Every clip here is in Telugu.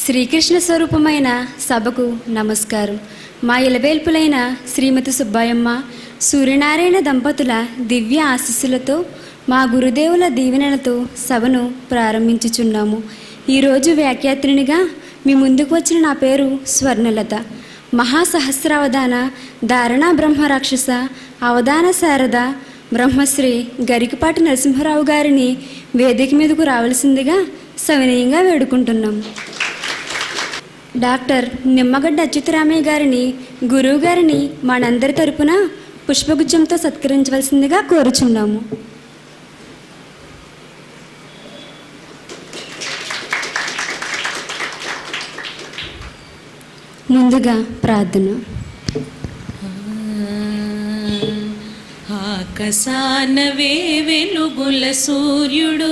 శ్రీకృష్ణ స్వరూపమైన సభకు నమస్కారం మా ఇలవేల్పులైన శ్రీమతి సుబ్బాయమ్మ సూర్యనారాయణ దంపతుల దివ్య ఆశీస్సులతో మా గురుదేవుల దీవెనలతో సభను ప్రారంభించుచున్నాము ఈరోజు వ్యాఖ్యాత్రినిగా మీ ముందుకు వచ్చిన నా పేరు స్వర్ణలత మహాసహస్రావధాన ధారణా బ్రహ్మ రాక్షస అవధాన శారద బ్రహ్మశ్రీ గరికపాటి నరసింహరావు గారిని వేదిక మీదకు రావాల్సిందిగా సవినయంగా వేడుకుంటున్నాం డాక్టర్ నిమ్మగడ్డ అచ్యుతరామయ్య గారిని గురువు గారిని మనందరి తరపున పుష్పగుచ్చంతో సత్కరించవలసిందిగా కోరుచున్నాము ముందుగా ప్రార్థన ఆకాశానవే వెలుగుల సూర్యుడు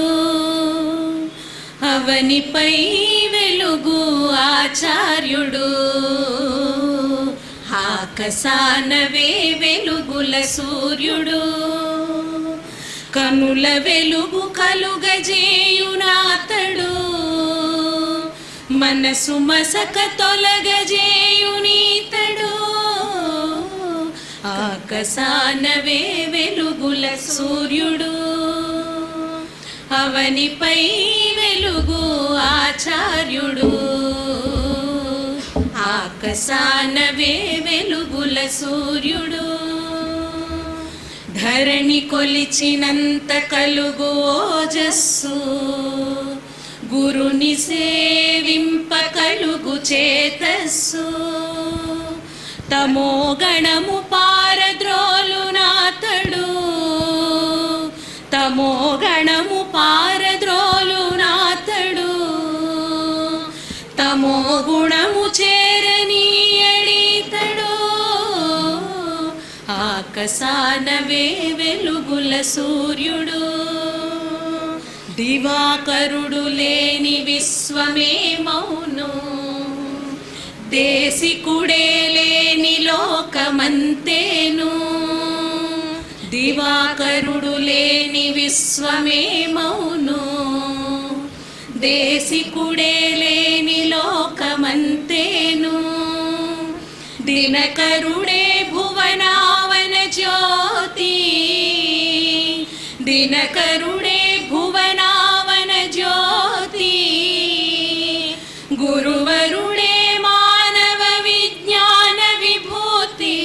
అవనిపై వెలుగు ఆచార్యుడు ఆకాశానవే వెలుగుల సూర్యుడు కనుల వెలుగు కలుగజేయునాతడు మనసు మసక తొలగజేయునీతడు ఆకాశానవే వెలుగుల సూర్యుడు అవనిపై వెలుగు ఆచార్యుడు ఆకాశానవే వెలుగుల సూర్యుడు ధరణి కొలిచినంత కలుగు ఓజస్సు గురుని సేవింప కలుగు చేతస్సు తమో గణము పారద్రోలు నాతడు తమో గణము పారద్రోలు నాతడు తమో గుణము చేరనీయడీతడు ఆకాశానవే వెలుగుల సూర్యుడు దివాకరుడు లేని విశ్వమే మౌను దేశికుడే లేని లోకమంతేను దివాకరుడు లేని విశ్వమే మౌను దేశికుడే లేని లోకమంతేను దినకరుడే భువనావన జ్యోతి దినకరుడే భువనావన జ్యోతి గురువరుడే మానవ విజ్ఞాన విభూతి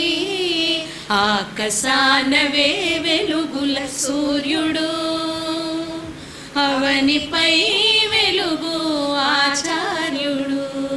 ఆకాశానవే వెలుగుల సూర్యుడు అవనిపై వెలుగు ఆచార్యుడు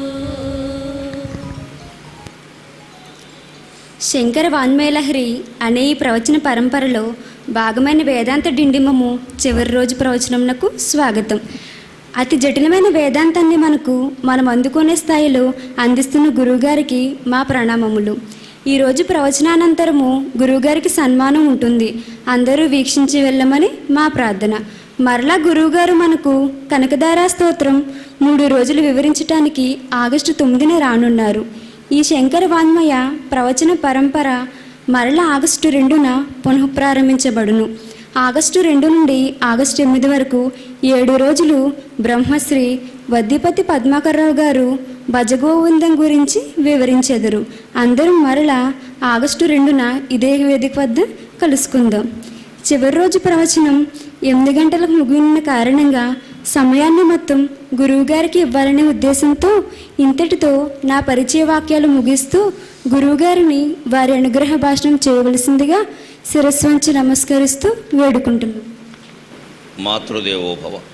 శంకర వాన్మేలహరి అనే ఈ ప్రవచన పరంపరలో భాగమైన వేదాంత డిండిమము చివరి రోజు ప్రవచనమునకు స్వాగతం అతి జటిలమైన వేదాంతాన్ని మనకు మనం అందుకునే స్థాయిలో అందిస్తున్న గురువుగారికి మా ప్రణామములు ఈరోజు ప్రవచనానంతరము గురువుగారికి సన్మానం ఉంటుంది అందరూ వీక్షించి వెళ్ళమని మా ప్రార్థన మరలా గురువుగారు మనకు కనకదారా స్తోత్రం మూడు రోజులు వివరించటానికి ఆగస్టు తొమ్మిదిన రానున్నారు ఈ శంకర వాన్మయ ప్రవచన పరంపర మరల ఆగస్టు రెండున పునఃప్రారంభించబడును ఆగస్టు రెండు నుండి ఆగస్టు ఎనిమిది వరకు ఏడు రోజులు బ్రహ్మశ్రీ వద్దిపతి పద్మాకర్రావు గారు భజగోవిందం గురించి వివరించెదరు అందరూ మరల ఆగస్టు రెండున ఇదే వేదిక వద్ద కలుసుకుందాం చివరి రోజు ప్రవచనం ఎనిమిది గంటలకు ముగిన కారణంగా సమయాన్ని మొత్తం గురువుగారికి ఇవ్వాలనే ఉద్దేశంతో ఇంతటితో నా పరిచయ వాక్యాలు ముగిస్తూ గురువుగారిని వారి అనుగ్రహ భాషణం చేయవలసిందిగా శిరస్సు వంచి నమస్కరిస్తూ వేడుకుంటున్నాను మాతృదేవోభవ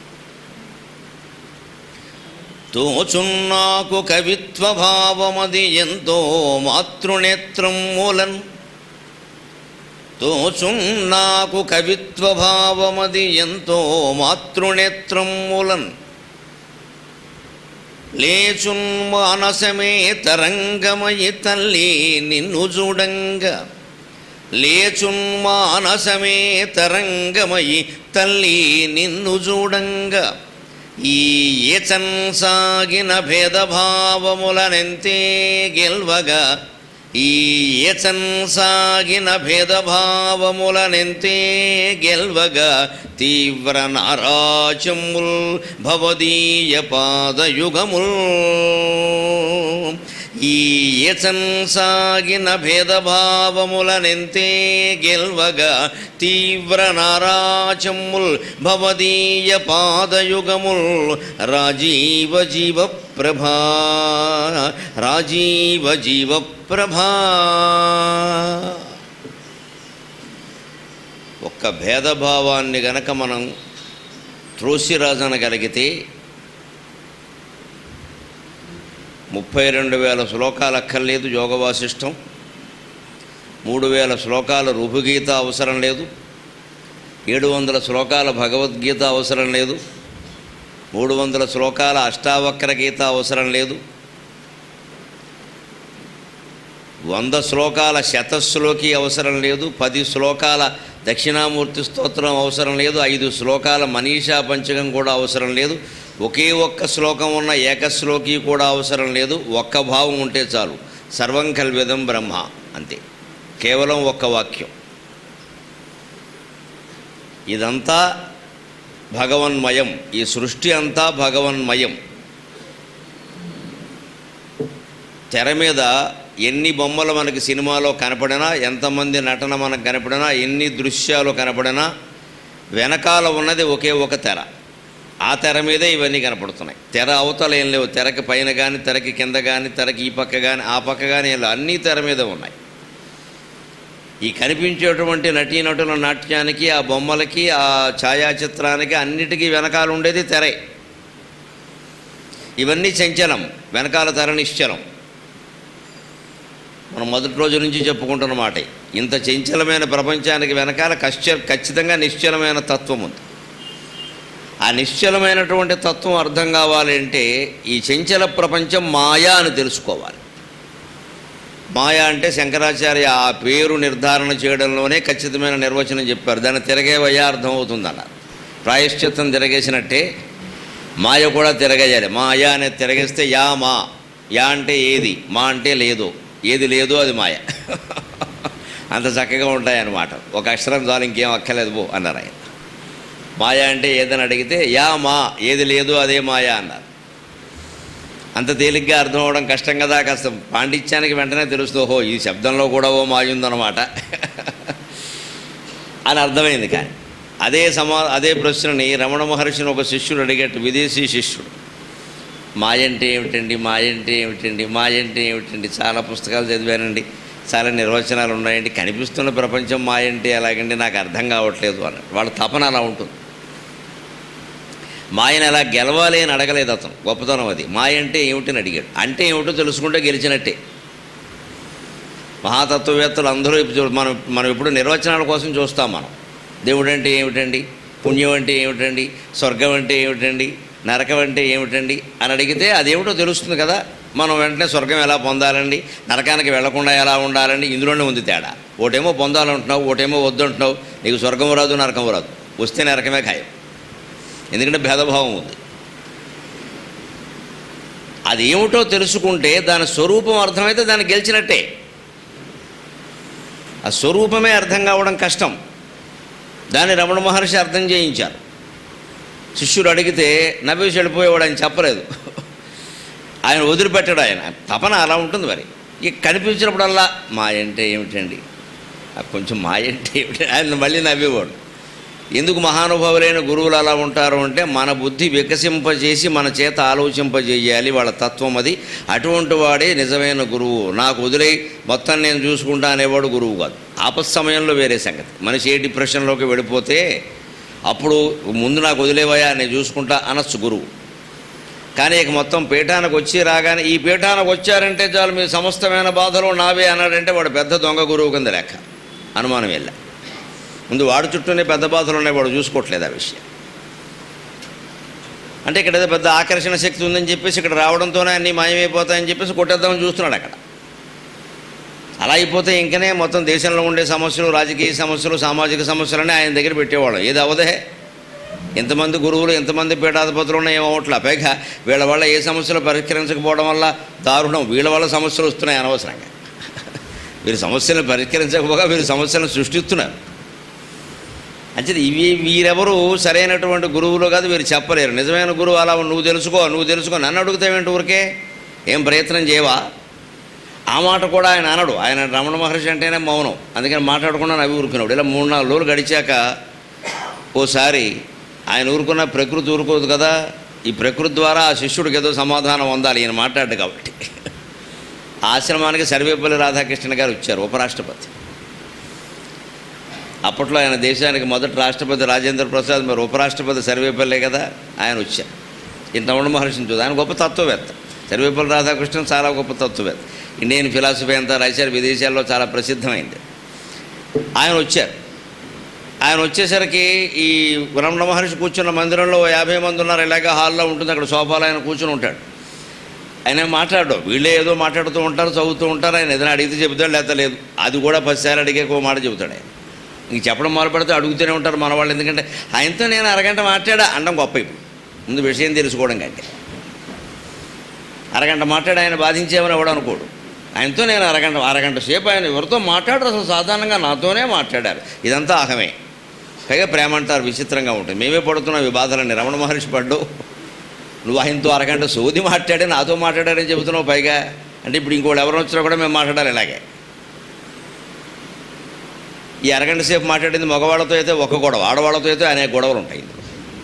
తోచున్నాకు కవిత్వ భావమది ఎంతో మాతృనేత్రం మూలన్ తోచున్నాకు కవిత్వ భావమది ఎంతో మాతృనేత్రం మూలన్ లేచున్ మానసమే తరంగమయి తల్లి నిన్ను చూడంగా లేచున్ మానసమే తరంగమయి తల్లి నిన్ను చూడంగా ఈ ఏచన్ సాగిన భేదభావములనెంతే గెల్వగా ఈ ఏచన్ సాగిన భేదభావములనెంతే గెల్వగా తీవ్ర నారాచముల్ భవదీయ పాదయుగముల్ ఈ ఏచన్ సాగిన భేదభావములనెంతే గెల్వగా తీవ్ర నారాచముల్ భవదీయ పాదయుగముల్ రాజీవ జీవ ప్రభా రాజీవ జీవ ప్రభా ఒక్క భేదభావాన్ని గనక మనం త్రోసిరాజనగలిగితే ముప్పై రెండు వేల శ్లోకాలు అక్కర్లేదు యోగ వాసిష్టం మూడు వేల శ్లోకాల రూపుగీత అవసరం లేదు ఏడు వందల శ్లోకాల భగవద్గీత అవసరం లేదు మూడు వందల శ్లోకాల అష్టావక్ర గీత అవసరం లేదు వంద శ్లోకాల శతశ్లోకి అవసరం లేదు పది శ్లోకాల దక్షిణామూర్తి స్తోత్రం అవసరం లేదు ఐదు శ్లోకాల మనీషా పంచకం కూడా అవసరం లేదు ఒకే ఒక్క శ్లోకం ఉన్న ఏకశ్లోకి కూడా అవసరం లేదు ఒక్క భావం ఉంటే చాలు సర్వం కల్విదం బ్రహ్మ అంతే కేవలం ఒక్క వాక్యం ఇదంతా భగవన్మయం ఈ సృష్టి అంతా భగవన్మయం తెర మీద ఎన్ని బొమ్మలు మనకి సినిమాలో కనపడినా ఎంతమంది నటన మనకు కనపడినా ఎన్ని దృశ్యాలు కనపడినా వెనకాల ఉన్నది ఒకే ఒక తెర ఆ తెర మీదే ఇవన్నీ కనపడుతున్నాయి తెర అవతల ఏం లేవు తెరకి పైన కానీ తెరకి కింద కానీ తెరకి ఈ పక్క కానీ ఆ పక్క కానీ ఏం లేవు అన్నీ తెర మీదే ఉన్నాయి ఈ కనిపించేటువంటి నటీనటుల నాట్యానికి ఆ బొమ్మలకి ఆ ఛాయాచిత్రానికి అన్నిటికీ వెనకాల ఉండేది తెరే ఇవన్నీ చంచలం వెనకాల తెర నిశ్చలం మనం మొదటి రోజు నుంచి చెప్పుకుంటున్న మాట ఇంత చంచలమైన ప్రపంచానికి వెనకాల కశ్చ ఖచ్చితంగా నిశ్చలమైన తత్వం ఉంది ఆ నిశ్చలమైనటువంటి తత్వం అర్థం కావాలి అంటే ఈ చంచల ప్రపంచం మాయా అని తెలుసుకోవాలి మాయా అంటే శంకరాచార్య ఆ పేరు నిర్ధారణ చేయడంలోనే ఖచ్చితమైన నిర్వచనం చెప్పారు దాన్ని తిరగేవయ్యా అర్థం అవుతుందన్నారు ప్రాయశ్చిత్తం తిరగేసినట్టే మాయ కూడా తిరగేయాలి మాయా అనేది తిరగేస్తే యా మా యా అంటే ఏది మా అంటే లేదు ఏది లేదో అది మాయ అంత చక్కగా ఉంటాయన్నమాట ఒక అక్షరం చాలు ఇంకేం అక్కర్లేదు పో అన్నారు ఆయన మాయ అంటే ఏదని అడిగితే యా మా ఏది లేదు అదే మాయ అన్నారు అంత తేలిగ్గా అర్థం అవడం కష్టం కదా కాస్త పాండిత్యానికి వెంటనే తెలుస్తుంది ఓహో ఈ శబ్దంలో కూడా ఓ మాయ ఉందన్నమాట అని అర్థమైంది కానీ అదే సమా అదే ప్రశ్నని రమణ మహర్షిని ఒక శిష్యుడు అడిగట్టు విదేశీ శిష్యుడు మాయంటే ఏమిటండి మాయంటే ఏమిటండి మాయంటే ఏమిటండి చాలా పుస్తకాలు చదివానండి చాలా నిర్వచనాలు ఉన్నాయండి కనిపిస్తున్న ప్రపంచం మాయంటే ఎలాగండి నాకు అర్థం కావట్లేదు అన్నాడు వాళ్ళ తపన అలా ఉంటుంది మాయను ఎలా గెలవాలి అని అడగలేదు అతను గొప్పతనం అది మాయ అంటే ఏమిటని అడిగాడు అంటే ఏమిటో తెలుసుకుంటే గెలిచినట్టే మహాతత్వవేత్తలు అందరూ ఇప్పుడు మనం మనం ఇప్పుడు నిర్వచనాల కోసం చూస్తాం మనం దేవుడు అంటే ఏమిటండి పుణ్యం అంటే ఏమిటండి స్వర్గం అంటే ఏమిటండి నరకం అంటే ఏమిటండి అని అడిగితే అదేమిటో తెలుస్తుంది కదా మనం వెంటనే స్వర్గం ఎలా పొందాలండి నరకానికి వెళ్లకుండా ఎలా ఉండాలండి ఇందులోనే ఉంది తేడా ఒకటేమో పొందాలంటున్నావు ఒకటేమో వద్దంటున్నావు నీకు స్వర్గం రాదు నరకం రాదు వస్తే నరకమే ఖాయం ఎందుకంటే భేదభావం ఉంది అది ఏమిటో తెలుసుకుంటే దాని స్వరూపం అర్థమైతే దాన్ని గెలిచినట్టే ఆ స్వరూపమే అర్థం కావడం కష్టం దాన్ని రమణ మహర్షి అర్థం చేయించారు శిష్యుడు అడిగితే నవ్వేసి వెళ్ళిపోయేవాడు ఆయన చెప్పలేదు ఆయన వదిలిపెట్టాడు ఆయన తపన అలా ఉంటుంది మరి ఇక కనిపించినప్పుడల్లా మాయ అంటే ఏమిటండి ఆ కొంచెం మాయ అంటే ఏమిటి ఆయన మళ్ళీ నవ్వేవాడు ఎందుకు మహానుభావులైన గురువులు అలా ఉంటారు అంటే మన బుద్ధి వికసింపజేసి మన చేత ఆలోచింపజేయాలి వాళ్ళ తత్వం అది అటువంటి వాడే నిజమైన గురువు నాకు వదిలే మొత్తం నేను చూసుకుంటా అనేవాడు గురువు కాదు ఆపత్ సమయంలో వేరే సంగతి మనిషి ఏ డిప్రెషన్లోకి వెళ్ళిపోతే అప్పుడు ముందు నాకు వదిలేవయా నేను చూసుకుంటా అనొచ్చు గురువు కానీ ఇక మొత్తం పీఠానికి వచ్చి రాగానే ఈ పీఠానికి వచ్చారంటే చాలు మీ సమస్తమైన బాధలు నావే అన్నాడంటే వాడు పెద్ద దొంగ గురువు కింద లెక్క అనుమానం వెళ్ళా ముందు వాడు చుట్టూనే పెద్ద బాధలు ఉన్నాయి వాడు చూసుకోవట్లేదు ఆ విషయం అంటే ఇక్కడ ఏదో పెద్ద ఆకర్షణ శక్తి ఉందని చెప్పేసి ఇక్కడ రావడంతోనే అన్నీ మాయమైపోతాయని చెప్పేసి కొట్టేద్దామని చూస్తున్నాడు అక్కడ అలా అయిపోతే ఇంకనే మొత్తం దేశంలో ఉండే సమస్యలు రాజకీయ సమస్యలు సామాజిక సమస్యలన్నీ ఆయన దగ్గర పెట్టేవాళ్ళం ఏది అవదే ఎంతమంది గురువులు ఎంతమంది పీఠాధిపతులు ఉన్నాయి ఏమవట్లా పైగా వీళ్ళ వల్ల ఏ సమస్యలు పరిష్కరించకపోవడం వల్ల దారుణం వీళ్ళ వల్ల సమస్యలు వస్తున్నాయి అనవసరంగా వీరి సమస్యలను పరిష్కరించకపోగా వీరు సమస్యలను సృష్టిస్తున్నారు అంటే ఇవి వీరెవరు సరైనటువంటి గురువులు కాదు వీరు చెప్పలేరు నిజమైన గురువు అలా నువ్వు తెలుసుకో నువ్వు తెలుసుకో నన్ను అడుగుతావేంటి ఊరికే ఏం ప్రయత్నం చేయవా ఆ మాట కూడా ఆయన అనడు ఆయన రమణ మహర్షి అంటేనే మౌనం అందుకని మాట్లాడకుండా నవ్వి ఊరుకున్నాడు ఇలా మూడు నాలుగు రోజులు గడిచాక ఓసారి ఆయన ఊరుకున్న ప్రకృతి ఊరుకోదు కదా ఈ ప్రకృతి ద్వారా ఆ శిష్యుడికి ఏదో సమాధానం పొందాలి ఈయన మాట్లాడు కాబట్టి ఆశ్రమానికి సర్వేపల్లి రాధాకృష్ణ గారు వచ్చారు ఉపరాష్ట్రపతి అప్పట్లో ఆయన దేశానికి మొదటి రాష్ట్రపతి రాజేంద్ర ప్రసాద్ మరి ఉపరాష్ట్రపతి సర్వేపల్లే కదా ఆయన వచ్చారు ఈ రమణ మహర్షిని చూద్దాం ఆయన గొప్ప తత్వవేత్త సర్వేపల్లి రాధాకృష్ణన్ చాలా గొప్ప తత్వవేత్త ఇండియన్ ఫిలాసఫీ అంతా రాశారు విదేశాల్లో చాలా ప్రసిద్ధమైంది ఆయన వచ్చారు ఆయన వచ్చేసరికి ఈ రమణ మహర్షి కూర్చున్న మందిరంలో ఓ యాభై మంది ఉన్నారు ఇలాగే హాల్లో ఉంటుంది అక్కడ సోఫాలో ఆయన కూర్చుని ఉంటాడు ఆయన ఏం మాట్లాడడం వీళ్ళే ఏదో మాట్లాడుతూ ఉంటారు చదువుతూ ఉంటారు ఆయన ఏదైనా అడిగితే చెబుతాడు లేకపోతే లేదు అది కూడా పదిసార్లు అడిగే ఓ మాట చెబుతాడు ఆయన ఇంక చెప్పడం మొదలు పెడితే అడుగుతూనే ఉంటారు మన వాళ్ళు ఎందుకంటే ఆయనతో నేను అరగంట మాట్లాడా అనడం గొప్ప ఇప్పుడు ముందు విషయం తెలుసుకోవడం కంటే అరగంట మాట్లాడి ఆయన బాధించేమని ఎవడు అనుకోడు ఆయనతో నేను అరగంట అరగంట సేపు ఆయన ఎవరితో మాట్లాడరు అసలు సాధారణంగా నాతోనే మాట్లాడారు ఇదంతా అహమే పైగా ప్రేమ అంటారు విచిత్రంగా ఉంటుంది మేమే పడుతున్నాం ఈ బాధలన్నీ రమణ మహర్షి పడ్డు నువ్వు ఆయనతో అరగంట సోది మాట్లాడి నాతో మాట్లాడారని చెబుతున్నావు పైగా అంటే ఇప్పుడు ఇంకోటి ఎవరు వచ్చినా కూడా మేము మాట్లాడాలి ఇలాగే ఈ అరగంట సేపు మాట్లాడింది మగవాళ్ళతో అయితే ఒక గొడవ ఆడవాళ్ళతో అయితే అనేక గొడవలు ఉంటాయి ఇందులో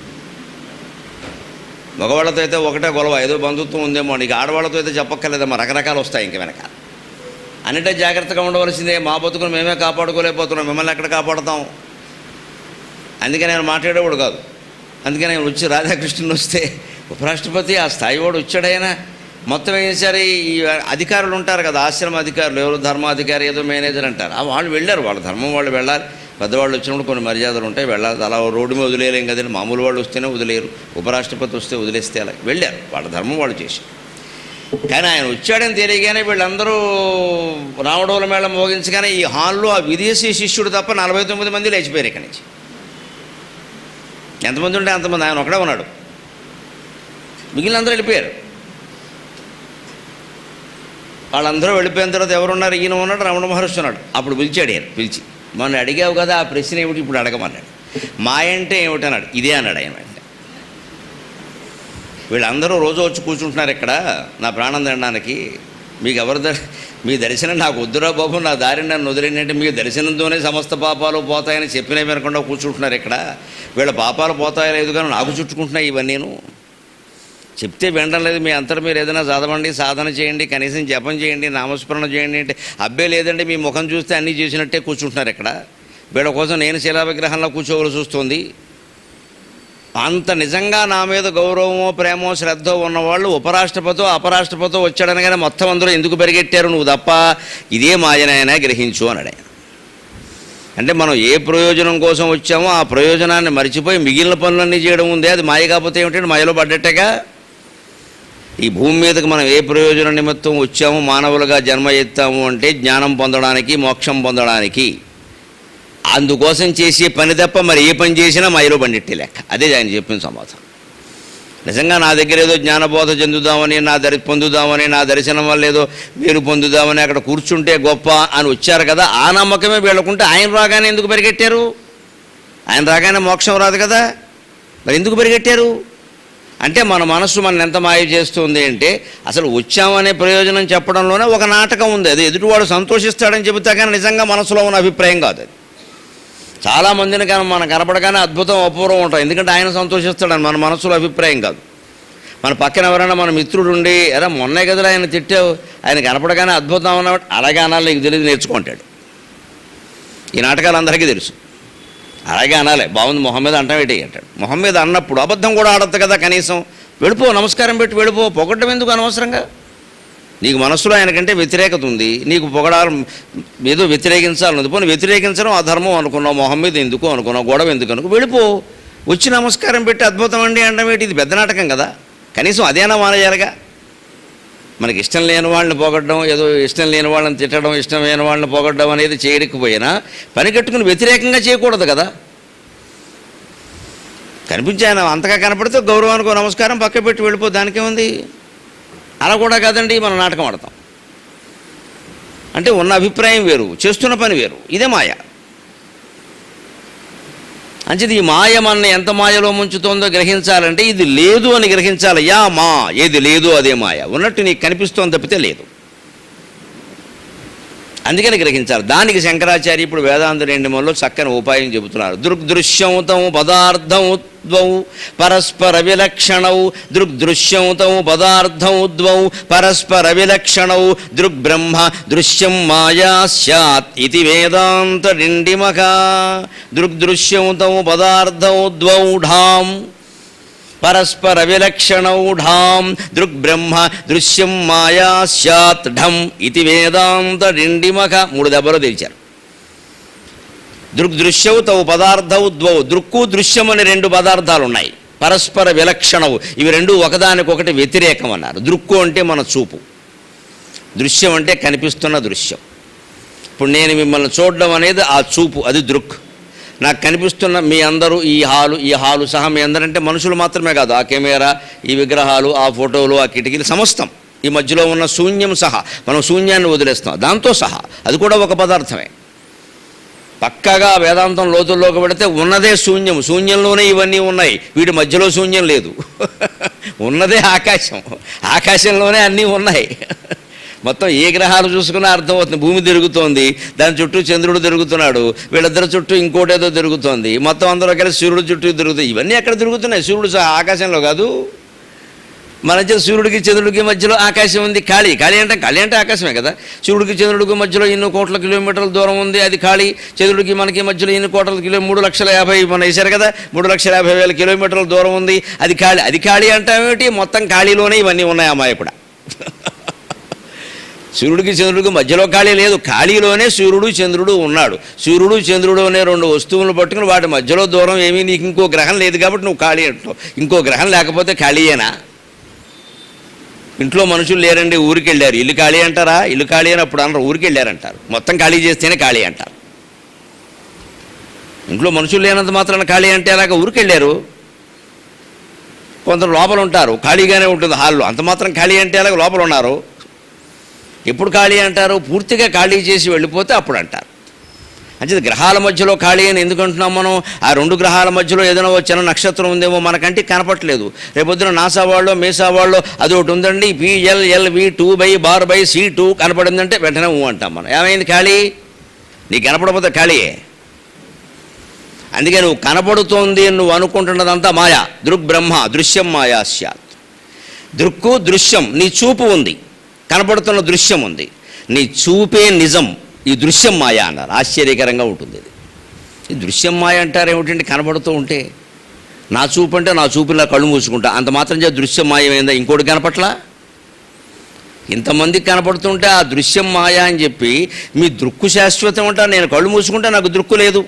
మగవాళ్ళతో అయితే ఒకటే గొడవ ఏదో బంధుత్వం ఉందేమో నీకు ఆడవాళ్ళతో అయితే చెప్పక్కర్లేదమ్మా రకరకాలు వస్తాయి ఇంక వెనక అన్నిటే జాగ్రత్తగా ఉండవలసిందే మా బతుకును మేమే కాపాడుకోలేకపోతున్నాం మిమ్మల్ని ఎక్కడ కాపాడుతాం అందుకే నేను మాట్లాడేవాడు కాదు అందుకే నేను వచ్చి రాధాకృష్ణుని వస్తే ఉపరాష్ట్రపతి ఆ స్థాయి వాడు వచ్చాడైనా మొత్తం ఏం సరే ఈ అధికారులు ఉంటారు కదా ఆశ్రమ అధికారులు ఎవరు ధర్మాధికారి ఏదో మేనేజర్ అంటారు ఆ వాళ్ళు వెళ్ళారు వాళ్ళ ధర్మం వాళ్ళు వెళ్ళాలి పెద్దవాళ్ళు వచ్చినప్పుడు కొన్ని మర్యాదలు ఉంటాయి వెళ్ళాలి అలా రోడ్డు మీద వదిలేయలేం కదండి మామూలు వాళ్ళు వస్తేనే వదిలేరు ఉపరాష్ట్రపతి వస్తే వదిలేస్తే అలా వెళ్ళారు వాళ్ళ ధర్మం వాళ్ళు చేశారు కానీ ఆయన వచ్చాడని తెలియగానే వీళ్ళందరూ రావడోల మేళ మోగించగానే ఈ హాల్లో ఆ విదేశీ శిష్యుడు తప్ప నలభై తొమ్మిది మంది లేచిపోయారు ఇక్కడి నుంచి ఎంతమంది ఉంటే అంతమంది ఆయన ఒకడే ఉన్నాడు మిగిలిన అందరూ వెళ్ళిపోయారు వాళ్ళందరూ వెళ్ళిపోయిన తర్వాత ఎవరున్నారు ఈయన ఉన్నాడు రమణ మహర్షి ఉన్నాడు అప్పుడు పిలిచాడు ఆయన పిలిచి మొన్న అడిగావు కదా ఆ ప్రశ్న ఏమిటి ఇప్పుడు అడగమన్నాడు మాయ అంటే ఏమిటి అన్నాడు ఇదే అన్నాడు ఆయన వెంటనే వీళ్ళందరూ రోజు వచ్చి కూర్చుంటున్నారు ఇక్కడ నా ప్రాణం తినడానికి మీకు ఎవరి ద మీ దర్శనం నాకు వద్దురా బాబు నా దారిని నన్ను వదిలేంటే మీ దర్శనంతోనే సమస్త పాపాలు పోతాయని చెప్పినే వినకుండా కూర్చుంటున్నారు ఇక్కడ వీళ్ళ పాపాలు పోతాయో లేదు కానీ నాకు చుట్టుకుంటున్నాయి ఇవన్నీను చెప్తే వినడం లేదు మీ అంతటా మీరు ఏదైనా చదవండి సాధన చేయండి కనీసం జపం చేయండి నామస్మరణ చేయండి అంటే అబ్బే లేదండి మీ ముఖం చూస్తే అన్నీ చేసినట్టే కూర్చుంటున్నారు ఇక్కడ వీళ్ళ కోసం నేను శిలా విగ్రహంలో కూర్చోవలసి వస్తుంది అంత నిజంగా నా మీద గౌరవమో ప్రేమో శ్రద్ధ ఉన్నవాళ్ళు ఉపరాష్ట్రపతో అపరాష్ట్రపతో వచ్చాడనగానే మొత్తం అందరూ ఎందుకు పెరిగెట్టారు నువ్వు తప్ప ఇదే మాయనైనా గ్రహించు అన్నాడు ఆయన. అంటే మనం ఏ ప్రయోజనం కోసం వచ్చామో ఆ ప్రయోజనాన్ని మర్చిపోయి మిగిలిన పనులన్నీ చేయడం ఉందే అది మాయ కాకపోతే ఏమిటంటే మాయలో పడ్డట్టేగా ఈ భూమి మీదకి మనం ఏ ప్రయోజన నిమిత్తం వచ్చాము మానవులుగా జన్మ ఎత్తాము అంటే జ్ఞానం పొందడానికి మోక్షం పొందడానికి అందుకోసం చేసే పని తప్ప మరి ఏ పని చేసినా మైలో పండిట్టే లెక్క అదే ఆయన చెప్పిన సమాధానం నిజంగా నా దగ్గర ఏదో జ్ఞానబోధ చెందుదామని నా దరి పొందుదామని నా దర్శనం వల్ల ఏదో వేరు పొందుదామని అక్కడ కూర్చుంటే గొప్ప అని వచ్చారు కదా ఆ నమ్మకమే వీళ్ళకుంటే ఆయన రాగానే ఎందుకు పరిగెట్టారు ఆయన రాగానే మోక్షం రాదు కదా మరి ఎందుకు పరిగెట్టారు అంటే మన మనస్సు మన ఎంత మాయ చేస్తుంది అంటే అసలు వచ్చామనే ప్రయోజనం చెప్పడంలోనే ఒక నాటకం ఉంది అది ఎదుటివాడు సంతోషిస్తాడని చెబుతా కానీ నిజంగా మనసులో ఉన్న అభిప్రాయం కాదు అది చాలా మందిని కానీ మనం కనపడగానే అద్భుతం అపూర్వం ఉంటాం ఎందుకంటే ఆయన సంతోషిస్తాడని మన మనసులో అభిప్రాయం కాదు మన పక్కన ఎవరైనా మన మిత్రుడు ఉండి ఎరా మొన్నే కదా ఆయన తిట్టావు ఆయన కనపడగానే అద్భుతం అన్నమాట అలాగే అనాలి నీకు తెలియదు నేర్చుకుంటాడు ఈ నాటకాలు అందరికీ తెలుసు అలాగే అనాలి బాగుంది మొహం మీద అంటాం ఏంటి అంటాడు మొహం మీద అన్నప్పుడు అబద్ధం కూడా ఆడద్దు కదా కనీసం వెళ్ళిపో నమస్కారం పెట్టి వెళ్ళిపో పొగట్టం ఎందుకు అనవసరంగా నీకు మనసులో ఆయనకంటే వ్యతిరేకత ఉంది నీకు పొగడాలి ఏదో వ్యతిరేకించాలన్నది పోనీ వ్యతిరేకించడం అధర్మం అనుకున్నావు మొహం మీద ఎందుకు అనుకున్నావు గొడవ ఎందుకు అనుకో వెళ్ళిపో వచ్చి నమస్కారం పెట్టి అద్భుతం అండి అనడం ఏంటి ఇది పెద్ద నాటకం కదా కనీసం అదేనా మానేయాలిగా మనకి ఇష్టం లేని వాళ్ళని పొగడడం ఏదో ఇష్టం లేని వాళ్ళని తిట్టడం ఇష్టం లేని వాళ్ళని పొగడడం అనేది చేయకపోయినా పని కట్టుకుని వ్యతిరేకంగా చేయకూడదు కదా కనిపించి ఆయన అంతగా కనపడితే గౌరవానికి నమస్కారం పక్క పెట్టి వెళ్ళిపో దానికేముంది అలా కూడా కాదండి మనం నాటకం ఆడతాం అంటే ఉన్న అభిప్రాయం వేరు చేస్తున్న పని వేరు ఇదే మాయ అంచేది ఈ మాయ మన ఎంత మాయలో ముంచుతోందో గ్రహించాలంటే ఇది లేదు అని గ్రహించాలి యా మా ఏది లేదు అదే మాయ ఉన్నట్టు నీకు కనిపిస్తోంది తప్పితే లేదు అందుకని గ్రహించాలి దానికి శంకరాచార్య ఇప్పుడు వేదాంత రెండుమల్లో చక్కని ఉపాయం చెబుతున్నారు దృగ్దృశ్యౌతం పదార్థం ద్వౌ పరస్పర విలక్షణౌ దృగ్దృశ్యౌతం పదార్థం ద్వౌ పరస్పర విలక్షణౌ దృగ్బ్రహ్మ దృశ్యం మాయా స్యాత్ ఇది వేదాంత డిండిమక దృగ్దృశ్యౌతం పదార్థం ద్వౌ ఢాం పరస్పర విలక్షణౌఢాం దృగ్బ్రహ్మ దృశ్యం మాయా స్యాత్ ఢం ఇది వేదాంత డిండిమక మూడు దెబ్బలు తెరిచారు దృగ్దృశ్యవు తవు పదార్థవు ద్వౌ దృక్కు దృశ్యం అనే రెండు పదార్థాలు ఉన్నాయి పరస్పర విలక్షణవు ఇవి రెండు ఒకదానికొకటి వ్యతిరేకం అన్నారు దృక్కు అంటే మన చూపు దృశ్యం అంటే కనిపిస్తున్న దృశ్యం ఇప్పుడు నేను మిమ్మల్ని చూడడం అనేది ఆ చూపు అది దృక్ నాకు కనిపిస్తున్న మీ అందరూ ఈ హాలు ఈ హాలు సహా మీ అందరంటే మనుషులు మాత్రమే కాదు ఆ కెమెరా ఈ విగ్రహాలు ఆ ఫోటోలు ఆ కిటికీలు సమస్తం ఈ మధ్యలో ఉన్న శూన్యం సహా మనం శూన్యాన్ని వదిలేస్తాం దాంతో సహా అది కూడా ఒక పదార్థమే పక్కాగా వేదాంతం లోతుల్లోకి పెడితే ఉన్నదే శూన్యం శూన్యంలోనే ఇవన్నీ ఉన్నాయి వీటి మధ్యలో శూన్యం లేదు ఉన్నదే ఆకాశం ఆకాశంలోనే అన్నీ ఉన్నాయి మొత్తం ఏ గ్రహాలు చూసుకున్నా అర్థమవుతుంది భూమి తిరుగుతోంది దాని చుట్టూ చంద్రుడు తిరుగుతున్నాడు వీళ్ళిద్దరి చుట్టూ ఇంకోటేదో తిరుగుతోంది మొత్తం అందరూ కలిసి సూర్యుడు చుట్టూ తిరుగుతాయి ఇవన్నీ ఎక్కడ తిరుగుతున్నాయి సూర్యుడు సహా ఆకాశంలో కాదు మన మధ్య సూర్యుడికి చంద్రుడికి మధ్యలో ఆకాశం ఉంది ఖాళీ ఖాళీ అంటే ఖాళీ అంటే ఆకాశమే కదా సూర్యుడికి చంద్రుడికి మధ్యలో ఎన్నో కోట్ల కిలోమీటర్ల దూరం ఉంది అది ఖాళీ చంద్రుడికి మనకి మధ్యలో ఎన్ని కోట్ల కిలో మూడు లక్షల యాభై మన వేశారు కదా మూడు లక్షల యాభై వేల కిలోమీటర్ల దూరం ఉంది అది ఖాళీ అది ఖాళీ అంటామేమిటి మొత్తం ఖాళీలోనే ఇవన్నీ ఉన్నాయి అమ్మాయి కూడా సూర్యుడికి చంద్రుడికి మధ్యలో ఖాళీ లేదు ఖాళీలోనే సూర్యుడు చంద్రుడు ఉన్నాడు సూర్యుడు చంద్రుడు అనే రెండు వస్తువులను పట్టుకుని వాటి మధ్యలో దూరం ఏమీ నీకు ఇంకో గ్రహం లేదు కాబట్టి నువ్వు ఖాళీ అంటావు ఇంకో గ్రహం లేకపోతే ఖాళీయేనా ఇంట్లో మనుషులు లేరండి ఊరికి వెళ్ళారు ఇల్లు ఖాళీ అంటారా ఇల్లు ఖాళీ అని అప్పుడు అనరు ఊరికి వెళ్ళారంటారు మొత్తం ఖాళీ చేస్తేనే ఖాళీ అంటారు ఇంట్లో మనుషులు లేనంత మాత్రాన ఖాళీ అంటే అలాగ ఊరికి వెళ్ళారు కొందరు లోపల ఉంటారు ఖాళీగానే ఉంటుంది హాల్లో అంత మాత్రం ఖాళీ అంటే అలాగ లోపల ఉన్నారు ఎప్పుడు ఖాళీ అంటారు పూర్తిగా ఖాళీ చేసి వెళ్ళిపోతే అప్పుడు అంటారు అంటే గ్రహాల మధ్యలో ఖాళీ అని ఎందుకు అంటున్నాం మనం ఆ రెండు గ్రహాల మధ్యలో ఏదైనా ఓ చిన్న నక్షత్రం ఉందేమో మనకంటే కనపట్లేదు రేపొద్దున నాసా వాళ్ళు మేసా వాళ్ళు అది ఒకటి ఉందండి PLL V two by bar by C two కనపడిందంటే వెంటనే ఊ అంటాం మనం ఏమైంది ఖాళీ నీకు కనపడకపోతే ఖాళీయే అందుకే నువ్వు కనపడుతోంది అని నువ్వు అనుకుంటున్నదంతా మాయా దృగ్బ్రహ్మ దృశ్యం మాయా స్యాత్ దృక్కు దృశ్యం నీ చూపు ఉంది కనపడుతున్న దృశ్యం ఉంది నీ చూపే నిజం ఈ దృశ్యం మాయ అన్నారు ఆశ్చర్యకరంగా ఉంటుంది ఇది ఈ దృశ్యం మాయ అంటారు ఏమిటంటే కనపడుతూ ఉంటే నా చూపు అంటే నా చూపులా కళ్ళు మూసుకుంటా అంత మాత్రం చేత దృశ్యం మాయమైందా ఇంకోటి కనపట్లా ఇంతమందికి కనపడుతుంటే ఆ దృశ్యం మాయ అని చెప్పి మీ దృక్కు శాశ్వతం అంటా నేను కళ్ళు మూసుకుంటే నాకు దృక్కు లేదు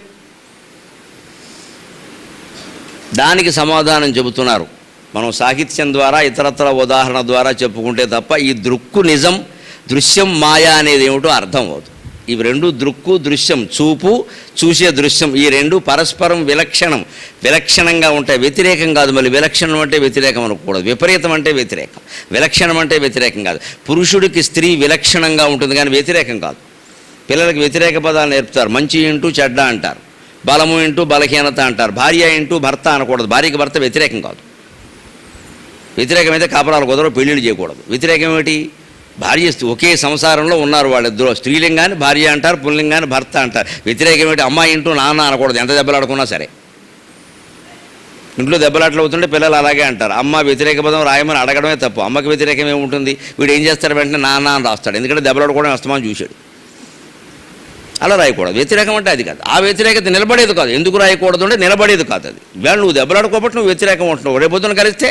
దానికి సమాధానం చెబుతున్నారు మనం సాహిత్యం ద్వారా ఇతరత్ర ఉదాహరణ ద్వారా చెప్పుకుంటే తప్ప ఈ దృక్కు నిజం దృశ్యం మాయ అనేది ఏమిటో అర్థం అవుతుంది ఇవి రెండు దృక్కు దృశ్యం చూపు చూసే దృశ్యం ఈ రెండు పరస్పరం విలక్షణం విలక్షణంగా ఉంటాయి వ్యతిరేకం కాదు మళ్ళీ విలక్షణం అంటే వ్యతిరేకం అనకూడదు విపరీతం అంటే వ్యతిరేకం విలక్షణం అంటే వ్యతిరేకం కాదు పురుషుడికి స్త్రీ విలక్షణంగా ఉంటుంది కానీ వ్యతిరేకం కాదు పిల్లలకి వ్యతిరేక పదాలు నేర్పుతారు మంచి ఇంటూ చెడ్డ అంటారు బలము ఇంటూ బలహీనత అంటారు భార్య ఇంటూ భర్త అనకూడదు భార్యకి భర్త వ్యతిరేకం కాదు వ్యతిరేకమైతే కాపురాలు కుదరవు పెళ్ళిళ్ళు చేయకూడదు వ్యతిరేకం ఏమిటి భార్య స్త్రీ- ఒకే సంసారంలో ఉన్నారు వాళ్ళిద్దరు స్త్రీలింగాన్ని భార్య అంటారు పుల్లింగాన్ని భర్త అంటారు వ్యతిరేకం ఏమిటి అమ్మాయి ఇంటూ నాన్న అనకూడదు ఎంత దెబ్బలాడుకున్నా సరే ఇంట్లో దెబ్బలాట్లు అవుతుంటే పిల్లలు అలాగే అంటారు అమ్మ వ్యతిరేక పదం రాయమని అడగడమే తప్పు అమ్మకి వ్యతిరేకం ఏముంటుంది వీడు ఏం చేస్తాడు వెంటనే నాన్న అని రాస్తాడు ఎందుకంటే దెబ్బలాడుకోవడం అస్తమానం చూశాడు అలా రాయకూడదు వ్యతిరేకం అంటే అది కాదు ఆ వ్యతిరేకత నిలబడేది కాదు ఎందుకు రాయకూడదు అంటే నిలబడేది కాదు అది ఇవాళ నువ్వు దెబ్బలాడుకోబట్టి నువ్వు వ్యతిరేకం ఉంటున్నావు రేపొద్దున కలిస్తే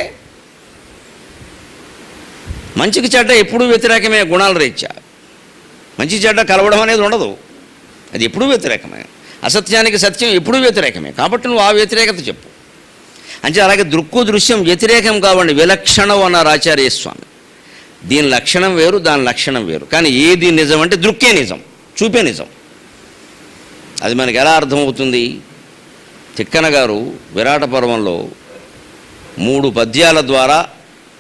మంచికి చెడ్డ ఎప్పుడూ వ్యతిరేకమే గుణాల రీత్యా మంచి చెడ్డ కలవడం అనేది ఉండదు అది ఎప్పుడూ వ్యతిరేకమే అసత్యానికి సత్యం ఎప్పుడూ వ్యతిరేకమే కాబట్టి నువ్వు ఆ వ్యతిరేకత చెప్పు అంటే అలాగే దృక్కు దృశ్యం వ్యతిరేకం కావండి విలక్షణం అన్నారు ఆచార్య స్వామి దీని లక్షణం వేరు దాని లక్షణం వేరు కానీ ఏది నిజం అంటే దృక్కే నిజం చూపే నిజం అది మనకి ఎలా అర్థమవుతుంది తిక్కన గారు విరాట పర్వంలో మూడు పద్యాల ద్వారా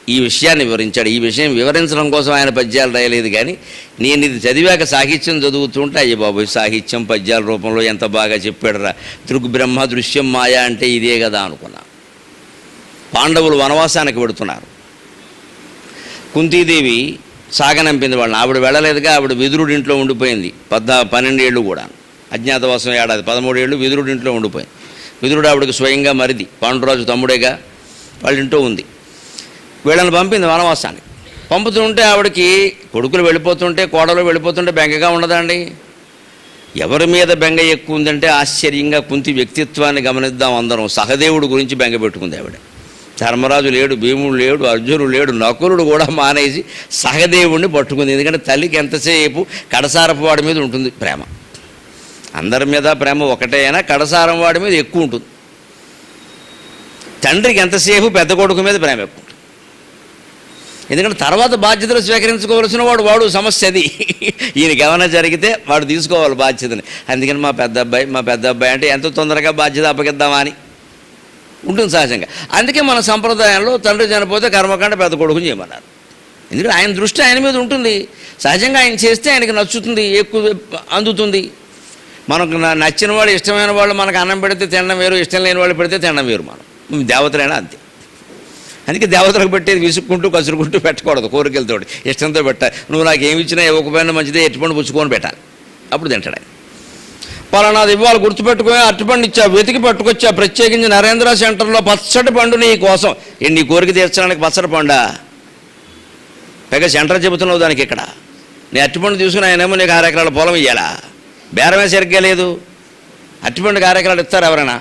ఈ విషయాన్ని వివరించాడు ఈ విషయం వివరించడం కోసం ఆయన పద్యాలు రాయలేదు కానీ నేను ఇది చదివాక సాహిత్యం చదువుతుంటే అయ్య బాబు సాహిత్యం పద్యాల రూపంలో ఎంత బాగా చెప్పాడురా దృగ్ బ్రహ్మ దృశ్యం మాయ అంటే ఇదే కదా అనుకున్నా పాండవులు వనవాసానికి పెడుతున్నారు కుంతీదేవి సాగనంపింది వాళ్ళని ఆవిడ వెళ్ళలేదుగా ఆవిడ విదురుడి ఇంట్లో ఉండిపోయింది పద్నా పన్నెండేళ్ళు కూడా అజ్ఞాతవాసం ఏడాది పదమూడేళ్ళు విదురుడి ఇంట్లో ఉండిపోయింది విదురుడు ఆవిడకి స్వయంగా మరిది పాండురాజు తమ్ముడేగా వాళ్ళ ఇంట్లో ఉంది వీళ్ళని పంపింది వనవాసానికి పంపుతుంటే ఆవిడకి కొడుకులు వెళ్ళిపోతుంటే కోడలు వెళ్ళిపోతుంటే బెంగగా ఉండదండి ఎవరి మీద బెంగ ఎక్కువ ఉందంటే ఆశ్చర్యంగా కుంతి వ్యక్తిత్వాన్ని గమనిద్దాం అందరం సహదేవుడు గురించి బెంగ పెట్టుకుంది ఆవిడ ధర్మరాజు లేడు భీముడు లేడు అర్జునుడు లేడు నకులుడు కూడా మానేసి సహదేవుడిని పట్టుకుంది ఎందుకంటే తల్లికి ఎంతసేపు కడసారపు వాడి మీద ఉంటుంది ప్రేమ అందరి మీద ప్రేమ ఒకటే అయినా కడసారం వాడి మీద ఎక్కువ ఉంటుంది తండ్రికి ఎంతసేపు పెద్ద కొడుకు మీద ప్రేమ ఎక్కువ ఉంటుంది ఎందుకంటే తర్వాత బాధ్యతలు స్వీకరించుకోవాల్సిన వాడు వాడు సమస్య అది ఈయనకి ఏమైనా జరిగితే వాడు తీసుకోవాలి బాధ్యతని అందుకని మా పెద్ద అబ్బాయి మా పెద్ద అబ్బాయి అంటే ఎంత తొందరగా బాధ్యత అప్పగిద్దామా అని ఉంటుంది సహజంగా అందుకే మన సంప్రదాయంలో తండ్రి చనిపోతే కర్మకాండ పెద్ద కొడుకుని చేయమన్నారు ఎందుకంటే ఆయన దృష్టి ఆయన మీద ఉంటుంది సహజంగా ఆయన చేస్తే ఆయనకి నచ్చుతుంది ఎక్కువ అందుతుంది మనకు న- నచ్చిన వాళ్ళు ఇష్టమైన వాళ్ళు మనకు అన్నం పెడితే తినడం వేరు ఇష్టం లేని వాళ్ళు పెడితే తినడం వేరు మనం దేవతలైనా అంతే అందుకే దేవతలకు పెట్టేది విసుక్కుంటూ కసురుకుంటూ పెట్టకూడదు కోరికలతో ఇష్టంతో పెట్టాలి నువ్వు నాకు ఏమి ఇచ్చినా ఇవ్వకపోయినా మంచిదే ఎట్టుపండు పుచ్చుకొని పెట్టాలి అప్పుడు తింటాడు ఆయన పలానాది ఇవ్వాలి గుర్తుపెట్టుకుని అరటిపండు ఇచ్చా వెతికి పట్టుకొచ్చా ప్రత్యేకించి నరేంద్ర సెంటర్లో పచ్చడి పండు నీ కోసం ఏ నీ కోరిక తీర్చడానికి పచ్చడి పండా పైగా సెంటర్ చెబుతున్నావు దానికి ఇక్కడ నీ అరటిపండు తీసుకుని ఆయనేమో నీకు ఆరు ఎకరాల పొలం ఇయ్యాలా బేరమే సరిగ్గా లేదు అరటిపండుకి ఆరు ఎకరాలు ఇస్తారు ఎవరైనా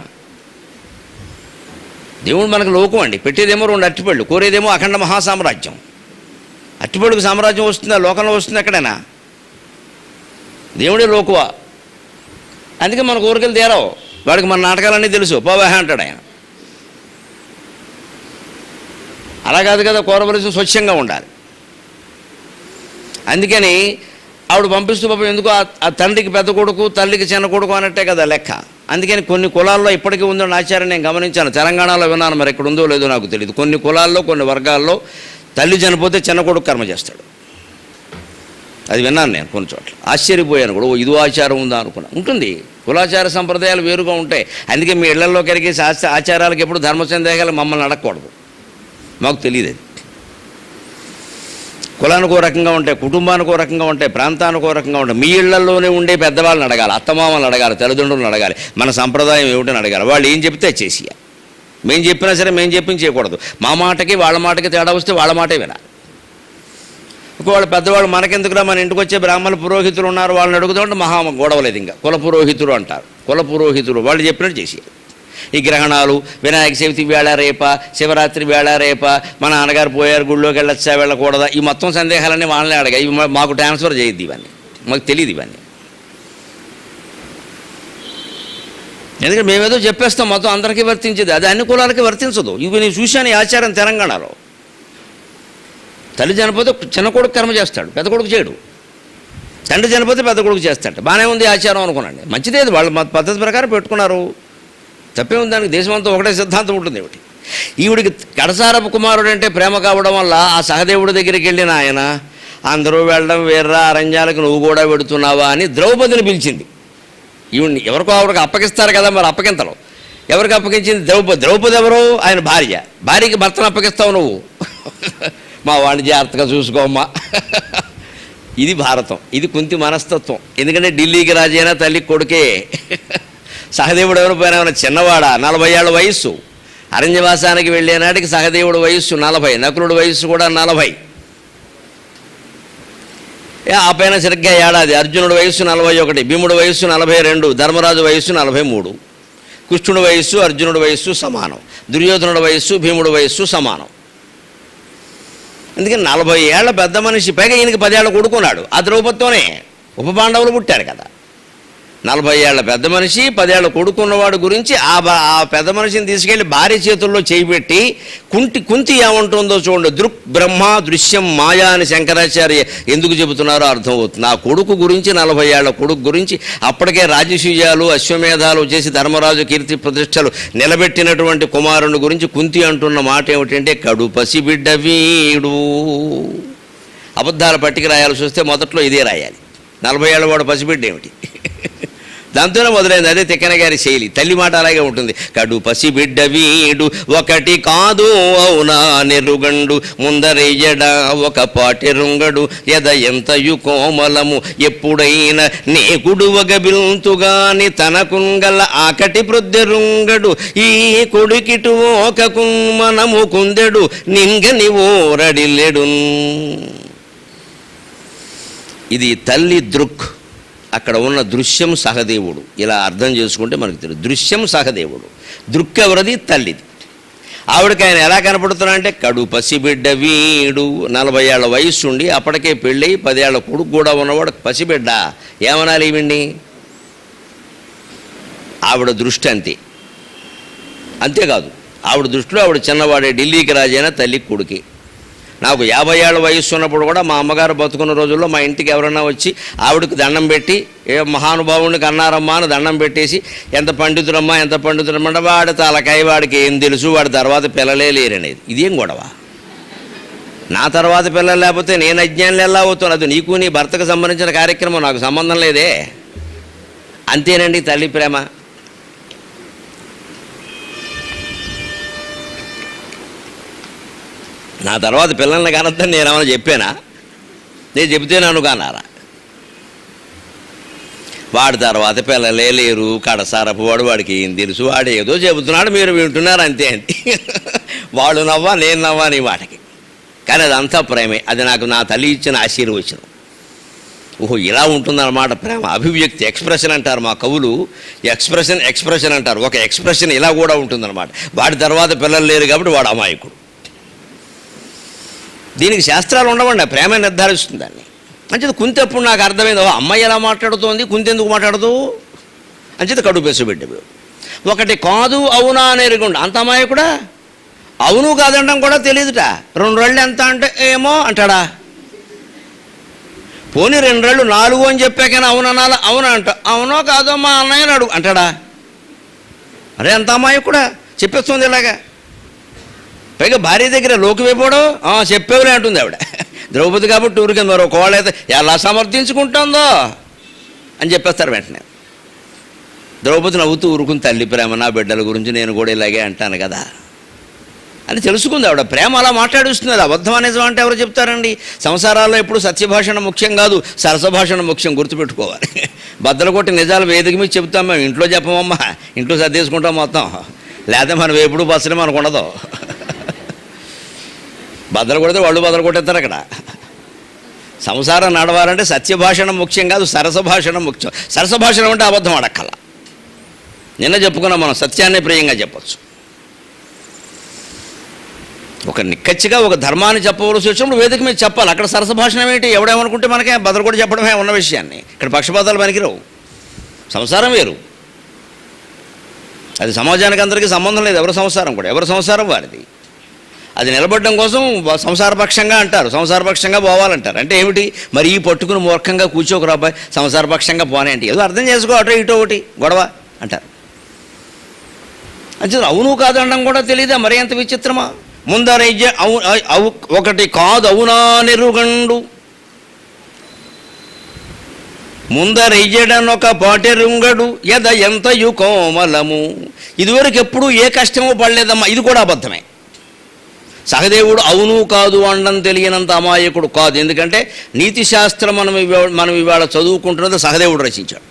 దేవుడు మనకు లోకం అండి పెట్టేదేమో రెండు అట్టిపళ్ళు కోరేదేమో అఖండ మహాసామ్రాజ్యం అట్టిపళ్ళుకు సామ్రాజ్యం వస్తుందా లోకంలో వస్తుంది ఎక్కడైనా దేవుడే లోకువా అందుకే మన కోరికలు తీరవు వాడికి మన నాటకాలన్నీ తెలుసు పోవాహ అంటాడు ఆయన అలా కాదు కదా కోరవలసి స్వచ్ఛంగా ఉండాలి అందుకని ఆవిడ పంపిస్తూ పాపం ఎందుకు ఆ- ఆ తండ్రికి పెద్ద కొడుకు తల్లికి చిన్న కొడుకు అన్నట్టే కదా లెక్క అందుకని కొన్ని కులాల్లో ఇప్పటికీ ఉందని ఆచారం నేను గమనించాను తెలంగాణలో విన్నాను మరి ఇక్కడ ఉందో లేదో నాకు తెలియదు కొన్ని కులాల్లో కొన్ని వర్గాల్లో తల్లి చనిపోతే చిన్న కొడుకు కర్మ చేస్తాడు అది విన్నాను నేను కొన్ని చోట్ల ఆశ్చర్యపోయాను కూడా ఓ ఇదో ఆచారం ఉందా అనుకున్నా ఉంటుంది కులాచార సంప్రదాయాలు వేరుగా ఉంటాయి అందుకే మీ ఇళ్లలో కలిగే శాస్త్ర ఆచారాలకు ఎప్పుడు ధర్మ సందేహాలు మమ్మల్ని అడగకూడదు మాకు తెలియదు అది కులానికి ఓ రకంగా ఉంటాయి కుటుంబానికి ఓ రకంగా ఉంటాయి ప్రాంతానికి ఓ రకంగా ఉంటాయి మీ ఇళ్లలోనే ఉండే పెద్దవాళ్ళని అడగాలి అత్తమామలను అడగాలి తల్లిదండ్రులను అడగాలి మన సంప్రదాయం ఏమిటని అడగాలి వాళ్ళు ఏం చెప్తే అది చేసేయాలి మేము చెప్పినా సరే మేము చెప్పింది చేయకూడదు మా మాటకి వాళ్ళ మాటకి తేడా వస్తే వాళ్ళ మాటే వినాలి ఒకవేళ పెద్దవాళ్ళు మనకెందుకురా మన ఇంటికి వచ్చే బ్రాహ్మణ పురోహితులు ఉన్నారు వాళ్ళని అడుగుతుంటే మహా గొడవలేదు ఇంకా కుల పురోహితులు అంటారు కుల పురోహితులు వాళ్ళు చెప్పినట్టు చేసేయాలి ఈ గ్రహణాలు వినాయక చవితి వేళ రేప శివరాత్రి వేళ రేప మా నాన్నగారు పోయారు గుళ్ళోకి వెళ్ళొచ్చా వెళ్ళకూడదా ఈ మొత్తం సందేహాలన్నీ వాళ్ళనే అడగా ఇవి మా- మాకు ట్రాన్స్ఫర్ చేయొద్దు ఇవన్నీ మాకు తెలియదు ఇవన్నీ ఎందుకంటే మేమేదో చెప్పేస్తాం మొత్తం అందరికీ వర్తించేది అది అన్ని కులాలకి వర్తించదు ఇవి నేను చూశాను ఈ ఆచారం తెలంగాణలో తల్లి చనిపోతే చిన్న కొడుకు కర్మ చేస్తాడు పెద్ద కొడుకు చేయడు తండ్రి చనిపోతే పెద్ద కొడుకు చేస్తాడు బాగానే ఉంది ఆచారం అనుకున్నాండి మంచిదే అది వాళ్ళ మత పద్ధతి ప్రకారం పెట్టుకున్నారు తప్పే ఉంది దానికి దేశమంతా ఒకటే సిద్ధాంతం ఉంటుంది ఏమిటి ఈవిడికి కడసారపు కుమారుడు అంటే ప్రేమ కావడం వల్ల ఆ సహదేవుడి దగ్గరికి వెళ్ళిన ఆయన అందరూ వెళ్ళడం వేర్రా అరణ్యాలకు నువ్వు కూడా పెడుతున్నావా అని ద్రౌపదిని పిలిచింది ఈవిడ్ని ఎవరికో ఆవిడకి అప్పగిస్తారు కదా మరి అప్పగింతలు ఎవరికి అప్పగించింది ద్రౌపది ద్రౌపది ఎవరు ఆయన భార్య భార్యకి భర్తను అప్పగిస్తావు నువ్వు మా వాడిని జాగ్రత్తగా చూసుకోమ్మా ఇది భారతం ఇది కుంతి మనస్తత్వం ఎందుకంటే ఢిల్లీకి రాజైనా తల్లి కొడుకే సహదేవుడు ఎవరు పోయినా చిన్నవాడా నలభై ఏళ్ళ వయస్సు అరణ్యవాసానికి వెళ్ళే నాటికి సహదేవుడు వయస్సు నలభై నకులుడు వయస్సు కూడా నలభై ఏ, ఆ పైన సరిగ్గా ఏడాది అర్జునుడు వయస్సు నలభై ఒకటి భీముడు వయస్సు నలభై రెండు ధర్మరాజు వయస్సు నలభై మూడు కృష్ణుడి వయస్సు అర్జునుడి వయస్సు సమానం దుర్యోధనుడి వయస్సు భీముడి వయస్సు సమానం అందుకని నలభై ఏళ్ల పెద్ద మనిషి పైగా ఈయనకి పదేళ్ళు కొడుకున్నాడు ఆ ద్రౌపదితోనే ఉపపాండవులు పుట్టారు కదా నలభై ఏళ్ల పెద్ద మనిషి పదేళ్ల కొడుకున్నవాడు గురించి ఆ బ- ఆ పెద్ద మనిషిని తీసుకెళ్లి భార్య చేతుల్లో చేయిబెట్టి కుంటి కుంతి ఏమంటుందో చూడండి దృక్ బ్రహ్మ దృశ్యం మాయా అని శంకరాచార్య ఎందుకు చెబుతున్నారో అర్థమవుతుంది ఆ కొడుకు గురించి నలభై ఏళ్ల కొడుకు గురించి అప్పటికే రాజసూయాలు అశ్వమేధాలు చేసి ధర్మరాజు కీర్తి ప్రతిష్టలు నిలబెట్టినటువంటి కుమారుని గురించి కుంతి అంటున్న మాట ఏమిటంటే కడు పసిబిడ్డ వీడు అబద్ధాల పట్టిక రాయాల్సి వస్తే మొదట్లో ఇదే రాయాలి నలభై ఏళ్ళ వాడు పసిబిడ్డ ఏమిటి దాంతోనే మొదలైంది అదే తిక్కన గారి శైలి తల్లి మాట అలాగే ఉంటుంది కడు పసిబిడ్డ వీడు ఒకటి కాదు అవునా నెరుగండు ముందరెయ్యడ ఒక పాటెరుంగడు ఎద ఎంతయు కోమలము ఎప్పుడైనా నే గుడువగబిల్తుగాని తనకుంగల ఆకటి ప్రొద్దెరుంగడు ఈ కొడుకిటు ఒక మనము కుందెడు నింగని ఓరడిల్లెడు ఇది తల్లి దృక్ అక్కడ ఉన్న దృశ్యం సహదేవుడు ఇలా అర్థం చేసుకుంటే మనకు తెలియదు దృశ్యం సహదేవుడు దృక్ ఎవరిది తల్లిది ఆవిడకి ఆయన ఎలా కనపడుతున్నా అంటే కడు పసిబిడ్డ వీడు నలభై ఏళ్ళ వయస్సు ఉండి అప్పటికే పెళ్ళి పదేళ్ల కొడుకు కూడా ఉన్నవాడు పసిబిడ్డ ఏమనాలి ఈవిడ్ని ఆవిడ దృష్టి అంతే అంతేకాదు ఆవిడ దృష్టిలో ఆవిడ చిన్నవాడే ఢిల్లీకి రాజైన తల్లి కొడుకి నాకు యాభై ఏళ్ళ వయస్సు ఉన్నప్పుడు కూడా మా అమ్మగారు బతుకున్న రోజుల్లో మా ఇంటికి ఎవరన్నా వచ్చి ఆవిడకి దండం పెట్టి ఏ మహానుభావునికి అన్నారమ్మా అని దండం పెట్టేసి ఎంత పండితుడమ్మా ఎంత పండితుడమ్మా అంటే వాడి తలకాయ వాడికి ఏం తెలుసు వాడి తర్వాత పిల్లలే లేరనేది ఇదేం గొడవ నా తర్వాత పిల్లలు లేకపోతే నేను అజ్ఞానులు ఎలా అవుతాను అది నీకు నీ భర్తకు సంబంధించిన కార్యక్రమం నాకు సంబంధం లేదే అంతేనండి తల్లి ప్రేమ నా తర్వాత పిల్లల్ని కానొద్దని నేను ఏమైనా చెప్పానా నేను చెబితే నన్ను కానారా వాడి తర్వాత పిల్లలే లేరు కడసారపు వాడు వాడికి ఏం తెలుసు వాడు ఏదో చెబుతున్నాడు మీరు వింటున్నారు అంతే అంతే వాడు నవ్వా నేను నవ్వా నీ వాటికి కానీ అదంతా ప్రేమే అది నాకు నా తల్లి ఇచ్చిన ఆశీర్వచనం ఓహో ఇలా ఉంటుందన్నమాట ప్రేమ అభివ్యక్తి ఎక్స్ప్రెషన్ అంటారు మా కవులు ఎక్స్ప్రెషన్ ఎక్స్ప్రెషన్ అంటారు ఒక ఎక్స్ప్రెషన్ ఇలా కూడా ఉంటుందన్నమాట వాడి తర్వాత పిల్లలు లేరు కాబట్టి వాడు అమాయకుడు దీనికి శాస్త్రాలు ఉండవండి ఆ ప్రేమ నిర్ధారిస్తుంది దాన్ని అంచేది కుంతి ఎప్పుడు నాకు అర్థమైంది ఓ అమ్మాయి ఎలా మాట్లాడుతోంది కుంతి ఎందుకు మాట్లాడదు అంచేది కడుపు పెసుబెట్టి ఒకటి కాదు అవునా అని ఎరుగుండు అంత అమ్మాయి కూడా అవును కాదండం కూడా తెలియదుట రెండు రెళ్ళు ఎంత అంటే ఏమో అంటాడా పోనీ రెండు రెళ్ళు నాలుగు అని చెప్పాకైనా అవుననాల అవును అంట అవునో కాదో మా అన్నయ్యని అడుగు అంటాడా అరే అంత అమ్మాయి కూడా చెప్పేస్తుంది ఇలాగా పైగా భార్య దగ్గర లోకి అయిపోవడం చెప్పేవులే అంటుంది ఆవిడ ద్రౌపది కాబట్టి ఊరికే మరో కోళ్ళైతే ఎలా సమర్థించుకుంటుందో అని చెప్పేస్తారు వెంటనే ద్రౌపది నవ్వుతూ ఊరుకుని తల్లి ప్రేమ నా బిడ్డల గురించి నేను కూడా ఇలాగే అంటాను కదా అని తెలుసుకుంది ఆవిడ ప్రేమ అలా మాట్లాడిస్తుంది అది అబద్ధం నిజం అంటే ఎవరు చెప్తారండి సంసారాల్లో ఎప్పుడు సత్యభాషణ ముఖ్యం కాదు సరసభాషణ ముఖ్యం గుర్తుపెట్టుకోవాలి బద్దలు కొట్టి నిజాలు వేదిక మీద చెప్తాం మేము ఇంట్లో చెప్పమమ్మా ఇంట్లో సర్దేసుకుంటాం మొత్తం లేదా మనం ఎప్పుడు బస్సులు మనకు ఉండదు బద్దలు కొడితే వాళ్ళు బద్దలు కొట్టేస్తారు అక్కడ సంసారం నడవాలంటే సత్యభాషణం ముఖ్యం కాదు సరసభాషణం ముఖ్యం సరసభాషణం అంటే అబద్ధం అడక్కల నిన్న చెప్పుకున్నాం మనం సత్యాన్నే ప్రియంగా చెప్పచ్చు ఒక నిక్కచ్చిగా ఒక ధర్మాన్ని చెప్పవలసి వచ్చినప్పుడు వేదిక మీద చెప్పాలి అక్కడ సరసభాషణం ఏంటి ఎవడేమనుకుంటే మనకే బదులు కూడా చెప్పడమే ఉన్న విషయాన్ని ఇక్కడ పక్షపాతాలు పనికిరావు సంసారం వేరు అది సమాజానికి అందరికీ సంబంధం లేదు ఎవరి సంసారం కూడా ఎవరి సంసారం వారిది అది నిలబడడం కోసం వ- సంసారపక్షంగా అంటారు సంసారపక్షంగా పోవాలంటారు అంటే ఏమిటి మరి ఈ పట్టుకుని మూర్ఖంగా కూర్చోకరా అబ్బాయి సంసారపక్షంగా పోనే అంటే ఏదో అర్థం చేసుకో అటో ఇటో ఒకటి గొడవ అంటారు అంటే అవును కాదు అనడం కూడా తెలియదా మరి ఎంత విచిత్రమా ముందరైజ అవు అవు ఒకటి కాదు అవునా నెరుగండు ముందరెయ్యడనొక పాటెరుంగడు ఎద ఎంతయు కోమలము ఇదివరకు ఎప్పుడు ఏ కష్టమో పడలేదమ్మా ఇది కూడా అబద్ధమే సహదేవుడు అవును కాదు అనడం తెలియనంత అమాయకుడు కాదు ఎందుకంటే నీతి శాస్త్రం మనం ఇవా- మనం ఇవాళ చదువుకుంటున్నది సహదేవుడు రచించాడు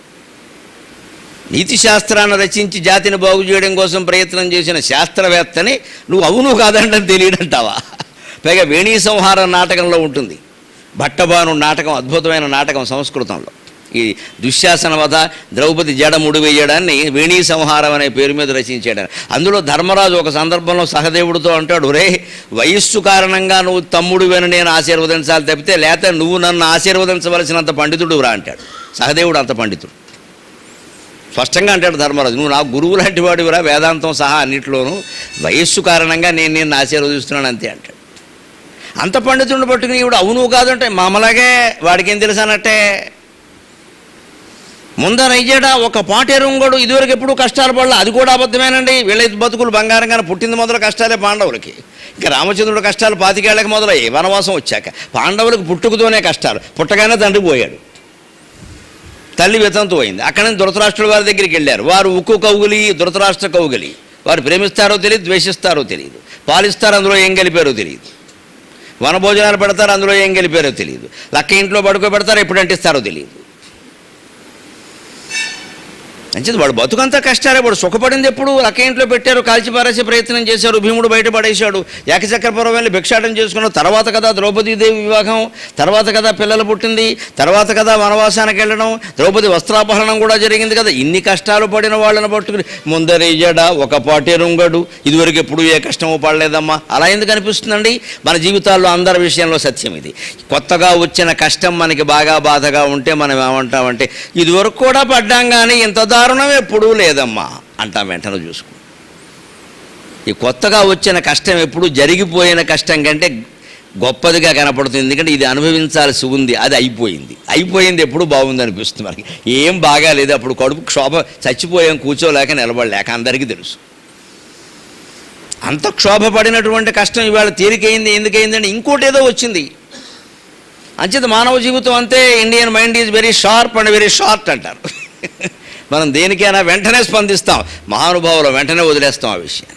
నీతి శాస్త్రాన్ని రచించి జాతిని బాగు చేయడం కోసం ప్రయత్నం చేసిన శాస్త్రవేత్తని నువ్వు అవును కాదండం తెలియడంటావా పైగా వేణీ సంహారం నాటకంలో ఉంటుంది భట్టబాను నాటకం అద్భుతమైన నాటకం సంస్కృతంలో ఈ దుశ్శాసన వధ ద్రౌపది జడ ముడి వేయడాన్ని వేణీ సంహారం అనే పేరు మీద రచించాడు అందులో ధర్మరాజు ఒక సందర్భంలో సహదేవుడితో అంటాడు రే వయస్సు కారణంగా నువ్వు తమ్ముడు వెను నేను ఆశీర్వదించాలి తప్పితే లేకపోతే నువ్వు నన్ను ఆశీర్వదించవలసినంత పండితుడు రా అంటాడు సహదేవుడు అంత పండితుడు స్పష్టంగా అంటాడు ధర్మరాజు నువ్వు నా గురువు లాంటి వాడివిరా వేదాంతం సహా అన్నింటిలోనూ వయస్సు కారణంగా నేను నేను ఆశీర్వదిస్తున్నాను అంతే అంటాడు అంత పండితుడిని పట్టుకుని ఇప్పుడు అవును కాదంటే మామలాగే వాడికి ఏం తెలుసానట్టే ముందర అయ్యాడా ఒక పాటేరుంగడు ఇదివరకు ఎప్పుడు కష్టాలు పడలే అది కూడా అబద్ధమేనండి వీళ్ళ బతుకులు బంగారంగానే పుట్టింది మొదలు కష్టాలే పాండవులకి ఇంకా రామచంద్రుడు కష్టాలు పాతికేళ్లకు మొదలయ్యాయి వనవాసం వచ్చాక పాండవులకు పుట్టుకతోనే కష్టాలు పుట్టగానే తండ్రి పోయాడు తల్లి వితంతు అయింది అక్కడి నుంచి ధృతరాష్ట్రుల వారి దగ్గరికి వెళ్ళారు వారు ఉక్కు కౌగులి ధృతరాష్ట్ర కౌగులి వారు ప్రేమిస్తారో తెలియదు ద్వేషిస్తారో తెలియదు పాలిస్తారు అందులో ఏం గెలిపారో తెలియదు వనభోజనాలు పెడతారు అందులో ఏం గెలిపారో తెలియదు లక్క ఇంట్లో పడుకోబెడతారు ఎప్పుడు అంటిస్తారో తెలియదు మంచిది వాడు బతుకంతా కష్టాలే వాడు సుఖపడింది ఎప్పుడు లక్క ఇంట్లో పెట్టారు కాల్చి పారేసే ప్రయత్నం చేశారు భీముడు బయట పడేశాడు ఏకచక్రపురం వెళ్ళి భిక్షాటం చేసుకున్న తర్వాత కదా ద్రౌపదీదేవి వివాహం తర్వాత కదా పిల్లలు పుట్టింది తర్వాత కదా వనవాసానికి వెళ్ళడం ద్రౌపది వస్త్రాపహరణం కూడా జరిగింది కదా ఇన్ని కష్టాలు పడిన వాళ్ళని పట్టుకుని ముందరేజడా ఒక పాటేరుంగడు ఇదివరకు ఎప్పుడు ఏ కష్టమో పడలేదమ్మా అలా ఎందుకు అనిపిస్తుందండి మన జీవితాల్లో అందరి విషయంలో సత్యం ఇది కొత్తగా వచ్చిన కష్టం మనకి బాగా బాధగా ఉంటే మనం ఏమంటామంటే ఇదివరకు కూడా పడ్డాం కానీ ఇంత దారుణం ఎప్పుడూ లేదమ్మా అంటాం వెంటనే చూసుకో ఈ కొత్తగా వచ్చిన కష్టం ఎప్పుడు జరిగిపోయిన కష్టం కంటే గొప్పదిగా కనపడుతుంది ఎందుకంటే ఇది అనుభవించాల్సి ఉంది అది అయిపోయింది అయిపోయింది ఎప్పుడు బాగుంది అనిపిస్తుంది మనకి ఏం బాగాలేదు అప్పుడు కడుపు క్షోభ చచ్చిపోయాం కూర్చోలేక నిలబడలేక అందరికీ తెలుసు అంత క్షోభపడినటువంటి కష్టం ఇవాళ తేలికైంది ఎందుకైందంటే ఇంకోటి ఏదో వచ్చింది అంచేత మానవ జీవితం అంతే Indian mind is very sharp and very short అంటారు మనం దేనికైనా వెంటనే స్పందిస్తాం మహానుభావులు వెంటనే వదిలేస్తాం ఆ విషయాన్ని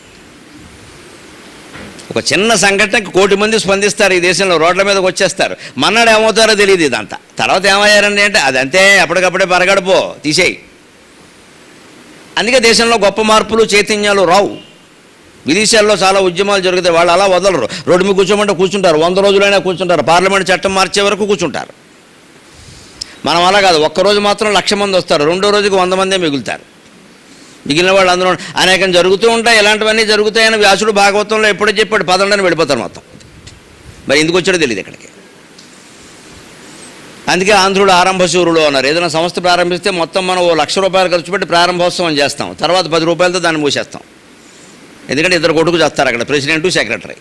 ఒక చిన్న సంఘటనకి కోటి మంది స్పందిస్తారు ఈ దేశంలో రోడ్ల మీదకి వచ్చేస్తారు మన్నాడు ఏమవుతారో తెలియదు ఇదంతా తర్వాత ఏమయ్యారండి అంటే అదంతే అప్పటికప్పుడే పరగడిపో తీసేయి అందుకే దేశంలో గొప్ప మార్పులు చైతన్యాలు రావు విదేశాల్లో చాలా ఉద్యమాలు జరుగుతాయి వాళ్ళు అలా వదలరు రోడ్డు మీద కూర్చోమంటే కూర్చుంటారు వంద రోజులైనా కూర్చుంటారు పార్లమెంట్ చట్టం మార్చే వరకు కూర్చుంటారు మనం అలా కాదు ఒక్కరోజు మాత్రం లక్ష మంది వస్తారు రెండో రోజుకి వంద మందే మిగులుతారు మిగిలిన వాళ్ళు అందరూ అనేకం జరుగుతూ ఉంటాయి ఇలాంటివన్నీ జరుగుతాయని వ్యాసుడు భాగవతంలో ఎప్పుడో చెప్పాడు పదండని వెళ్ళిపోతారు మొత్తం మరి ఎందుకు వచ్చాడో తెలియదు ఇక్కడికి అందుకే ఆంధ్రుడు ఆరంభశూరుడు అన్నారు ఏదైనా సంస్థ ప్రారంభిస్తే మొత్తం మనం ఓ లక్ష రూపాయలు ఖర్చు పెట్టి ప్రారంభోత్సవం చేస్తాం తర్వాత పది రూపాయలతో దాన్ని మూసేస్తాం ఎందుకంటే ఇద్దరు కొడుకు చేస్తారు అక్కడ ప్రెసిడెంటు సెక్రటరీ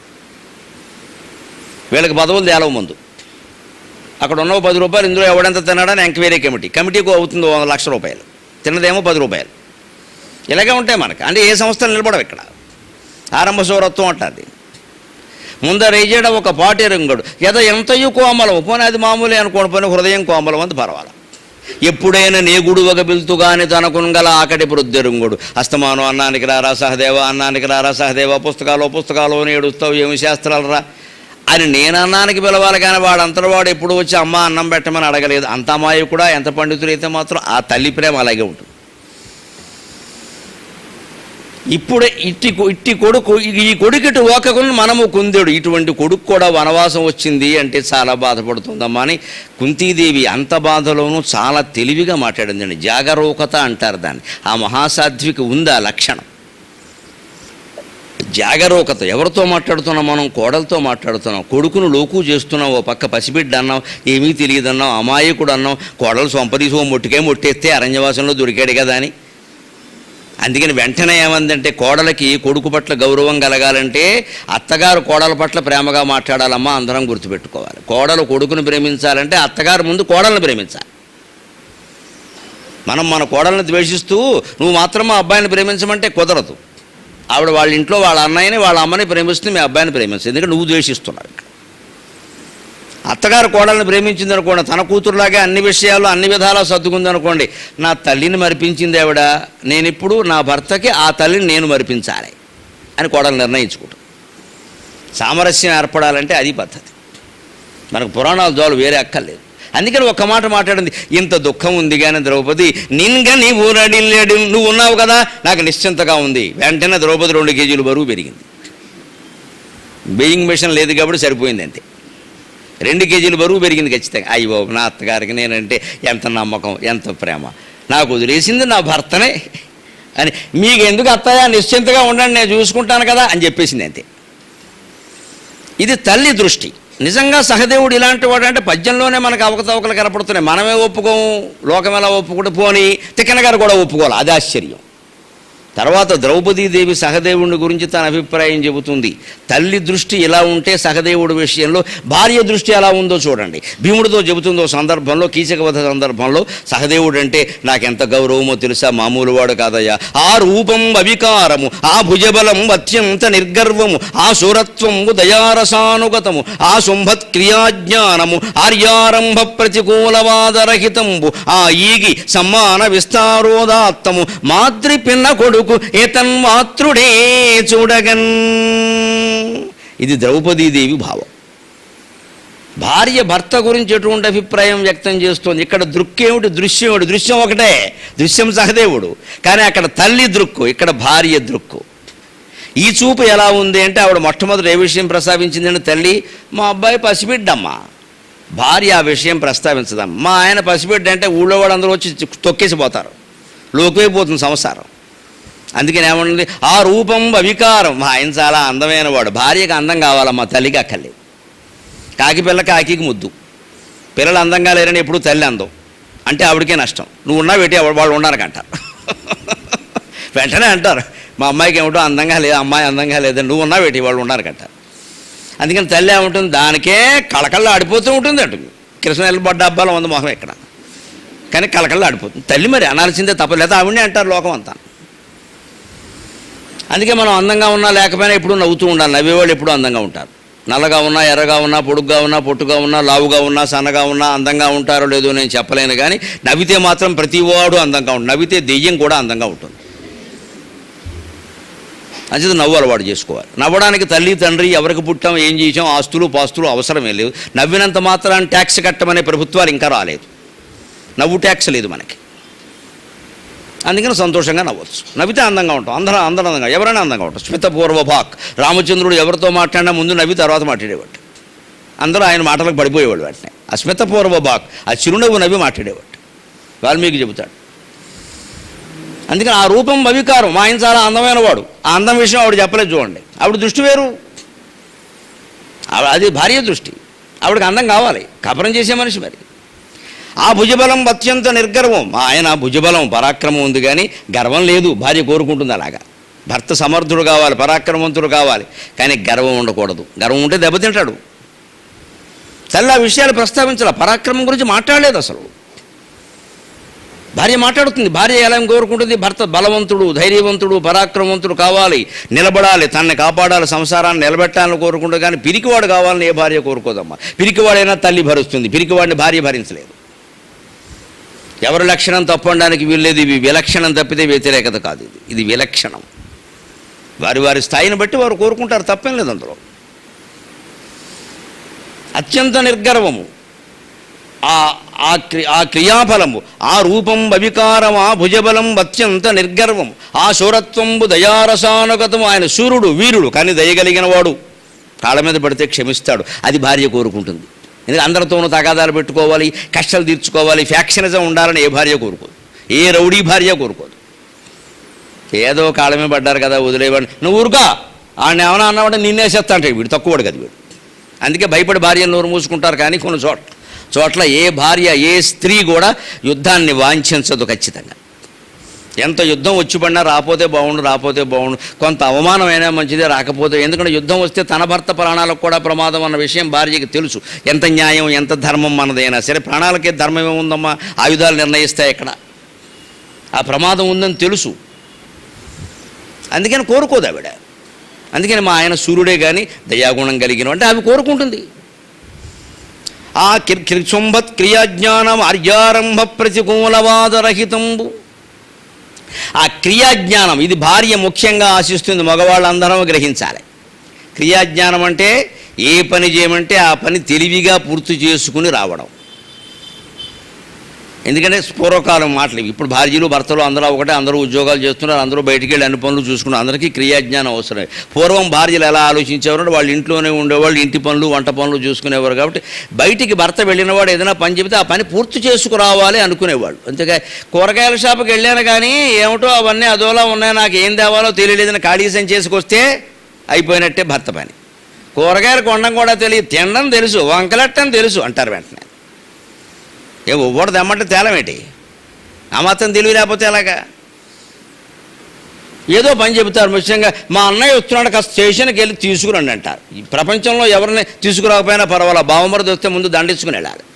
వీళ్ళకి పదవులు తేలవ ముందు అక్కడ ఉన్న ఓ పది రూపాయలు ఇందులో ఎవడెంత తిన్నాడని ఎంక్వైరీ కమిటీ కమిటీకి అవుతుంది ఓ లక్ష రూపాయలు తిన్నదేమో పది రూపాయలు ఇలాగే ఉంటాయి మనకి అంటే ఏ సంస్థలు నిలబడవు ఇక్కడ ఆరంభ సౌరత్వం అంటుంది ముందర ఏజేడ ఒక పాటేరంగడు ఎద ఎంతయు కోమలం పోనీ అది మామూలే అనుకోని పోనీ హృదయం కోమలం అంత పర్వాల ఎప్పుడైనా నే గుడువగ పిలుతుగాని తనకునగల ఆకటి ప్రొద్దెరుంగుడు అస్తమానం అన్నానికి రారా సహదేవ అన్నానికి రారా సహదేవ పుస్తకాలు పుస్తకాలు నేడుస్తావు ఏమి శాస్త్రాలు రా అని నేను అన్నానికి పిలవాలి కానీ వాడు అంతలో వాడు ఎప్పుడు వచ్చి అమ్మ అన్నం పెట్టమని అడగలేదు అంత అమ్మాయి కూడా ఎంత పండితులైతే మాత్రం ఆ తల్లి ప్రేమ అలాగే ఉంటుంది ఇప్పుడే ఇట్టి కొ- ఇట్టి కొడుకు ఈ కొడుకుటి ఓకకుని మనము కుందేడు ఇటువంటి కొడుకు కూడా వనవాసం వచ్చింది అంటే చాలా బాధపడుతుందమ్మా అని కుంతీదేవి అంత బాధలోనూ చాలా తెలివిగా మాట్లాడిందండి జాగరూకత అంటారు దాన్ని ఆ మహాసాధ్వికి ఉంది ఆ లక్షణం జాగరూకత ఎవరితో మాట్లాడుతున్నాం మనం కోడలతో మాట్లాడుతున్నాం కొడుకును లోకు చేస్తున్నాం ఓ పక్క పసిబిడ్డ అన్నాం ఏమీ తెలియదు అన్నాం అమాయకుడు అన్నాం కోడలు సొంపదీసి ఓ మొట్టికే మొట్టేస్తే అరణ్యవాసంలో దొరికాడు కదా అని అందుకని వెంటనే ఏమందంటే కోడలకి కొడుకు పట్ల గౌరవం కలగాలంటే అత్తగారు కోడల పట్ల ప్రేమగా మాట్లాడాలమ్మా అందరం గుర్తుపెట్టుకోవాలి కోడలు కొడుకును ప్రేమించాలంటే అత్తగారు ముందు కోడలను ప్రేమించాలి మనం మన కోడలను ద్వేషిస్తూ నువ్వు మాత్రం మా అబ్బాయిని ప్రేమించమంటే కుదరదు ఆవిడ వాళ్ళ ఇంట్లో వాళ్ళ అన్నయ్యని వాళ్ళ అమ్మని ప్రేమిస్తుంది మీ అబ్బాయిని ప్రేమిస్తుంది ఎందుకంటే నువ్వు ద్వేషిస్తున్నావు ఇక్కడ అత్తగారు కోడల్ని ప్రేమించింది అనుకోండి తన కూతురులాగే అన్ని విషయాలు అన్ని విధాలా సర్దుకుంది అనుకోండి నా తల్లిని మరిపించింది ఆవిడ నేను ఇప్పుడు నా భర్తకి ఆ తల్లిని నేను మరిపించాలి అని కోడలు నిర్ణయించుకుంటాం సామరస్యం ఏర్పడాలంటే అది పద్ధతి మనకు పురాణాల జోలు వేరే అక్కర్లేదు అందుకని ఒక్క మాట మాట్లాడింది ఇంత దుఃఖం ఉంది కానీ ద్రౌపది నిన్గా నీవు నడిల్లేడు నువ్వు ఉన్నావు కదా నాకు నిశ్చింతగా ఉంది వెంటనే ద్రౌపది రెండు కేజీలు బరువు పెరిగింది బెయింగ్ మిషన్ లేదు కాబట్టి సరిపోయింది అంతే రెండు కేజీలు బరువు పెరిగింది ఖచ్చితంగా అయ్యి బాబు నా అత్తగారికి నేనంటే ఎంత నమ్మకం ఎంత ప్రేమ నాకు వదిలేసింది నా భర్తనే అని మీకు ఎందుకు అత్తయ్య నిశ్చింతగా ఉండండి నేను చూసుకుంటాను కదా అని చెప్పేసింది అంతే ఇది తల్లి దృష్టి నిజంగా సహదేవుడు ఇలాంటి వాడు అంటే పద్యంలోనే మనకు అవకతవకలు కనపడుతున్నాయి మనమే ఒప్పుకోము లోకం ఎలా ఒప్పుకుంటే పోని తిక్కన గారు కూడా ఒప్పుకోవాలి అది ఆశ్చర్యం తర్వాత ద్రౌపదీదేవి సహదేవుని గురించి తన అభిప్రాయం చెబుతుంది తల్లి దృష్టి ఎలా ఉంటే సహదేవుడి విషయంలో భార్య దృష్టి ఎలా ఉందో చూడండి భీముడితో చెబుతుందో సందర్భంలో కీచకవధ సందర్భంలో సహదేవుడు అంటే నాకెంత గౌరవమో తెలుసా మామూలు వాడు కాదయ్యా ఆ రూపం అవికారము ఆ భుజబలం అత్యంత నిర్గర్వము ఆ శూరత్వము దయారసానుగతము ఆ శుంభత్ క్రియాజ్ఞానము ఆర్యారంభ ప్రతికూలవాదరహితంబు ఆ ఈగి సమ్మాన విస్తారోదాత్తము మాద్రి పిన్న కొడుకు ఏతన్మాతృడే చూడగన్ ఇది ద్రౌపదీదేవి భావం భార్య భర్త గురించి ఎటువంటి అభిప్రాయం వ్యక్తం చేస్తోంది ఇక్కడ దృక్కేమిటి దృశ్యం ఏమిటి దృశ్యం ఒకటే దృశ్యం సహదేవుడు కానీ అక్కడ తల్లి దృక్కు ఇక్కడ భార్య దృక్కు ఈ చూపు ఎలా ఉంది అంటే ఆవిడ మొట్టమొదటి ఏ విషయం ప్రస్తావించిందంటే తల్లి మా అబ్బాయి పసిబిడ్డమ్మా భార్య ఆ విషయం ప్రస్తావించదమ్మా మా ఆయన పసిబిడ్డ అంటే ఊళ్ళో వాళ్ళందరూ వచ్చి తొక్కేసిపోతారు లోకైపోతుంది సంసారం అందుకని ఏమన్నది ఆ రూపం అవికారం మా ఆయన చాలా అందమైన వాడు భార్యకి అందం కావాలమ్మా తల్లికి అక్కర్లేదు కాకి పిల్ల కాకికి ముద్దు పిల్లలు అందంగా లేరని ఎప్పుడు తల్లి అందం అంటే ఆవిడకే నష్టం నువ్వు ఉన్నా పెట్టి వాళ్ళు ఉన్నారకంటారు వెంటనే అంటారు మా అమ్మాయికి ఏమిటో అందంగా లేదు అమ్మాయి అందంగా లేదని నువ్వు ఉన్నా పెట్టి వాళ్ళు ఉన్నారకంటారు అందుకని తల్లి ఏముంటుంది దానికే కళకళ ఆడిపోతూ ఉంటుంది అంటుంది కృష్ణ బొడ్డ అబ్బాలో ఉంది మొహం ఇక్కడ కానీ కళకళ ఆడిపోతుంది తల్లి మరి అనాల్సిందే తప్ప లేదా ఆవిడనే అంటారు లోకం అంతా అందుకే మనం అందంగా ఉన్నా లేకపోయినా ఎప్పుడు నవ్వుతూ ఉండాలి నవ్వేవాళ్ళు ఎప్పుడూ అందంగా ఉంటారు నల్లగా ఉన్నా ఎర్రగా ఉన్నా పొడుగ్గా ఉన్నా పొట్టుగా ఉన్నా లావుగా ఉన్నా సన్నగా ఉన్నా అందంగా ఉంటారో లేదో నేను చెప్పలేను కానీ నవ్వితే మాత్రం ప్రతివాడు అందంగా ఉంటుంది నవ్వితే దెయ్యం కూడా అందంగా ఉంటుంది అంచేది నవ్వు అలవాటు చేసుకోవాలి నవ్వడానికి తల్లి తండ్రి ఎవరికి పుట్టాం ఏం చేసాం ఆస్తులు పాస్తులు అవసరమే లేవు నవ్వినంత మాత్రాన్ని ట్యాక్స్ కట్టమనే ప్రభుత్వాలు ఇంకా రాలేదు నవ్వు ట్యాక్స్ లేదు మనకి అందుకని సంతోషంగా నవ్వచ్చు నవ్వితే అందంగా ఉంటాం అందరూ అందరూ అందంగా ఎవరైనా అందంగా ఉంటాం స్మితపూర్వ భాక్ రామచంద్రుడు ఎవరితో మాట్లాడినా ముందు నవ్వి తర్వాత మాట్లాడేవాడు అందరూ ఆయన మాటలకు పడిపోయేవాడు వెంటనే ఆ స్మితపూర్వ భాక్ ఆ చిరునవ్వు నవ్వి మాట్లాడేవాడు వాల్మీకి చెబుతాడు అందుకని ఆ రూపం అవికారం మా ఆయన చాలా అందమైన వాడు ఆ అందం విషయం ఆవిడ చెప్పలేదు చూడండి ఆవిడ దృష్టి వేరు ఆవిడ అది భార్య దృష్టి ఆవిడకి అందం కావాలి కపరం చేసే మనిషి మరి ఆ భుజబలం అత్యంత నిర్గర్వం మా ఆయన భుజబలం పరాక్రమం ఉంది కానీ గర్వం లేదు భార్య కోరుకుంటుంది అలాగా భర్త సమర్థుడు కావాలి పరాక్రమవంతుడు కావాలి కానీ గర్వం ఉండకూడదు గర్వం ఉంటే దెబ్బతింటాడు తల్లి ఆ విషయాలు ప్రస్తావించాల పరాక్రమం గురించి మాట్లాడలేదు అసలు భార్య మాట్లాడుతుంది భార్య ఎలా కోరుకుంటుంది భర్త బలవంతుడు ధైర్యవంతుడు పరాక్రమవంతుడు కావాలి నిలబడాలి తనని కాపాడాలి సంసారాన్ని నిలబెట్టాలని కోరుకుంటుంది కానీ పిరికివాడు కావాలని ఏ భార్య కోరుకోదమ్మా పిరికివాడైనా తల్లి భరుస్తుంది పిరికివాడిని భార్య భరించలేదు ఎవరి లక్షణం తప్పడానికి వీల్లేదు ఇవి విలక్షణం తప్పితే వ్యతిరేకత కాదు ఇది ఇది విలక్షణం వారి వారి స్థాయిని బట్టి వారు కోరుకుంటారు తప్పేం లేదు అందులో అత్యంత నిర్గర్వము ఆ ఆ క్రి ఆ క్రియాఫలము ఆ రూపం అవికారం ఆ భుజబలం అత్యంత నిర్గర్వం ఆ శూరత్వంబు దయారసానుగతము ఆయన సూర్యుడు వీరుడు కానీ దయగలిగిన వాడు కాళ్ళ మీద పడితే క్షమిస్తాడు అది భార్య కోరుకుంటుంది ఎందుకంటే అందరితోనూ తగాదాలు పెట్టుకోవాలి కష్టాలు తీర్చుకోవాలి ఫ్యాక్షనిజం ఉండాలని ఏ భార్య కోరుకోదు ఏ రౌడీ భార్య కోరుకోదు ఏదో కాళ్ళమే పడ్డారు కదా వదిలేవాడిని నువ్వు ఊరుకా ఆయన ఏమైనా అన్నామంటే నిన్నేసేస్తా అంటే వీడు తక్కువడు కదా వీడు అందుకే భయపడి భార్యను నోరు మూసుకుంటారు కానీ కొన్ని చోట్ల చోట్ల ఏ భార్య ఏ స్త్రీ కూడా యుద్ధాన్ని వాంఛించదు ఖచ్చితంగా ఎంత యుద్ధం వచ్చి పడినా రాపోతే బాగుండు రాపోతే బాగుండు కొంత అవమానమైనా మంచిదే రాకపోతే ఎందుకంటే యుద్ధం వస్తే తన భర్త ప్రాణాలకు కూడా ప్రమాదం అన్న విషయం భార్యకి తెలుసు ఎంత న్యాయం ఎంత ధర్మం మనదైనా సరే ప్రాణాలకే ధర్మం ఏముందమ్మా ఆయుధాలు నిర్ణయిస్తాయి ఇక్కడ ఆ ప్రమాదం ఉందని తెలుసు అందుకని కోరుకోదు ఆవిడ అందుకని మా ఆయన సూర్యుడే కానీ దయాగుణం కలిగిన అంటే అవి కోరుకుంటుంది ఆ కిర్సంభత్ క్రియాజ్ఞానం ఆర్యారంభ ప్రతికూలవాదరహితంబు ఆ క్రియాజ్ఞానం ఇది భార్య ముఖ్యంగా ఆశిస్తుంది మగవాళ్ళందరం గ్రహించాలి క్రియాజ్ఞానం అంటే ఏ పని చేయమంటే ఆ పని తెలివిగా పూర్తి చేసుకుని రావడం ఎందుకంటే పూర్వకాలం మాటలు ఇవి. ఇప్పుడు భార్యలు భర్తలు అందరూ ఒకటే అందరూ ఉద్యోగాలు చేస్తున్నారు అందరూ బయటికి వెళ్ళి అన్ని పనులు చూసుకున్నారు అందరికీ క్రియాజ్ఞానం అవసరమే పూర్వం భార్యలు ఎలా ఆలోచించేవారు వాళ్ళు ఇంట్లోనే ఉండేవాళ్ళు ఇంటి పనులు వంట పనులు చూసుకునేవారు కాబట్టి బయటికి భర్త వెళ్ళినవాడు ఏదైనా పని చెబితే ఆ పని పూర్తి చేసుకురావాలి అనుకునేవాళ్ళు అంతేగా కూరగాయల షాపుకి వెళ్ళాను కానీ ఏమిటో అవన్నీ అదోలా ఉన్నాయి నాకు ఏం తేవాలో తెలియలేదని ఖాళీ సంచి చేసుకొస్తే అయిపోయినట్టే భర్త పని కూరగాయలు కొనడం కూడా తెలియదు తినడం తెలుసు వంకలెట్టని తెలుసు అంటారు వెంటనే ఏ ఒవ్వడు తెమ్మంటే తేలమేటి ఆ మాత్రం తెలివి లేకపోతే ఎలాగా ఏదో పని చెబుతారు ముఖ్యంగా మా అన్నయ్య వస్తున్నాడు కాస్త స్టేషన్కి వెళ్ళి తీసుకురండి అంటారు ఈ ప్రపంచంలో ఎవరిని తీసుకురాకపోయినా పర్వాలా బావమరది వస్తే ముందు దండించుకుని వెళ్ళాలి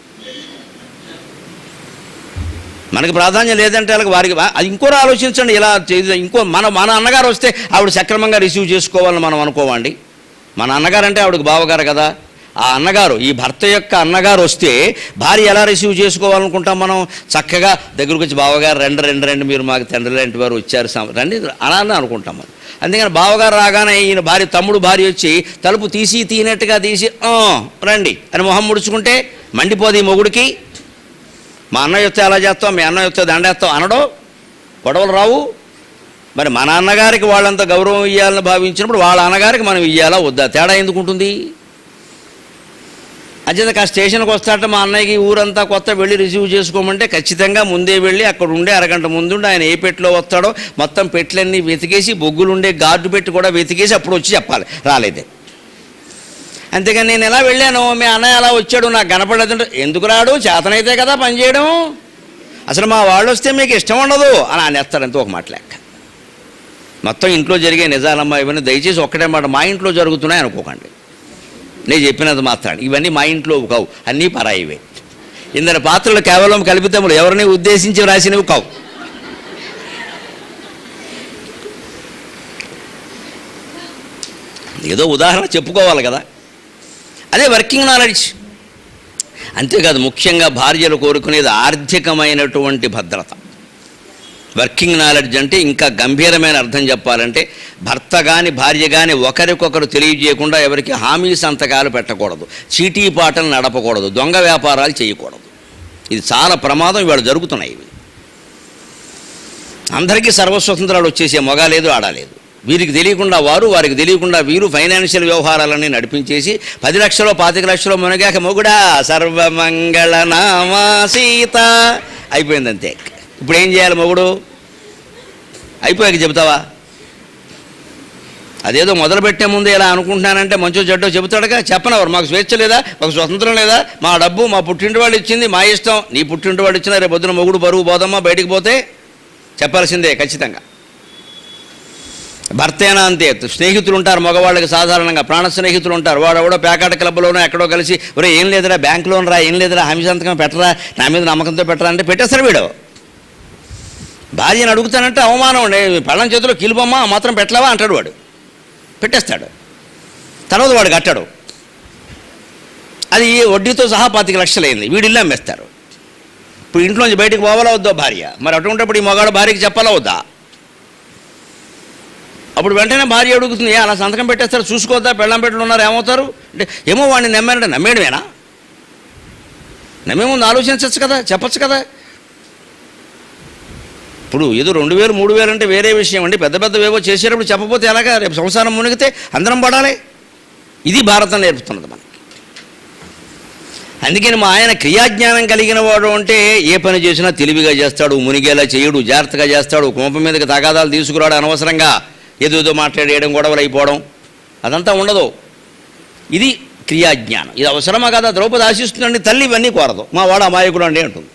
మనకి ప్రాధాన్యం లేదంటే వాళ్ళకి వారికి వా- అది ఇంకోరు ఆలోచించండి ఇలా చేసి ఇంకో మన మన అన్నగారు వస్తే ఆవిడ సక్రమంగా రిసీవ్ చేసుకోవాలని మనం అనుకోవండి మన అన్నగారు అంటే ఆవిడకి బావగారు కదా ఆ అన్నగారు ఈ భర్త యొక్క అన్నగారు వస్తే భార్య ఎలా రిసీవ్ చేసుకోవాలనుకుంటాం మనం చక్కగా దగ్గరకు వచ్చి బావగారు రెండు రెండు రెండు మీరు మాకు తండ్రి లాంటి వారు వచ్చారు సం- రండి అలా అని అనుకుంటాం మనం అందుకని బావగారు రాగానే ఈయన భార్య తమ్ముడు భార్య వచ్చి తలుపు తీసి తీనట్టుగా తీసి "ఆ, రండి అని మొహం ముడుచుకుంటే మండిపోదు ఈ మొగుడికి మా అన్న యొస్తే అలా చేస్తాం మీ అన్న యొస్తే దండేస్తాం అనడం గొడవలు రావు మరి మన అన్నగారికి వాళ్ళంత గౌరవం ఇవ్వాలని భావించినప్పుడు వాళ్ళ అన్నగారికి మనం ఇవ్వాలా వద్దా తేడా ఎందుకు ఉంటుంది అంచేత ఆ స్టేషన్కి వస్తాట మా అన్నయ్యకి ఊరంతా కొత్త వెళ్ళి రిసీవ్ చేసుకోమంటే ఖచ్చితంగా ముందే వెళ్ళి అక్కడ ఉండే అరగంట ముందుండి ఆయన ఏ పెట్టిలో వస్తాడో మొత్తం పెట్లన్నీ వెతికేసి బొగ్గులు ఉండే గార్డు పెట్టి కూడా వెతికేసి అప్పుడు వచ్చి చెప్పాలి రాలేదే అంతేగాని నేను ఎలా వెళ్ళాను మీ అన్నయ్య అలా వచ్చాడు నాకు కనపడలేదంటే ఎందుకు రాడు చేతనైతే కదా పని చేయడం అసలు మా వాళ్ళు వస్తే మీకు ఇష్టం ఉండదు అని అనేస్తాడంతే ఒక మాట లెక్క మొత్తం ఇంట్లో జరిగే నిజాలమ్మా ఇవన్నీ దయచేసి ఒక్కటే మాట మా ఇంట్లో జరుగుతున్నాయి అనుకోకండి నేను చెప్పినది మాత్రాన్ని ఇవన్నీ మా ఇంట్లో కావు అన్నీ పరాయివే ఇందరి పాత్రలు కేవలం కల్పితములు ఎవరిని ఉద్దేశించి రాసినవి కావు ఏదో ఉదాహరణ చెప్పుకోవాలి కదా అదే వర్కింగ్ నాలెడ్జ్ అంతేకాదు ముఖ్యంగా భార్యలు కోరుకునేది ఆర్థికమైనటువంటి భద్రత వర్కింగ్ నాలెడ్జ్ అంటే ఇంకా గంభీరమైన అర్థం చెప్పాలంటే భర్త కానీ భార్య కానీ ఒకరికొకరు తెలియజేయకుండా ఎవరికి హామీ సంతకాలు పెట్టకూడదు చీటీ పాటలు నడపకూడదు దొంగ వ్యాపారాలు చేయకూడదు ఇది చాలా ప్రమాదం ఇవాళ జరుగుతున్నాయి ఇవి అందరికీ సర్వస్వతంత్రాలు వచ్చేసే మొగ లేదు ఆడలేదు వీరికి తెలియకుండా వారు వారికి తెలియకుండా వీరు ఫైనాన్షియల్ వ్యవహారాలన్నీ నడిపించేసి పది లక్షలు పాతిక లక్షలు మునగాక మొగుడా సర్వమంగళ నామా సీత అయిపోయింది అంతే ఇప్పుడు ఏం చేయాలి మొగుడు అయిపోయాక చెబుతావా అదేదో మొదలు పెట్టే ముందు ఇలా అనుకుంటున్నానంటే మంచో చెడ్డో చెబుతాడుగా చెప్పనవరు మాకు స్వేచ్ఛ లేదా మాకు స్వతంత్రం లేదా మా డబ్బు మా పుట్టింటి వాళ్ళు ఇచ్చింది మా ఇష్టం నీ పుట్టింటి వాళ్ళు ఇచ్చిన రేపు పొద్దున మొగుడు బరువు పోదమ్మా బయటికి పోతే చెప్పాల్సిందే ఖచ్చితంగా భర్తేనా అంతే స్నేహితులు ఉంటారు మగవాళ్ళకి సాధారణంగా ప్రాణ స్నేహితులు ఉంటారు వాడు ఎవడో పేకాట క్లబ్లోనో ఎక్కడో కలిసి ఒరే ఏం లేదురా బ్యాంకులోన రా ఏం లేదురా హామీ సంతకం పెట్టరా నా మీద నమ్మకంతో పెట్టరా అంటే పెట్టేస్తారు వీడు భార్యను అడుగుతానంటే అవమానం అండి పళ్ళం చేతిలో కిలుపమ్మా ఆ మాత్రం పెట్టలేవా అంటాడు వాడు పెట్టేస్తాడు తర్వాత వాడు కట్టాడు అది వడ్డీతో సహా పాతిక లక్షలైంది వీడు ఇల్లు అమ్మేస్తారు ఇప్పుడు ఇంట్లోంచి బయటకు పోవాలా వద్దా భార్య మరి అటువంటిప్పుడు ఈ మగాడు భార్యకి చెప్పాలా వద్దా అప్పుడు వెంటనే భార్య అడుగుతుంది "ఏ, అలా సంతకం పెట్టేస్తారు చూసుకోవద్దా పెళ్ళం పెట్టలు ఉన్నారు ఏమవుతారు అంటే ఏమో వాడిని నమ్మారంటే నమ్మేయడమేనా నమ్మే ముందు ఆలోచించవచ్చు కదా చెప్పచ్చు కదా ఇప్పుడు ఏదో రెండు వేలు మూడు వేలు అంటే వేరే విషయం అండి పెద్ద పెద్దవేవో చేసేటప్పుడు చెప్పకపోతే ఎలాగా రేపు సంసారం మునిగితే అందరం పడాలి ఇది భారతం నేర్పుతున్నది మనకి అందుకని మా ఆయన క్రియాజ్ఞానం కలిగిన వాడు అంటే ఏ పని చేసినా తెలివిగా చేస్తాడు మునిగేలా చేయడు జాగ్రత్తగా చేస్తాడు కోపం మీదకి తగాదాలు తీసుకురాడు అనవసరంగా ఏదేదో మాట్లాడేయడం గొడవలు అయిపోవడం అదంతా ఉండదు ఇది క్రియాజ్ఞానం ఇది అవసరమా కదా ద్రౌపది ఆశిస్తుందండి తల్లి ఇవన్నీ కోరదు మా వాడు అమాయకుడు అండి అంటుంది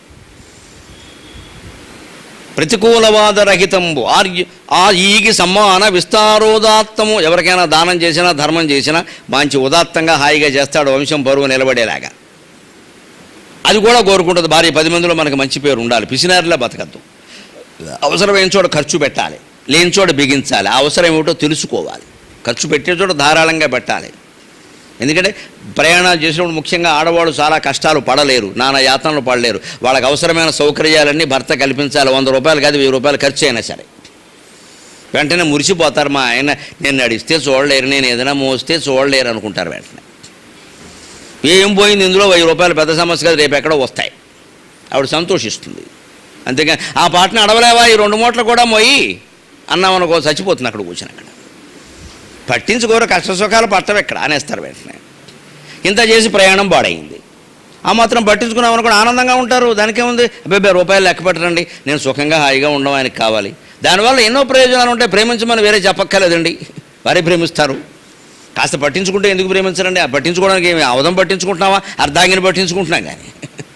ప్రతికూలవాద రహితంబు ఆర్య ఆ ఈగి సమ్మాన విస్తారోదాత్తము ఎవరికైనా దానం చేసినా ధర్మం చేసినా మంచి ఉదాత్తంగా హాయిగా చేస్తాడు వంశం పరువు నిలబడేలాగా అది కూడా కోరుకుంటుంది భార్య పది మందిలో మనకు మంచి పేరు ఉండాలి పిసినారిలా బతకద్దు అవసరమైన చోట ఖర్చు పెట్టాలి లేని చోట బిగించాలి ఆ అవసరం ఏమిటో తెలుసుకోవాలి ఖర్చు పెట్టే చోట ధారాళంగా పెట్టాలి ఎందుకంటే ప్రయాణాలు చేసినప్పుడు ముఖ్యంగా ఆడవాళ్ళు చాలా కష్టాలు పడలేరు నానా యాతనలు పడలేరు వాళ్ళకి అవసరమైన సౌకర్యాలన్నీ భర్త కల్పించాలి వంద రూపాయలు కాదు వెయ్యి రూపాయలు ఖర్చు అయినా సరే వెంటనే మురిసిపోతారు మా ఆయన నేను నడిస్తే చూడలేరు నేను ఏదైనా మోస్తే చూడలేరు అనుకుంటారు వెంటనే ఏం పోయింది ఇందులో వెయ్యి రూపాయలు పెద్ద సమస్య కాదు రేపు ఎక్కడో వస్తాయి ఆవిడ సంతోషిస్తుంది అంతేగాని ఆ పాటను అడవలేవా ఈ రెండు మూటలు కూడా మోయి అన్నామనుకో చచ్చిపోతుంది అక్కడ కూర్చుని అక్కడ పట్టించుకోరు కష్ట సుఖాలు పట్టవు ఎక్కడ అనేస్తారు వెంటనే ఇంత చేసి ప్రయాణం పాడైంది ఆ మాత్రం పట్టించుకున్నాం అనుకోండి ఆనందంగా ఉంటారు దానికేముంది అబ్బాయి రూపాయలు లెక్క పెట్టరండి నేను సుఖంగా హాయిగా ఉండడం ఆయనకి కావాలి దానివల్ల ఎన్నో ప్రయోజనాలు ఉంటాయి ప్రేమించమని వేరే చెప్పక్కర్లేదండి వారే ప్రేమిస్తారు కాస్త పట్టించుకుంటే ఎందుకు ప్రేమించరండి ఆ పట్టించుకోవడానికి ఏమి అవధం పట్టించుకుంటున్నావా అర్ధాంగిని పట్టించుకుంటున్నాం కానీ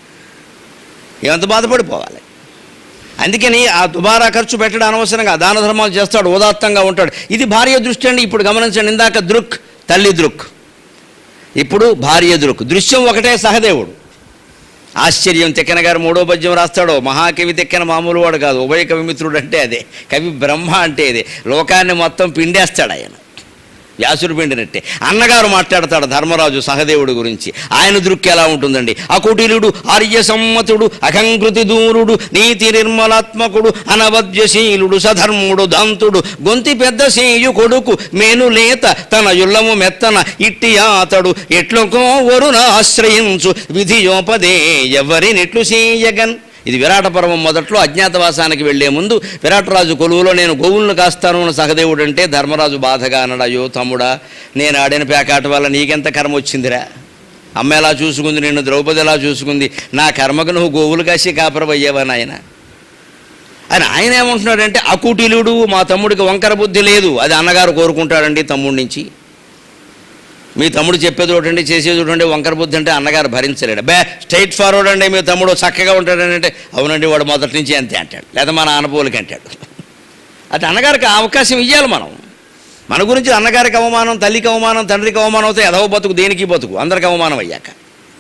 ఏమంత బాధపడిపోవాలి అందుకని ఆ దుబారా ఖర్చు పెట్టడం అనవసరంగా దాన ధర్మాలు చేస్తాడు ఉదాత్తంగా ఉంటాడు ఇది భార్య దృష్టి అండి ఇప్పుడు గమనించండి ఇందాక దృక్ తల్లి దృక్ ఇప్పుడు భార్య దృక్ దృశ్యం ఒకటే సహదేవుడు ఆశ్చర్యం తెక్కన గారు మూడో పద్యం రాస్తాడో మహాకవి తెక్కన మామూలు వాడు కాదు ఉభయ కవిమిత్రుడు అంటే అదే కవి బ్రహ్మ అంటే అదే లోకాన్ని మొత్తం పిండేస్తాడు ఆయన వ్యాసుడు పిండినట్టే అన్నగారు మాట్లాడతాడు ధర్మరాజు సహదేవుడి గురించి ఆయన దృక్కి ఎలా ఉంటుందండి అకుటిలుడు ఆర్య సమ్మతుడు అకంకృతి దూరుడు నీతి నిర్మలాత్మకుడు అనవద్యశీలుడు సధర్ముడు దంతుడు గొంతి పెద్ద సేయు కొడుకు మేను లేత తన యుల్లము మెత్తన ఇట్టి అతడు ఎట్లుకో వరుణ ఆశ్రయించు విధియోపదే ఎవరినెట్లు చేయగన్ ఇది విరాట పర్వం మొదట్లో అజ్ఞాతవాసానికి వెళ్లే ముందు విరాటరాజు కొలువులో నేను గోవులను కాస్తాను అని సహదేవుడు అంటే ధర్మరాజు బాధగా అన్నాడు అయ్యో తమ్ముడా నేను ఆడిన పేకాట వల్ల నీకెంత కర్మ వచ్చిందిరా అమ్మ ఎలా చూసుకుంది నిన్ను ద్రౌపది ఎలా చూసుకుంది నా కర్మకు నువ్వు గోవులు కాసి కాపరవయ్యావా నాయన అని ఆయన ఏమంటున్నాడంటే అకుటిలుడు మా తమ్ముడికి వంకర బుద్ధి లేదు అది అన్నగారు కోరుకుంటాడండి తమ్ముడి నుంచి మీ తమ్ముడు చెప్పేది ఒకటండి చేసేది ఒకటండి వంకర బుద్ధి అంటే అన్నగారు భరించలేడు బే స్ట్రైట్ ఫార్వర్డ్ అండి మీ తమ్ముడు చక్కగా ఉంటాడని అంటే అవునండి వాడు మొదటి నుంచి అంతే అంటాడు లేదా మా నాన్న పోలికి అంటాడు అటు అన్నగారికి ఆ అవకాశం ఇవ్వాలి మనం మన గురించి అన్నగారికి అవమానం తల్లికి అవమానం తండ్రికి అవమానం అవుతాయి ఎదవ బతుకు దేనికి బతుకు అందరికి అవమానం అయ్యాక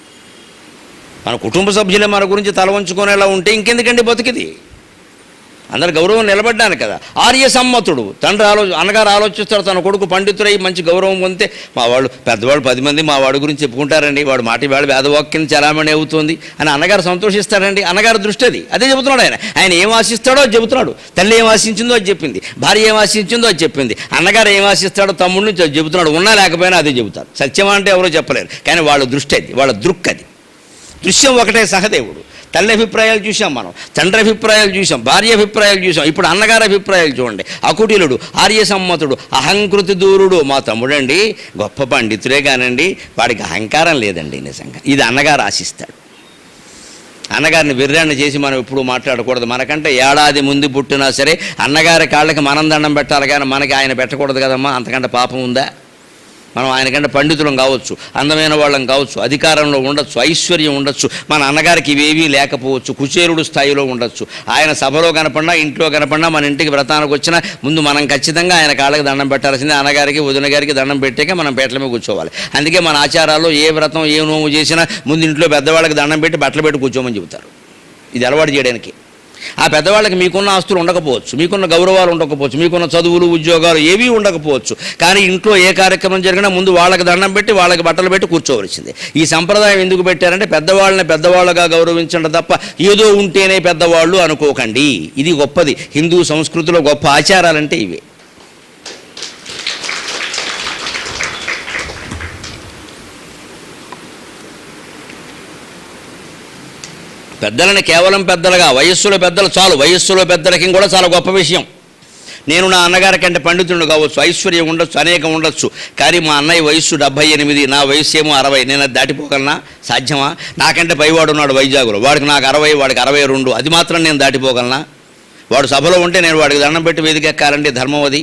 మన కుటుంబ సభ్యులే మన గురించి తల వంచుకునేలా ఉంటే ఇంకెందుకండి బతుకిది అందరు గౌరవం నిలబడ్డాను కదా ఆర్య సమ్మతుడు తండ్రి ఆలో అన్నగారు ఆలోచిస్తాడు తన కొడుకు పండితుడై మంచి గౌరవం పొందితే మా వాళ్ళు పెద్దవాళ్ళు పది మంది మా వాడి గురించి చెప్పుకుంటారండి వాడు మాటి వాడు వేదవాక్యం చలామణి అవుతుంది అని అన్నగారు సంతోషిస్తాడండి అన్నగారు దృష్టి అది అదే చెబుతున్నాడు ఆయన ఆయన ఏం ఆశిస్తాడో అది చెబుతున్నాడు తల్లి ఏం ఆశించిందో అది చెప్పింది భార్య ఏం ఆశించిందో అది చెప్పింది అన్నగారు ఏం ఆశిస్తాడో తమ్ముడిని చె- చెబుతున్నాడు ఉన్నా లేకపోయినా అదే చెబుతారు సత్యమా అంటే ఎవరో చెప్పలేరు కానీ వాళ్ళ దృష్టి అది వాళ్ళ దృక్ అది దృశ్యం ఒకటే సహదేవుడు తల్లి అభిప్రాయాలు చూసాం మనం తండ్రి అభిప్రాయాలు చూసాం భార్య అభిప్రాయాలు చూసాం ఇప్పుడు అన్నగారి అభిప్రాయాలు చూడండి అకుటిలుడు ఆర్య సమ్మతుడు అహంకృతి దూరుడు మా తమ్ముడండి గొప్ప పండితుడే కానండి వాడికి అహంకారం లేదండి నిజంగా ఇది అన్నగారు ఆశిస్తాడు అన్నగారిని విర్రాన్ని చేసి మనం ఎప్పుడు మాట్లాడకూడదు మనకంటే ఏడాది ముందు పుట్టినా సరే అన్నగారి కాళ్ళకి మనం దండం పెట్టాలి కానీ మనకి ఆయన పెట్టకూడదు కదమ్మా అంతకంటే పాపం ఉందా మనం ఆయనకంటే పండితులం కావచ్చు అందమైన వాళ్ళం కావచ్చు అధికారంలో ఉండొచ్చు ఐశ్వర్యం ఉండొచ్చు మన అన్నగారికి ఇవేవీ లేకపోవచ్చు కుచేరుడు స్థాయిలో ఉండొచ్చు ఆయన సభలో కనపడినా ఇంట్లో కనపడినా మన ఇంటికి వ్రతానికి వచ్చినా ముందు మనం ఖచ్చితంగా ఆయన కాళ్ళకి దండం పెట్టాల్సిందే అన్నగారికి వదిన గారికి దండం పెట్టాక మనం పేటల మీద కూర్చోవాలి అందుకే మన ఆచారాల్లో ఏ వ్రతం ఏ నోము చేసినా ముందు ఇంట్లో పెద్దవాళ్ళకి దండం పెట్టి బట్టలు పెట్టి కూర్చోమని చెబుతారు ఇది అలవాటు చేయడానికి ఆ పెద్దవాళ్ళకి మీకున్న ఆస్తులు ఉండకపోవచ్చు మీకున్న గౌరవాలు ఉండకపోవచ్చు మీకున్న చదువులు ఉద్యోగాలు ఏవీ ఉండకపోవచ్చు కానీ ఇంట్లో ఏ కార్యక్రమం జరిగినా ముందు వాళ్ళకి దండం పెట్టి వాళ్ళకి బట్టలు పెట్టి కూర్చోవలసిందే ఈ సంప్రదాయం ఎందుకు పెట్టారంటే పెద్దవాళ్ళని పెద్దవాళ్ళగా గౌరవించడం తప్ప ఏదో ఉంటేనే పెద్దవాళ్ళు అనుకోకండి ఇది గొప్పది హిందూ సంస్కృతిలో గొప్ప ఆచారాలంటే ఇవే పెద్దలని కేవలం పెద్దలుగా వయస్సులో పెద్దలు చాలు వయస్సులో పెద్దలకి కూడా చాలా గొప్ప విషయం నేను నా అన్నగారి కంటే పండితుడు కావచ్చు ఐశ్వర్యం ఉండొచ్చు అనేకం ఉండొచ్చు కానీ మా అన్నయ్య వయస్సు డెబ్బై ఎనిమిది నా వయస్సు ఏమో అరవై నేను అది దాటిపోగలనా సాధ్యమా నాకంటే పైవాడు ఉన్నాడు వైజాగులో వాడికి నాకు అరవై వాడికి అరవై రెండు అది మాత్రం నేను దాటిపోగలనా వాడు సభలో ఉంటే నేను వాడికి దండం పెట్టి వేదికెక్కాలండి ధర్మం అది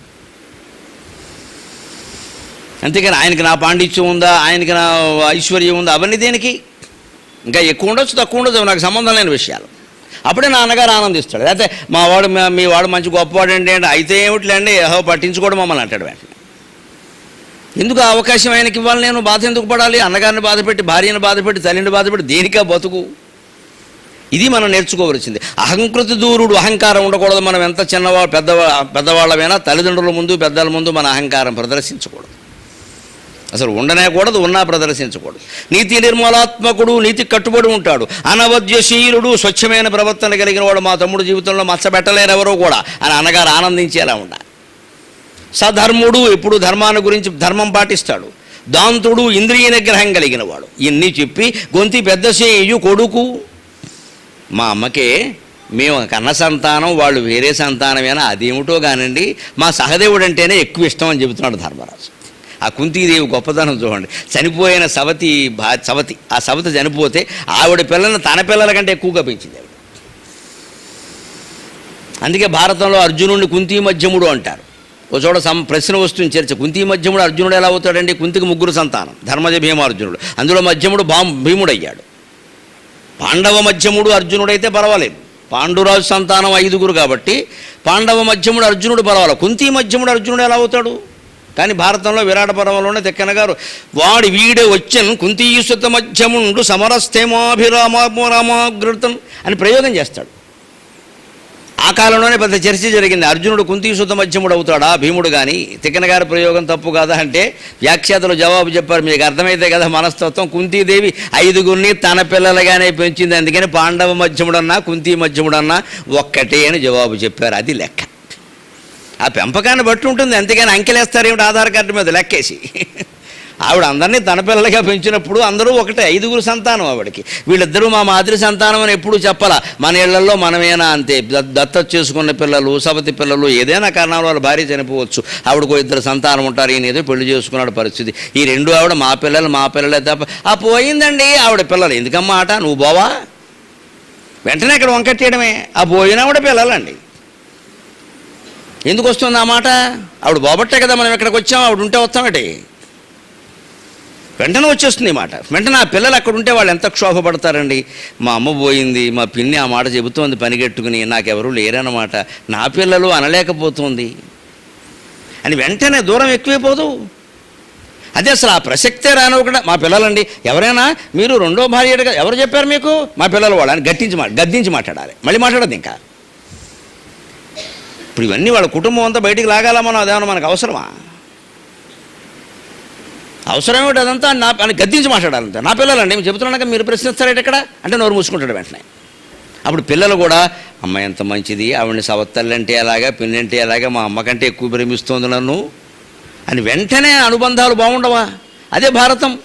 అంతేకాని ఆయనకి నా పాండిత్యం ఉందా ఆయనకి నా ఐశ్వర్యం ఉందా అవన్నీ దేనికి ఇంకా ఎక్కువ ఉండొచ్చు తక్కువ ఉండొచ్చు నాకు సంబంధం లేని విషయాలు అప్పుడే నా అన్నగారు ఆనందిస్తాడు లేకపోతే మా వాడు మా- మీ వాడు మంచి గొప్పవాడు ఏంటి అంటే అయితే ఏమిటిలేండి ఏహో పట్టించుకోవడం మమ్మల్ని అంటాడు వెంటనే ఎందుకు ఆ అవకాశం ఆయనకి ఇవ్వాలి నేను బాధ ఎందుకు పడాలి అన్నగారిని బాధపెట్టి భార్యను బాధపెట్టి తల్లిని బాధపెట్టి దేనికా బతుకు ఇది మనం నేర్చుకోవలసింది అహంకృతి దూరుడు అహంకారం ఉండకూడదు మనం ఎంత చిన్నవాళ్ళు పెద్దవా పెద్దవాళ్ళమైనా తల్లిదండ్రుల ముందు పెద్దల ముందు మన అహంకారం ప్రదర్శించకూడదు అసలు ఉండనే కూడదు ఉన్నా ప్రదర్శించకూడదు నీతి నిర్మలాత్మకుడు నీతి కట్టుబడి ఉంటాడు అనవద్యశీలుడు స్వచ్ఛమైన ప్రవర్తన కలిగిన వాడు మా తమ్ముడు జీవితంలో మచ్చబెట్టలేరు ఎవరో కూడా అని అన్నగారు ఆనందించేలా ఉండాలి సధర్ముడు ఎప్పుడు ధర్మాన్ని గురించి ధర్మం పాటిస్తాడు దాంతుడు ఇంద్రియ నిగ్రహం కలిగిన వాడు ఇన్ని చెప్పి గొంతి పెద్ద సేయు కొడుకు మా అమ్మకే మేము కన్న సంతానం వాళ్ళు వేరే సంతానమేనా అదేమిటో కానండి మా సహదేవుడు అంటేనే ఎక్కువ ఇష్టం అని చెబుతున్నాడు ధర్మరాజు ఆ కుంతీదేవి గొప్పతనం చూడండి చనిపోయిన సవతి భా సవతి ఆ సవతి చనిపోతే ఆవిడ పిల్లల్ని తన పిల్లల కంటే ఎక్కువగా పెంచింది ఆవిడ అందుకే భారతంలో అర్జునుడిని కుంతి మధ్యముడు అంటారు ఓ చోట సం ప్రశ్న వస్తుంది చర్చ కుంతి మధ్యముడు అర్జునుడు ఎలా అవుతాడండి కుంతికి ముగ్గురు సంతానం ధర్మజ భీమార్జునుడు అందులో మధ్యముడు బాం భీముడు అయ్యాడు పాండవ మధ్యముడు అర్జునుడైతే పర్వాలేదు పాండురాజు సంతానం ఐదుగురు కాబట్టి పాండవ మధ్యముడు అర్జునుడు పర్వాలేదు కుంతి మధ్యముడు అర్జునుడు ఎలా అవుతాడు కానీ భారతంలో విరాట పర్వంలోనే తెక్కన గారు వాడి వీడే వచ్చన్ కుంతీసుత మధ్యముండు సమరస్థేమాభిరామాగ్రతం అని ప్రయోగం చేస్తాడు ఆ కాలంలోనే పెద్ద చర్చ జరిగింది అర్జునుడు కుంతీసుత మధ్యముడు అవుతాడా భీముడు కానీ తిక్కన గారి ప్రయోగం తప్పు కాదా అంటే వ్యాఖ్యాతలు జవాబు చెప్పారు మీకు అర్థమైతే కదా మనస్తత్వం కుంతీదేవి ఐదుగురిని తన పిల్లలుగానే పెంచింది అందుకని పాండవ మధ్యముడన్నా కుంతీ మధ్యముడన్నా ఒక్కటే అని జవాబు చెప్పారు అది లెక్క ఆ పెంపకాన్ని బట్టి ఉంటుంది అంతేగాని అంకెలేస్తారేమిటి ఆధార్ కార్డు మీద లెక్కేసి ఆవిడ అందరినీ తన పిల్లలుగా పెంచినప్పుడు అందరూ ఒకటే ఐదుగురు సంతానం ఆవిడకి వీళ్ళిద్దరూ మా మాదిరి సంతానం అని ఎప్పుడూ చెప్పాలా మన ఇళ్లలో మనమేనా అంతే ద- దత్తత చేసుకున్న పిల్లలు సవతి పిల్లలు ఏదైనా కారణాల వల్ల భార్య చనిపోవచ్చు ఆవిడకు ఇద్దరు సంతానం ఉంటారు ఈయన ఏదో పెళ్లి చేసుకున్నాడు పరిస్థితి ఈ రెండు ఆవిడ మా పిల్లలు మా పిల్లలే తప్ప ఆ పోయిందండి ఆవిడ పిల్లలు ఎందుకమ్మా ఆట నువ్వు పోవా వెంటనే ఇక్కడ వంకట్టేయడమే ఆ పోయిన ఆవిడ పిల్లలండి ఎందుకు వస్తుంది ఆ మాట ఆవిడ బాబట్టే కదా మనం ఇక్కడికి వచ్చాం ఆవిడ ఉంటే వస్తామటి వెంటనే వచ్చేస్తుంది ఈ మాట వెంటనే ఆ పిల్లలు అక్కడ ఉంటే వాళ్ళు ఎంత క్షోభపడతారండి మా అమ్మ పోయింది మా పిన్ని ఆ మాట చెబుతోంది పనిగట్టుకుని నాకెవరూ లేరన్నమాట నా పిల్లలు అనలేకపోతుంది అని వెంటనే దూరం ఎక్కువైపోదు అదే అసలు ఆ ప్రసక్తే రానివ్వకుండా మా పిల్లలండి ఎవరైనా మీరు రెండో భార్యగా ఎవరు చెప్పారు మీకు మా పిల్లలు వాళ్ళని గట్టించి మా గద్దించి మాట్లాడాలి మళ్ళీ మాట్లాడదు ఇంకా ఇప్పుడు ఇవన్నీ వాళ్ళ కుటుంబం అంతా బయటికి లాగాలా మనం అదేమన్నా మనకు అవసరమా అవసరం ఏమిటి అదంతా నా అని గద్దించి మాట్లాడాలంతే నా పిల్లలండి మేము చెబుతున్నాక మీరు ప్రశ్నిస్తారేట ఇక్కడ అంటే నోరు మూసుకుంటాడు వెంటనే అప్పుడు పిల్లలు కూడా అమ్మ ఎంత మంచిది ఆవిడని సవత్తల్లంటే ఎలాగా పిన్నంటే ఎలాగా మా అమ్మకంటే ఎక్కువ ప్రేమిస్తోంది నన్ను అని వెంటనే అనుబంధాలు బాగుండవా అదే భారతం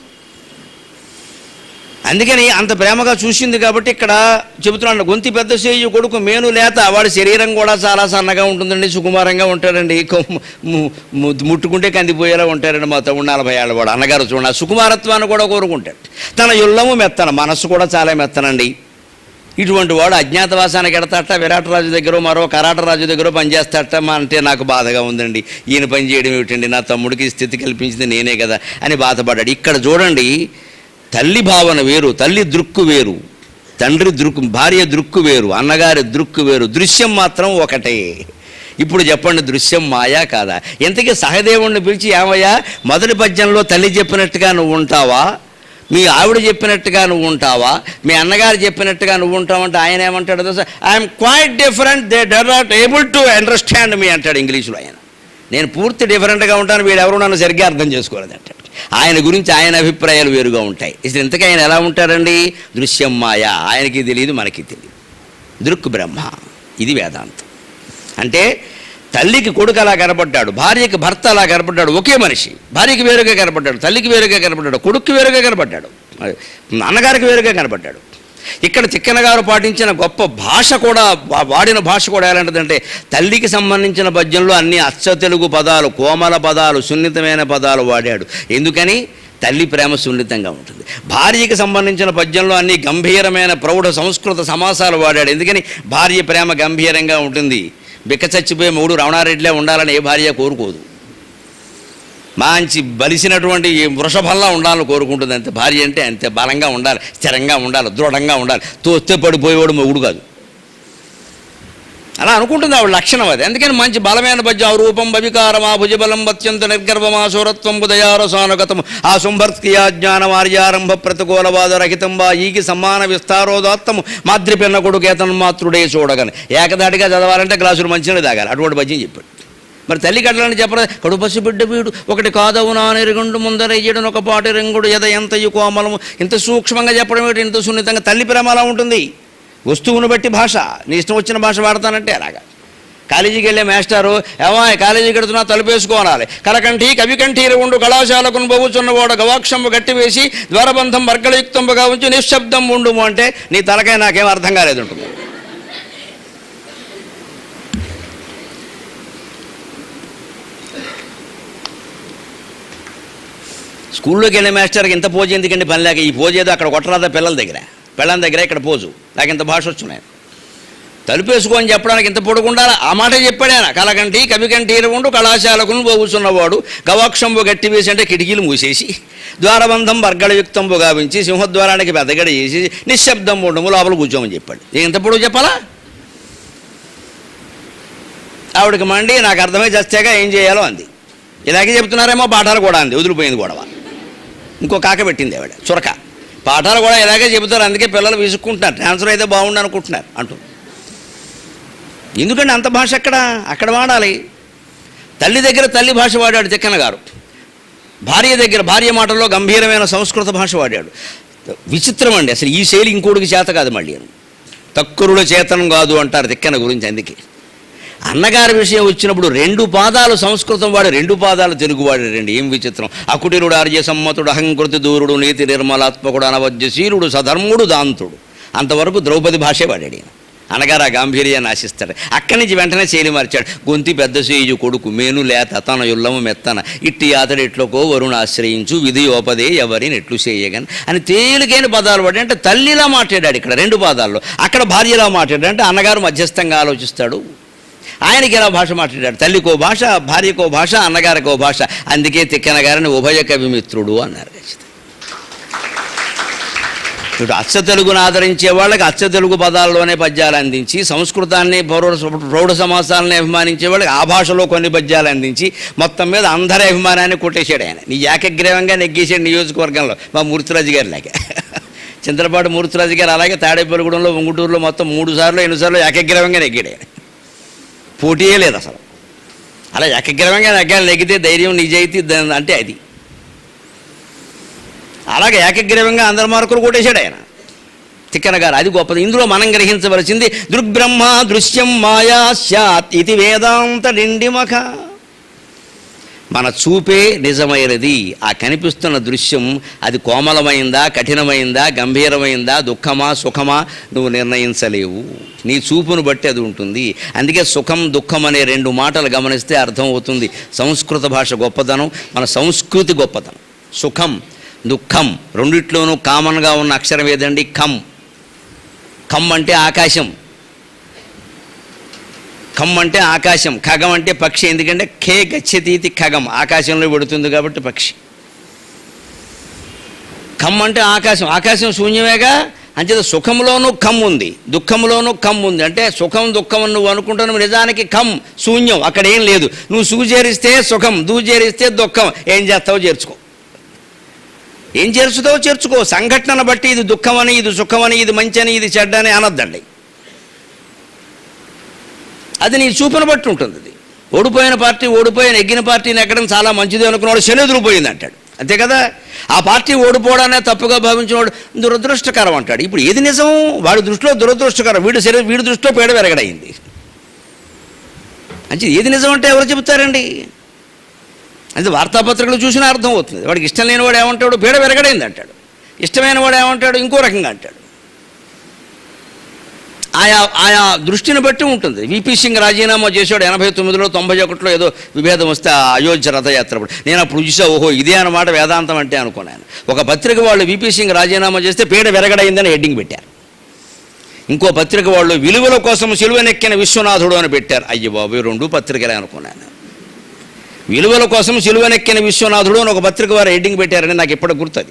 అందుకని అంత ప్రేమగా చూసింది కాబట్టి ఇక్కడ చెబుతున్నాను గొంతి పెద్ద చేయి కొడుకు మేను లేత వాడి శరీరం కూడా చాలా సన్నగా ఉంటుందండి సుకుమారంగా ఉంటాడండి కొమ్ము- ము- ము- ముట్టుకుంటే కందిపోయేలా ఉంటారండి మా తమ్ముడు నలభై ఏళ్ళ వాడు అన్నగారు చూడండి ఆ సుకుమారత్వాన్ని కూడా కోరుకుంటాడు తన యుల్లము మెత్తన మనస్సు కూడా చాలా మెత్తనండి ఇటువంటి వాడు అజ్ఞాతవాసానికి ఎడతాట విరాటరాజు దగ్గర మరో కరాటరాజు దగ్గర పనిచేస్తాట మా అంటే నాకు బాధగా ఉందండి ఈయన పని చేయడం ఏమిటండి నా తమ్ముడికి ఈ స్థితి కల్పించింది నేనే కదా అని బాధపడ్డాడు ఇక్కడ చూడండి తల్లి భావన వేరు తల్లి దృక్కు వేరు తండ్రి దృక్కు భార్య దృక్కు వేరు అన్నగారి దృక్కు వేరు దృశ్యం మాత్రం ఒకటే ఇప్పుడు చెప్పండి దృశ్యం మాయా కాదా ఇంతకీ సహదేవుణ్ణి పిలిచి ఏమయ్యా మొదటి పద్యంలో తల్లి చెప్పినట్టుగా నువ్వు ఉంటావా మీ ఆవిడ చెప్పినట్టుగా నువ్వు ఉంటావా మీ అన్నగారు చెప్పినట్టుగా నువ్వు ఉంటావంటే ఆయన ఏమంటాడు తెలుసా I'm quite different they're not able to understand me అంటాడు ఇంగ్లీష్లో ఆయన నేను పూర్తి డిఫరెంట్గా ఉంటాను వీడు ఎవరు నన్ను సరిగ్గా అర్థం చేసుకోలేదు అంటాడు ఆయన గురించి ఆయన అభిప్రాయాలు వేరుగా ఉంటాయి ఇది ఇంతకీ ఆయన ఎలా ఉంటారండి దృశ్యం మాయ ఆయనకి తెలియదు మనకి తెలియదు దృక్ బ్రహ్మ ఇది వేదాంతం అంటే తల్లికి కొడుకు అలా కనపడ్డాడు భార్యకి భర్త అలా కనపడ్డాడు ఒకే మనిషి భార్యకి వేరుగా కనపడ్డాడు తల్లికి వేరుగా కనపడ్డాడు కొడుక్కి వేరుగా కనపడ్డాడు అన్నగారికి వేరుగా కనపడ్డాడు ఇక్కడ తిక్కన గారు పాటించిన గొప్ప భాష కూడా వా- వాడిన భాష కూడా ఎలాంటిదంటే తల్లికి సంబంధించిన పద్యంలో అన్ని అచ్చ తెలుగు పదాలు కోమల పదాలు సున్నితమైన పదాలు వాడాడు ఎందుకని తల్లి ప్రేమ సున్నితంగా ఉంటుంది భార్యకి సంబంధించిన పద్యంలో అన్ని గంభీరమైన ప్రౌఢ సంస్కృత సమాసాలు వాడాడు ఎందుకని భార్య ప్రేమ గంభీరంగా ఉంటుంది బిక్క చచ్చిపోయే మూడు రమణారెడ్డిలే ఉండాలని ఏ భార్య కోరుకోదు మంచి బలిసినటువంటి ఈ వృషభంలా ఉండాలని కోరుకుంటుంది అంతే భార్య అంటే అంతే బలంగా ఉండాలి స్థిరంగా ఉండాలి దృఢంగా ఉండాలి తోస్తే పడిపోయేవాడు మొగుడు కాదు అలా అనుకుంటుంది ఆవిడ లక్షణం అది అందుకని మంచి బలమైన పద్యం రూపం భవికారమా భుజబలం అత్యంత నిర్గర్భమా సూరత్వం దయారసానుగతం ఆ శుంభర్స్కియా జ్ఞానమార్యారంభ ప్రతికూలవాద రహితం వా ఈకి సమాన విస్తారోదాత్తము మాద్రిపిన్న కొడుకేతన్ మాతృడే చూడగని ఏకదాటిగా చదవాలంటే గ్లాసులు మంచిగా తాగాలి అటువంటి పద్యం చెప్పాడు మరి తల్లి కట్టలని చెప్పరా కడుపసి బిడ్డ వీడు ఒకటి కాదవు నానెరుగుండు ముందరయ్యడు ఒక పాటి రింగుడు ఎద ఎంతయు కోమలము ఇంత సూక్ష్మంగా చెప్పడం ఏంటి ఇంత సున్నితంగా తల్లి ప్రేమ అలా ఉంటుంది వస్తువును బట్టి భాష నీ ఇష్టం వచ్చిన భాష వాడతానంటే అలాగా కాలేజీకి వెళ్ళే మాస్టారు ఏమో కాలేజీకి వెడుతున్నా తలుపేసుకోనాలి కలకంఠి కవికంఠీలు ఉండు కళాశాలకు బొగుచున్నవాడు గవాక్షము గట్టివేసి ద్వారబంధం వర్గళయుక్తంగా ఉంచి నిశ్శబ్దం ఉండుము అంటే నీ తలకాయ నాకేం అర్థం కాలేదు ఉంటుంది స్కూల్లోకి వెళ్ళే మాస్టర్కి ఇంత పోజు ఎందుకండి పని లేక ఈ పోజు ఏదో అక్కడ కొట్టరాదా పిల్లల దగ్గర పిల్లల దగ్గర ఇక్కడ పోజు నాకు ఇంత భాష వచ్చున్నాయి తలుపేసుకో అని చెప్పడానికి ఇంత పొడుగుండా ఆ మాట చెప్పాడు ఆయన కలకంటి కవికంటి ఉండు కళాశాలకును పోగుచున్నవాడు గవాక్షంబు గట్టి వేసి అంటే కిటికీలు మూసేసి ద్వారబంధం బర్గళయుక్తంబు గావించి సింహద్వారానికి పెద్దగడ చేసి నిశ్శబ్దం ఉండము లోపల కూర్చోమని చెప్పాడు ఇంత పొడుగు చెప్పాలా ఆవిడకి మండి నాకు అర్థమై చచ్చాక ఏం చేయాలో అంది ఇలాగే చెప్తున్నారేమో పాఠాలు కూడా అంది వదిలిపోయింది గొడవ ఇంకో కాక పెట్టింది ఆవిడ చురక పాఠాలు కూడా ఇలాగే చెబుతారు అందుకే పిల్లలు విసుక్కుంటున్నారు ట్రాన్స్ఫర్ అయితే బాగుండు అనుకుంటున్నారు అంటుంది ఎందుకంటే అంత భాష అక్కడ అక్కడ వాడాలి తల్లి దగ్గర తల్లి భాష వాడాడు తిక్కన గారు భార్య దగ్గర భార్య మాటల్లో గంభీరమైన సంస్కృత భాష వాడాడు విచిత్రం అండి అసలు ఈ శైలి ఇంకోటికి చేత కాదు మళ్ళీ తక్కురుల చేతనం కాదు అంటారు తిక్కన గురించి అందుకే అన్నగారి విషయం వచ్చినప్పుడు రెండు పాదాలు సంస్కృతం వాడు రెండు పాదాలు తెలుగు వాడాడండి ఏం విచిత్రం అకుటిరుడు ఆర్య సమ్మతుడు అహంకృతి దూరుడు నీతి నిర్మలాత్మకుడు అనవద్యశీలుడు సధర్ముడు దాంతుడు అంతవరకు ద్రౌపది భాషే వాడాడు ఈయన. అనగారు ఆ గాంభీర్యాన్ని ఆశిస్తాడు అక్కడి నుంచి వెంటనే శైలి మార్చాడు గొంతి పెద్ద సేయు కొడుకు మేను లేత తన యుల్లము మెత్తన ఇట్టి అతడు ఎట్లకో వరుణ ఆశ్రయించు విధి ఓపదే ఎవరిని ఎట్లు చేయగని అని తేలికైన పదాలు పడి అంటే తల్లిలా మాట్లాడాడు ఇక్కడ రెండు పాదాల్లో అక్కడ భార్యలా మాట్లాడాడు అంటే అన్నగారు మధ్యస్థంగా ఆలోచిస్తాడు ఆయనకి ఎలా భాష మాట్లాడాడు తల్లికో భాష భార్యకో భాష అన్నగారికో భాష అందుకే తిక్కన గారిని ఉభయ కవిమిత్రుడు అన్నారు ఖచ్చితంగా ఇప్పుడు అచ్చ తెలుగును ఆదరించే వాళ్ళకి అచ్చ తెలుగు పదాల్లోనే పద్యాలు అందించి సంస్కృతాన్ని పౌర ప్రౌఢ సమాసాలని అభిమానించే వాళ్ళకి ఆ భాషలో కొన్ని పద్యాలు అందించి మొత్తం మీద అందరి అభిమానాన్ని కొట్టేశాడు ఆయన నీ ఏకగ్రీవంగా నెగ్గేసాడు నియోజకవర్గంలో మా మూర్తిరాజు గారి లాగా చింతలపాటు మూర్తిరాజు గారు అలాగే తాడేపల్లిగూడెంలో ఉంగుటూరులో మొత్తం మూడు సార్లు ఎన్నిసార్లు ఏకగ్రీవంగా నెగ్గాడు ఆయన పోటీయే లేదు అసలు అలా ఏకగ్రీవంగా నెగ్గాలి నెగ్గితే ధైర్యం నిజాయితీ ద- అంటే అది అలాగే ఏకగ్రీవంగా అందరి మార్కులు కొట్టేశాడు ఆయన తిక్కన గారు అది గొప్పది ఇందులో మనం గ్రహించవలసింది దృగ్బ్రహ్మ దృశ్యం మాయా స్యాత్ ఇది వేదాంత నిండిమఖ మన చూపే నిజమైనది ఆ కనిపిస్తున్న దృశ్యం అది కోమలమైందా కఠినమైందా గంభీరమైందా దుఃఖమా సుఖమా నువ్వు నిర్ణయించలేవు నీ చూపును బట్టి అది ఉంటుంది అందుకే సుఖం దుఃఖం అనే రెండు మాటలు గమనిస్తే అర్థమవుతుంది సంస్కృత భాష గొప్పతనం మన సంస్కృతి గొప్పతనం సుఖం దుఃఖం రెండిట్లోనూ కామన్గా ఉన్న అక్షరం ఏదండి ఖం ఖం అంటే ఆకాశం ఖం అంటే ఆకాశం ఖగం అంటే పక్షి ఎందుకంటే ఖే గచ్చతీతి ఖగం ఆకాశంలో పెడుతుంది కాబట్టి పక్షి ఖం అంటే ఆకాశం ఆకాశం శూన్యమేగా అంచేత సుఖంలోనూ ఖమ్ ఉంది దుఃఖంలోనూ ఖమ్ ఉంది అంటే సుఖం దుఃఖం అని నువ్వు అనుకుంటున్నావు నిజానికి ఖమ్ శూన్యం అక్కడ ఏం లేదు నువ్వు సూచేరిస్తే సుఖం దూచేరిస్తే దుఃఖం ఏం చేస్తావో చేర్చుకో ఏం చేర్చుతావో చేర్చుకో సంఘటనను బట్టి ఇది దుఃఖమని ఇది సుఖమని ఇది మంచని ఇది చెడ్డని అనొద్దండి అది నీ చూపును బట్టి ఉంటుంది అది ఓడిపోయిన పార్టీ ఓడిపోయిన ఎగ్గిన పార్టీని ఎక్కడం చాలా మంచిది అనుకున్నాడు శనిదురుపోయింది అంటాడు అంతే కదా ఆ పార్టీ ఓడిపోవడానే తప్పుగా భావించినవాడు దురదృష్టకరం అంటాడు ఇప్పుడు ఏది నిజం వాడి దృష్టిలో దురదృష్టకరం వీడు శరీరం వీడి దృష్టిలో పేడ వెరగడైంది అంటే ఏది నిజం అంటే ఎవరు చెబుతారండి అంటే వార్తాపత్రికలు చూసినా అర్థం అవుతుంది వాడికి ఇష్టం లేని వాడు ఏమంటాడు పీడ వెరగడైంది అంటాడు ఇష్టమైన వాడు ఏమంటాడు ఇంకో రకంగా అంటాడు ఆయా ఆయా దృష్టిని బట్టి ఉంటుంది విపి సింగ్ రాజీనామా చేశాడు ఎనభై తొమ్మిదిలో తొంభై ఒకటిలో ఏదో విభేదం వస్తే ఆ అయోధ్య రథయాత్ర అప్పుడు. నేను అప్పుడు చూసా ఓహో ఇదే అన్నమాట వేదాంతం అంటే అనుకున్నాను ఒక పత్రిక వాళ్ళు విపి సింగ్ రాజీనామా చేస్తే పీడ వెరగడైందని హెడ్డింగ్ పెట్టారు ఇంకో పత్రిక వాళ్ళు విలువల కోసం సిలువనెక్కిన విశ్వనాథుడు అని పెట్టారు అయ్య బాబు రెండు పత్రికలే అనుకున్నాను విలువల కోసం సిలువనెక్కిన విశ్వనాథుడు అని ఒక పత్రిక వారు హెడ్డింగ్ పెట్టారని నాకు ఇప్పటికి గుర్తుంది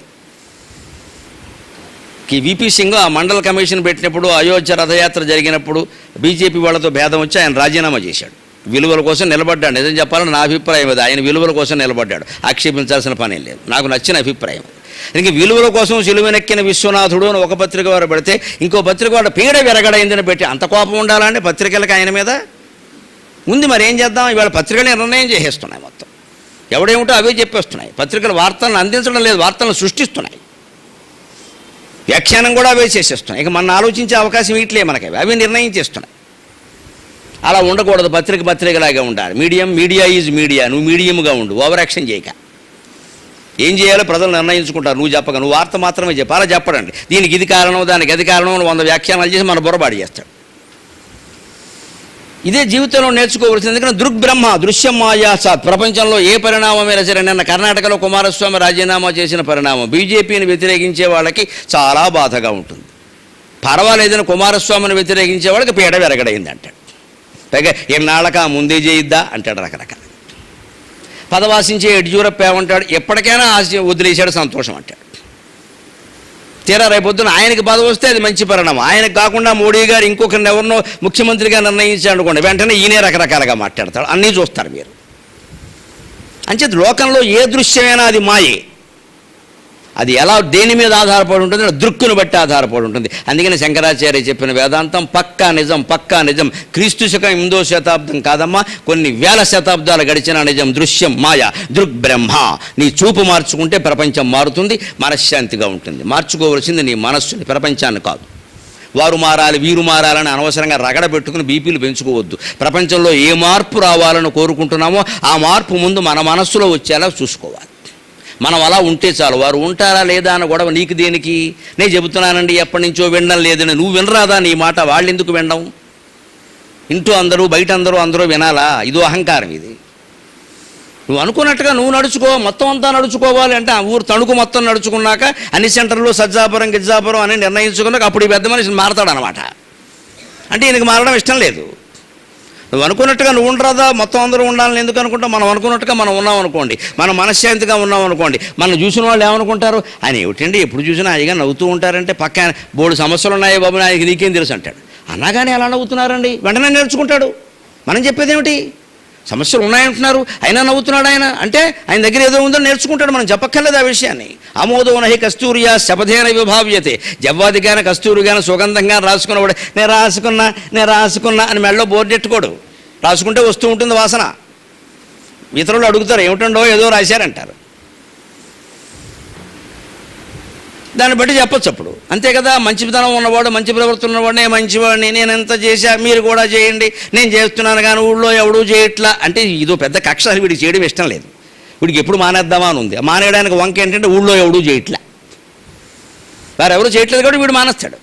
కి విపి సింగ్ ఆ మండల కమిషన్ పెట్టినప్పుడు అయోధ్య రథయాత్ర జరిగినప్పుడు బీజేపీ వాళ్ళతో భేదం వచ్చి ఆయన రాజీనామా చేశాడు విలువల కోసం నిలబడ్డాడు నిజం చెప్పాలని నా అభిప్రాయం అది ఆయన విలువల కోసం నిలబడ్డాడు ఆక్షేపించాల్సిన పని లేదు నాకు నచ్చిన అభిప్రాయం ఇంక విలువల కోసం సిలువనెక్కిన విశ్వనాథుడు అని ఒక పత్రిక వారు పెడితే ఇంకో పత్రిక వాడు పీడ విరగడైందని పెట్టి అంత కోపం ఉండాలంటే పత్రికలకు ఆయన మీద ఉంది మరి ఏం చేద్దాం ఇవాళ పత్రికలు నిర్ణయం చేసేస్తున్నాయి మొత్తం ఎవడేమిటో అవే చెప్పేస్తున్నాయి పత్రికలు వార్తలను అందించడం లేదు వార్తలను సృష్టిస్తున్నాయి వ్యాఖ్యానం కూడా అవే చేసేస్తున్నాయి ఇక మన ఆలోచించే అవకాశం ఇట్లే మనకి అవి. అవి నిర్ణయం చేస్తున్నాయి అలా ఉండకూడదు పత్రిక పత్రికలాగా ఉండాలి మీడియం మీడియా ఈజ్ మీడియా నువ్వు మీడియంగా ఉండు ఓవర్ యాక్షన్ చేయక ఏం చేయాలో ప్రజలు నిర్ణయించుకుంటారు నువ్వు చెప్పక నువ్వు వార్త మాత్రమే చెప్పు అలా చెప్పడండి దీనికి ఇది కారణం దానికి అది కారణం అని వంద వ్యాఖ్యానాలు చేసి మన బుర్రబాడి చేస్తాడు ఇదే జీవితంలో నేర్చుకోవాల్సింది ఎందుకంటే దృగ్బ్రహ్మ దృశ్యం మాయా సాత్ ప్రపంచంలో ఏ పరిణామమైనా సరే నిన్న కర్ణాటకలో కుమారస్వామి రాజీనామా చేసిన పరిణామం బీజేపీని వ్యతిరేకించే వాళ్ళకి చాలా బాధగా ఉంటుంది పర్వాలేదని కుమారస్వామిని వ్యతిరేకించే వాళ్ళకి పీడ వెరగడైంది అంటాడు పైగా ఎన్నాళ్ళక ముందే చేయిద్దా అంటాడు రకరకాల పదవాసించే ఎడ్యూరప్ ఏమంటాడు ఎప్పటికైనా ఆశ వదిలేశాడు సంతోషం అంటాడు తీరా రేపొద్దున ఆయనకి పదవి వస్తే అది మంచి పరిణామం ఆయనకు కాకుండా మోడీ గారు ఇంకొకరిని ఎవరినో ముఖ్యమంత్రిగా నిర్ణయించాడు అనుకోండి వెంటనే ఈయనే రకరకాలుగా మాట్లాడతాడు అన్నీ చూస్తారు మీరు అంచేత లోకంలో ఏ దృశ్యమైనా అది మాయే అది ఎలా దేని మీద ఆధారపడి ఉంటుంది అంటే దృక్కును బట్టి ఆధారపడి ఉంటుంది అందుకని శంకరాచార్య చెప్పిన వేదాంతం పక్కా నిజం పక్కా నిజం క్రీస్తు శకం ఎనిమిదో శతాబ్దం కాదమ్మా కొన్ని వేల శతాబ్దాలు గడిచిన నిజం దృశ్యం మాయ దృగ్బ్రహ్మ నీ చూపు మార్చుకుంటే ప్రపంచం మారుతుంది మనశ్శాంతిగా ఉంటుంది మార్చుకోవలసింది నీ మనస్సుని ప్రపంచాన్ని కాదు వారు మారాలి వీరు మారాలని అనవసరంగా రగడ పెట్టుకుని బీపీలు పెంచుకోవద్దు ప్రపంచంలో ఏ మార్పు రావాలని కోరుకుంటున్నామో ఆ మార్పు ముందు మన మనస్సులో వచ్చేలా చూసుకోవాలి మనం అలా ఉంటే చాలు వారు ఉంటారా లేదా అన్న గొడవ నీకు దేనికి నేను చెబుతున్నానండి ఎప్పటి నుంచో వినడం లేదని నువ్వు వినరాదా నీ మాట వాళ్ళు ఎందుకు వినడం ఇంటూ అందరూ బయట అందరూ అందరూ వినాలా ఇదో అహంకారం ఇది నువ్వు అనుకున్నట్టుగా నువ్వు నడుచుకో మొత్తం అంతా నడుచుకోవాలి అంటే ఆ ఊరు తణుకు మొత్తం నడుచుకున్నాక అన్ని సెంటర్లో సజ్జాపురం గిజ్జాపురం అని నిర్ణయించుకున్నాక అప్పుడు ఈ పెద్ద మనిషి మారతాడు అనమాట అంటే ఈయనకి మారడం ఇష్టం లేదు నువ్వు అనుకున్నట్టుగా నువ్వు ఉండరాదా మొత్తం అందరూ ఉండాలని ఎందుకు అనుకుంటావు మనం అనుకున్నట్టుగా మనం ఉన్నాం అనుకోండి మనం మనశ్శాంతిగా ఉన్నాం అనుకోండి మనం చూసిన వాళ్ళు ఏమనుకుంటారు ఆయన ఏమిటండి ఎప్పుడు చూసినా అయ్యగా నవ్వుతూ ఉంటారంటే పక్క బోడు సమస్యలు ఉన్నాయి బాబు ఆయనకి నీకేం తెలుసు అంటాడు అన్నాగానే ఎలా నవ్వుతున్నారండి వెంటనే నేర్చుకుంటాడు మనం చెప్పేది ఏమిటి సమస్యలు ఉన్నాయంటున్నారు అయినా నవ్వుతున్నాడు ఆయన అంటే ఆయన దగ్గర ఏదో ఉందో నేర్చుకుంటాడు మనం చెప్పక్కర్లేదు ఆ విషయాన్ని ఆమోదం నహి కస్తూరియా శపథేన విభావ్యతే జవ్వాదిగాన కస్తూరిగాన సుగంధంగా రాసుకున్నవాడు నేను రాసుకున్నా నేను రాసుకున్నా అని మెడలో బోర్డు ఎట్టుకోడు రాసుకుంటే వస్తూ ఉంటుంది వాసన ఇతరులు అడుగుతారు ఏమిటండో ఏదో రాశారంటారు దాన్ని బట్టి చెప్పొచ్చు అప్పుడు అంతే కదా మంచితనం ఉన్నవాడు మంచి ప్రవర్తన ఉన్నవాడు నేను మంచివాడిని నేను ఎంత చేశా మీరు కూడా చేయండి నేను చేస్తున్నాను కానీ ఊళ్ళో ఎవడూ చేయట్లా అంటే ఇదో పెద్ద కక్ష అసలు వీడికి చేయడం ఇష్టం లేదు వీడికి ఎప్పుడు మానేద్దామా అని ఉంది ఆ మానేయడానికి వంక ఏంటంటే ఊళ్ళో ఎవడూ చేయట్లా వారు ఎవరు చేయట్లేదు కాబట్టి వీడు మానేస్తాడు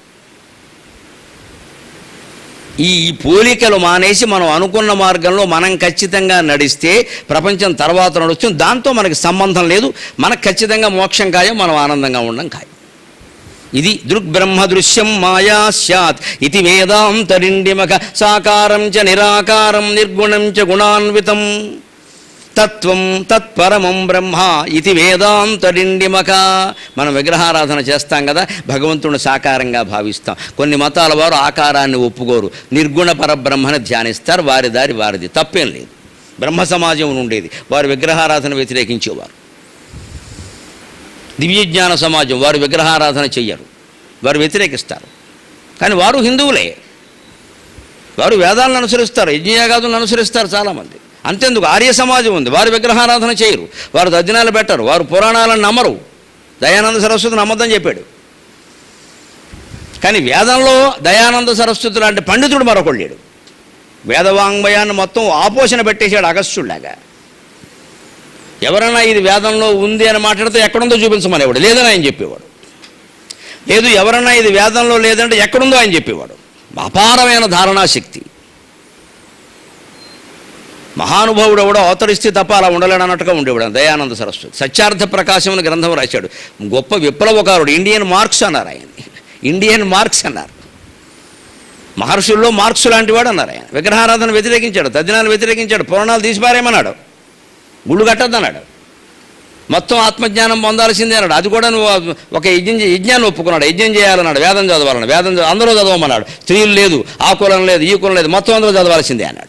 ఈ పోలికలు మానేసి మనం అనుకున్న మార్గంలో మనం ఖచ్చితంగా నడిస్తే ప్రపంచం తర్వాత నడుస్తుంది దాంతో మనకి సంబంధం లేదు మనకు ఖచ్చితంగా మోక్షం ఖాయం మనం ఆనందంగా ఉండడం ఖాయం ఇది దృగ్బ్రహ్మ దృశ్యం మాయా స్యాత్ ఇది వేదాంతరిండిమక సాకారం చ నిరాకారం నిర్గుణం చ గుణాన్వితం తత్వం తత్పరమం బ్రహ్మ ఇది వేదాంతడిండిమక మనం విగ్రహారాధన చేస్తాం కదా భగవంతుని సాకారంగా భావిస్తాం కొన్ని మతాల వారు ఆకారాన్ని ఒప్పుకోరు నిర్గుణ పరబ్రహ్మని ధ్యానిస్తారు వారి దారి వారిది తప్పేం లేదు బ్రహ్మ సమాజం ఉండేది వారు విగ్రహారాధన వ్యతిరేకించేవారు దివ్యజ్ఞాన సమాజం వారు విగ్రహారాధన చెయ్యరు వారు వ్యతిరేకిస్తారు కానీ వారు హిందువులే వారు వేదాలను అనుసరిస్తారు యజ్ఞయాగాదులను అనుసరిస్తారు చాలామంది అంతేందుకు ఆర్య సమాజం ఉంది వారు విగ్రహారాధన చేయరు వారు తద్దినాలు పెట్టరు వారు పురాణాలను నమ్మరు దయానంద సరస్వతి నమ్మద్దని చెప్పాడు కానీ వేదంలో దయానంద సరస్వతి లాంటి పండితుడు మరొకడు లేడు వేదవాంగ్మయాన్ని మొత్తం ఆపోషణ పెట్టేశాడు అగస్త్యుడిలాగా ఎవరైనా ఇది వేదంలో ఉంది అని మాట్లాడితే ఎక్కడుందో చూపించమనేవాడు లేదని ఆయన చెప్పేవాడు లేదు ఎవరన్నా ఇది వేదంలో లేదంటే ఎక్కడుందో ఆయన చెప్పేవాడు అపారమైన ధారణాశక్తి మహానుభావుడు ఎవడో అవతరిస్తే తప్ప అలా ఉండలేడు అన్నట్టుగా ఉండేవాడు దయానంద సరస్వతి సత్యార్థ ప్రకాశం అని గ్రంథం రాశాడు గొప్ప విప్లవకారుడు ఇండియన్ మార్క్స్ అన్నారు ఆయన ఇండియన్ మార్క్స్ అన్నారు మహర్షుల్లో మార్క్స్ లాంటి వాడు అన్నారు ఆయన విగ్రహారాధన వ్యతిరేకించాడు తద్దినాలు వ్యతిరేకించాడు పురాణాలు తీసిపారేమన్నాడు గుళ్ళు కట్టద్దన్నాడు మొత్తం ఆత్మజ్ఞానం పొందాల్సిందే అన్నాడు అది కూడా నువ్వు ఒక యజ్ఞం చే- యజ్ఞాన్ని ఒప్పుకున్నాడు యజ్ఞం చేయాలన్నాడు వేదం చదవాలన్నాడు వేదం చదవ- అందరూ చదవమన్నాడు స్త్రీలు లేదు ఆ కులం లేదు ఈ కులం లేదు మొత్తం అందరూ చదవాల్సిందే అన్నాడు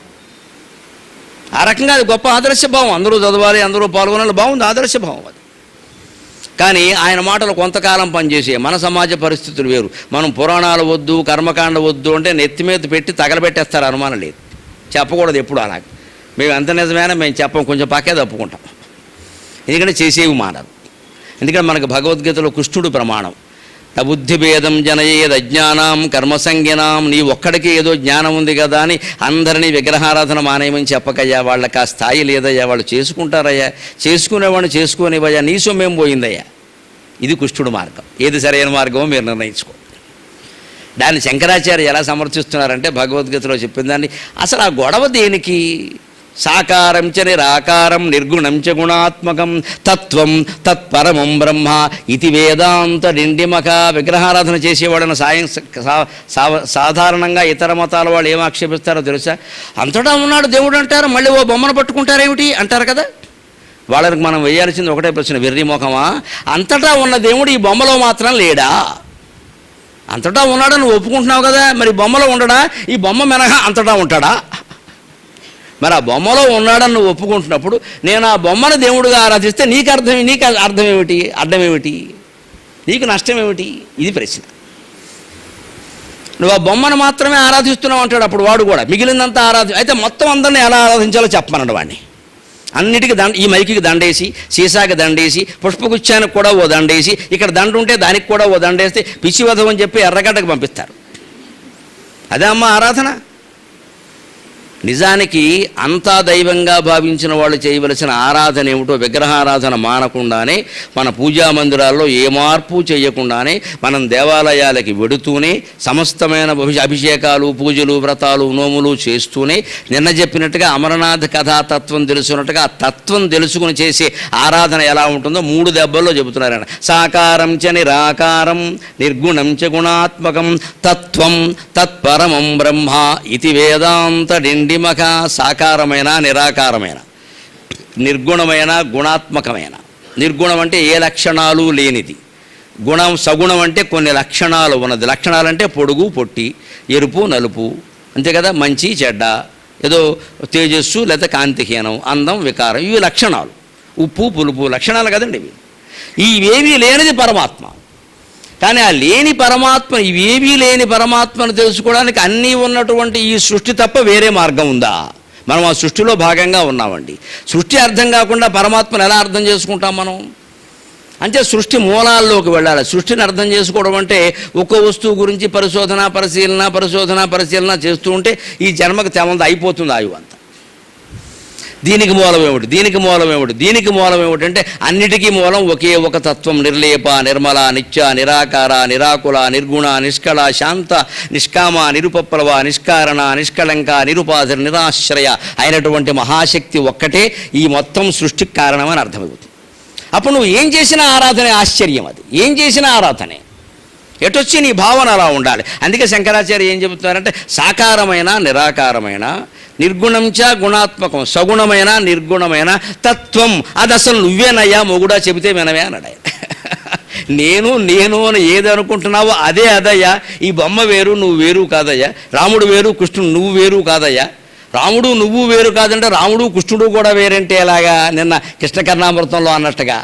ఆ రకంగా అది గొప్ప ఆదర్శభావం అందరూ చదవాలి అందరూ పాల్గొనాలి బాగుంది ఆదర్శభావం అది కానీ ఆయన మాటలు కొంతకాలం పనిచేసే మన సమాజ పరిస్థితులు వేరు మనం పురాణాలు వద్దు కర్మకాండ వద్దు అంటే నెత్తి మీద పెట్టి తగలబెట్టేస్తారు అనుమానం లేదు చెప్పకూడదు ఎప్పుడు అలాగ మేము ఎంత నిజమైనా మేము చెప్పం కొంచెం పక్కే తప్పుకుంటాం ఎందుకంటే చేసేవి మానరు ఎందుకంటే మనకు భగవద్గీతలో కృష్ణుడు ప్రమాణం బుద్ధి భేదం జనయేద్ అజ్ఞానం కర్మసంజ్ఞనాం నీ ఒక్కడికి ఏదో జ్ఞానం ఉంది కదా అని అందరినీ విగ్రహారాధన మానేయమని చెప్పకయ్యా వాళ్ళకి ఆ స్థాయి లేదయ్యా వాళ్ళు చేసుకుంటారయ్యా చేసుకునేవాడిని చేసుకునేవయ్యా నీ సొమ్మేం పోయిందయ్యా ఇది కృష్ణుడు మార్గం ఏది సరైన మార్గమో మీరు నిర్ణయించుకో దాన్ని శంకరాచార్య ఎలా సమర్థిస్తున్నారంటే భగవద్గీతలో చెప్పిన దాన్ని అసలు ఆ గొడవ దేనికి సాకారం చ నిరాకారం నిర్గుణం చ గుణాత్మకం తత్వం తత్పరమం బ్రహ్మ ఇది వేదాంత డిండిమక విగ్రహారాధన చేసేవాడని సాయం సా- సా- సాధారణంగా ఇతర మతాల వాళ్ళు ఏం ఆక్షేపిస్తారో తెలుసా అంతటా ఉన్నాడు దేవుడు అంటారు మళ్ళీ ఓ బొమ్మను పట్టుకుంటారేమిటి అంటారు కదా వాళ్ళకి మనం వేయాల్సింది ఒకటే ప్రశ్న వెర్రి ముఖమా అంతటా ఉన్న దేవుడు ఈ బొమ్మలో మాత్రం లేడా అంతటా ఉన్నాడని నువ్వు ఒప్పుకుంటున్నావు కదా మరి బొమ్మలో ఉండడా ఈ బొమ్మ మినహా అంతటా ఉంటాడా మరి ఆ బొమ్మలో ఉన్నాడని నువ్వు ఒప్పుకుంటున్నప్పుడు నేను ఆ బొమ్మను దేవుడిగా ఆరాధిస్తే నీకు అర్థం నీకు అర్థం ఏమిటి అర్థం ఏమిటి నీకు నష్టం ఏమిటి ఇది ప్రశ్న నువ్వు ఆ బొమ్మను మాత్రమే ఆరాధిస్తున్నావు అంటాడు అప్పుడు వాడు కూడా మిగిలినంత ఆరాధి అయితే మొత్తం అందరిని ఎలా ఆరాధించాలో చెప్పమన్నాడు వాడిని అన్నిటికీ దండ ఈ మైకికి దండేసి సీసాకి దండేసి పుష్పగుచ్చానికి కూడా ఓ దండేసి ఇక్కడ దండ ఉంటే దానికి కూడా ఓ దండేస్తే పిచ్చివధం అని చెప్పి ఎర్రగడ్డకు పంపిస్తారు అదే అమ్మ ఆరాధన నిజానికి అంతా దైవంగా భావించిన వాళ్ళు చేయవలసిన ఆరాధన ఏమిటో విగ్రహారాధన మానకుండానే మన పూజా మందిరాల్లో ఏ మార్పు చేయకుండానే మనం దేవాలయాలకి వెడుతూనే సమస్తమైన అభి- అభిషేకాలు పూజలు వ్రతాలు నోములు చేస్తూనే నిన్న చెప్పినట్టుగా అమరనాథ్ కథాతత్వం తెలుసుకున్నట్టుగా ఆ తత్వం తెలుసుకుని చేసే ఆరాధన ఎలా ఉంటుందో మూడు దెబ్బల్లో చెబుతున్నారు ఆయన సాకారం చ నిరాకారం నిర్గుణం చ గుణాత్మకం తత్వం తత్పరమం బ్రహ్మ ఇది వేదాంత డిండిమక సాకారమైన నిరాకారమైన నిర్గుణమైన గుణాత్మకమైన నిర్గుణం అంటే ఏ లక్షణాలు లేనిది గుణం సగుణం అంటే కొన్ని లక్షణాలు ఉన్నది లక్షణాలు అంటే పొడుగు పొట్టి ఎరుపు నలుపు అంతే కదా మంచి చెడ్డ ఏదో తేజస్సు లేదా కాంతిహీనం అందం వికారం ఇవి లక్షణాలు ఉప్పు పులుపు లక్షణాలు కదండి ఇవి ఇవేవీ లేనిది పరమాత్మ కానీ ఆ లేని పరమాత్మ ఇవేవీ లేని పరమాత్మను తెలుసుకోవడానికి అన్నీ ఉన్నటువంటి ఈ సృష్టి తప్ప వేరే మార్గం ఉందా మనం ఆ సృష్టిలో భాగంగా ఉన్నామండి సృష్టి అర్థం కాకుండా పరమాత్మను ఎలా అర్థం చేసుకుంటాం మనం అంటే సృష్టి మూలాల్లోకి వెళ్ళాలి సృష్టిని అర్థం చేసుకోవడం అంటే ఒక్కో వస్తువు గురించి పరిశోధన పరిశీలన పరిశోధన పరిశీలన చేస్తూ ఉంటే ఈ జన్మకు తెమంది అయిపోతుంది ఆయువు అంతా దీనికి మూలం ఏమిటి దీనికి మూలం ఏమిటి దీనికి మూలం ఏమిటంటే అన్నిటికీ మూలం ఒకే ఒక తత్వం నిర్లేప నిర్మల నిత్య నిరాకార నిరాకుల నిర్గుణ నిష్కళ శాంత నిష్కామ నిరుపప్లవ నిష్కారణ నిష్కళంక నిరుపాధి నిరాశ్రయ అయినటువంటి మహాశక్తి ఒక్కటే ఈ మొత్తం సృష్టికి కారణమని అర్థమవుతుంది అప్పుడు నువ్వు ఏం చేసినా ఆరాధనే ఆశ్చర్యం అది ఏం చేసినా ఆరాధనే ఎటొచ్చి నీ భావన అలా ఉండాలి అందుకే శంకరాచార్య ఏం చెబుతున్నారంటే సాకారమైన నిరాకారమైన నిర్గుణంచ గుణాత్మకం సగుణమైన నిర్గుణమైన తత్వం అది అసలు నువ్వేనయ్యా మొగుడా చెబితే వినవే అన్నాడు ఆయన నేను నేను అని ఏది అనుకుంటున్నావో అదే అదయ్యా ఈ బొమ్మ వేరు నువ్వు వేరు కాదయ్యా రాముడు వేరు కృష్ణుడు నువ్వు వేరు కాదయ్యా రాముడు నువ్వు వేరు కాదంటే రాముడు కృష్ణుడు కూడా వేరంటే ఎలాగా నిన్న కృష్ణకర్ణామృతంలో అన్నట్టుగా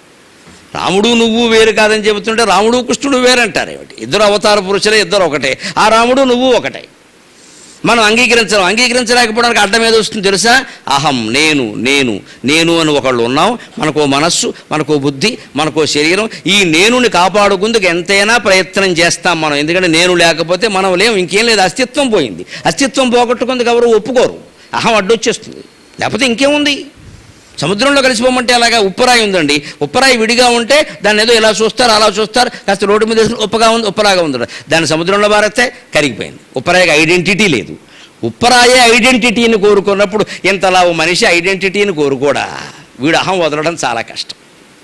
రాముడు నువ్వు వేరు కాదని చెబుతుంటే రాముడు కృష్ణుడు వేరంటారు ఏమిటి ఇద్దరు అవతార పురుషులే ఇద్దరు ఒకటే ఆ రాముడు నువ్వు ఒకటే మనం అంగీకరించడం అంగీకరించలేకపోవడానికి అడ్డం ఏదో వస్తుంది తెలుసా అహం నేను నేను నేను అని ఒకళ్ళు ఉన్నాం మనకో మనస్సు మనకో బుద్ధి మనకో శరీరం ఈ నేనుని కాపాడుకుందుకు ఎంతైనా ప్రయత్నం చేస్తాం మనం ఎందుకంటే నేను లేకపోతే మనం లేవు ఇంకేం లేదు అస్తిత్వం పోయింది అస్తిత్వం పోగొట్టుకుందుకు ఎవరు ఒప్పుకోరు అహం అడ్డొచ్చేస్తుంది లేకపోతే ఇంకేముంది సముద్రంలో కలిసిపోమంటే అలాగా ఉప్పరాయి ఉందండి ఉప్పరాయి విడిగా ఉంటే దాన్ని ఏదో ఇలా చూస్తారు అలా చూస్తారు కాస్త రోడ్డు మీద వేసుకుని ఉప్పగా ఉంది ఉప్పలాగా ఉంది దాన్ని సముద్రంలో మారేస్తే కరిగిపోయింది ఉప్పరాయికి ఐడెంటిటీ లేదు ఉప్పరాయే ఐడెంటిటీని కోరుకున్నప్పుడు ఇంతలా ఓ మనిషి ఐడెంటిటీని కోరుకోడా వీడు అహం వదలడం చాలా కష్టం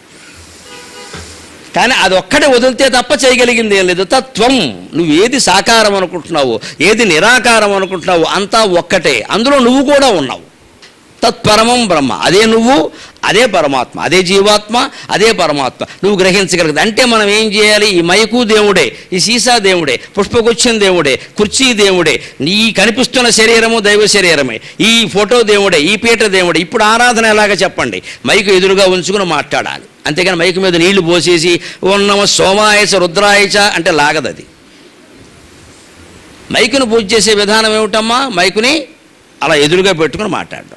కానీ అది ఒక్కటే వదిలితే తప్ప చేయగలిగింది ఏం లేదు తత్వం నువ్వు ఏది సాకారం అనుకుంటున్నావు ఏది నిరాకారం అనుకుంటున్నావు అంతా ఒక్కటే అందులో నువ్వు కూడా ఉన్నావు తత్పరమం బ్రహ్మ అదే నువ్వు అదే పరమాత్మ అదే జీవాత్మ అదే పరమాత్మ నువ్వు గ్రహించగలగదు అంటే మనం ఏం చేయాలి ఈ మైకు దేవుడే ఈ సీసా దేవుడే పుష్పగుచ్చం దేవుడే కుర్చీ దేవుడే నీ కనిపిస్తున్న శరీరము దైవ శరీరమే ఈ ఫోటో దేవుడే ఈ పీట దేవుడే ఇప్పుడు ఆరాధన ఎలాగ చెప్పండి మైకు ఎదురుగా ఉంచుకుని మాట్లాడాలి అంతేగాని మైకు మీద నీళ్లు పోసేసి ఉన్నమ సోమాయచ రుద్రాయచ అంటే లాగదది మైకును పూజ చేసే విధానం ఏమిటమ్మా మైకుని అలా ఎదురుగా పెట్టుకుని మాట్లాడడం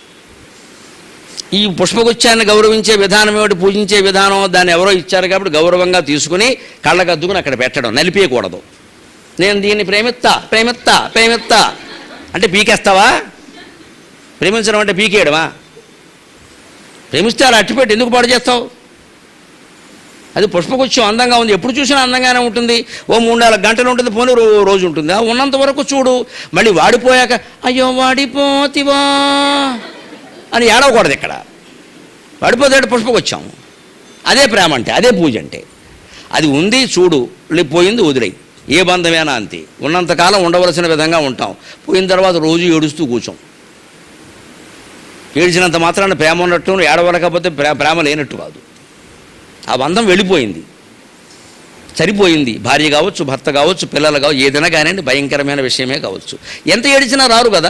ఈ పుష్పగుచ్చాన్ని గౌరవించే విధానం ఏమిటి పూజించే విధానం దాన్ని ఎవరో ఇచ్చారు కాబట్టి గౌరవంగా తీసుకుని కళ్ళకద్దుకుని అక్కడ పెట్టడం నలిపేయకూడదు నేను దీన్ని ప్రేమిత్తా ప్రేమిత్తా ప్రేమిత్తా అంటే పీకేస్తావా ప్రేమించడం అంటే పీకేయడమా ప్రేమిస్తే అలా అట్టిపెట్టి ఎందుకు పాడు చేస్తావు అది పుష్పగుచ్చం అందంగా ఉంది ఎప్పుడు చూసినా అందంగానే ఉంటుంది ఓ మూడు నాలుగు గంటలు ఉంటుంది పోనీ రో- రోజు ఉంటుంది ఆ ఉన్నంత వరకు చూడు మళ్ళీ వాడిపోయాక అయ్యో వాడిపోతివా అని ఏడవకూడదు ఇక్కడ వాడిపోతే పుష్పగుచ్చం అదే ప్రేమ అంటే అదే పూజ అంటే అది ఉంది చూడు లే- పోయింది వదిలేయి ఏ బంధమేనా అంతే ఉన్నంతకాలం ఉండవలసిన విధంగా ఉంటాం పోయిన తర్వాత రోజు ఏడుస్తూ కూర్చోం ఏడ్చినంత మాత్రాన ప్రేమ ఉన్నట్టు ఏడవలేకపోతే ప్రే ప్రేమ లేనట్టు కాదు ఆ బంధం వెళ్ళిపోయింది సరిపోయింది భార్య కావచ్చు భర్త కావచ్చు పిల్లలు కావచ్చు ఏదైనా కానివ్వండి భయంకరమైన విషయమే కావచ్చు ఎంత ఏడిచినా రారు కదా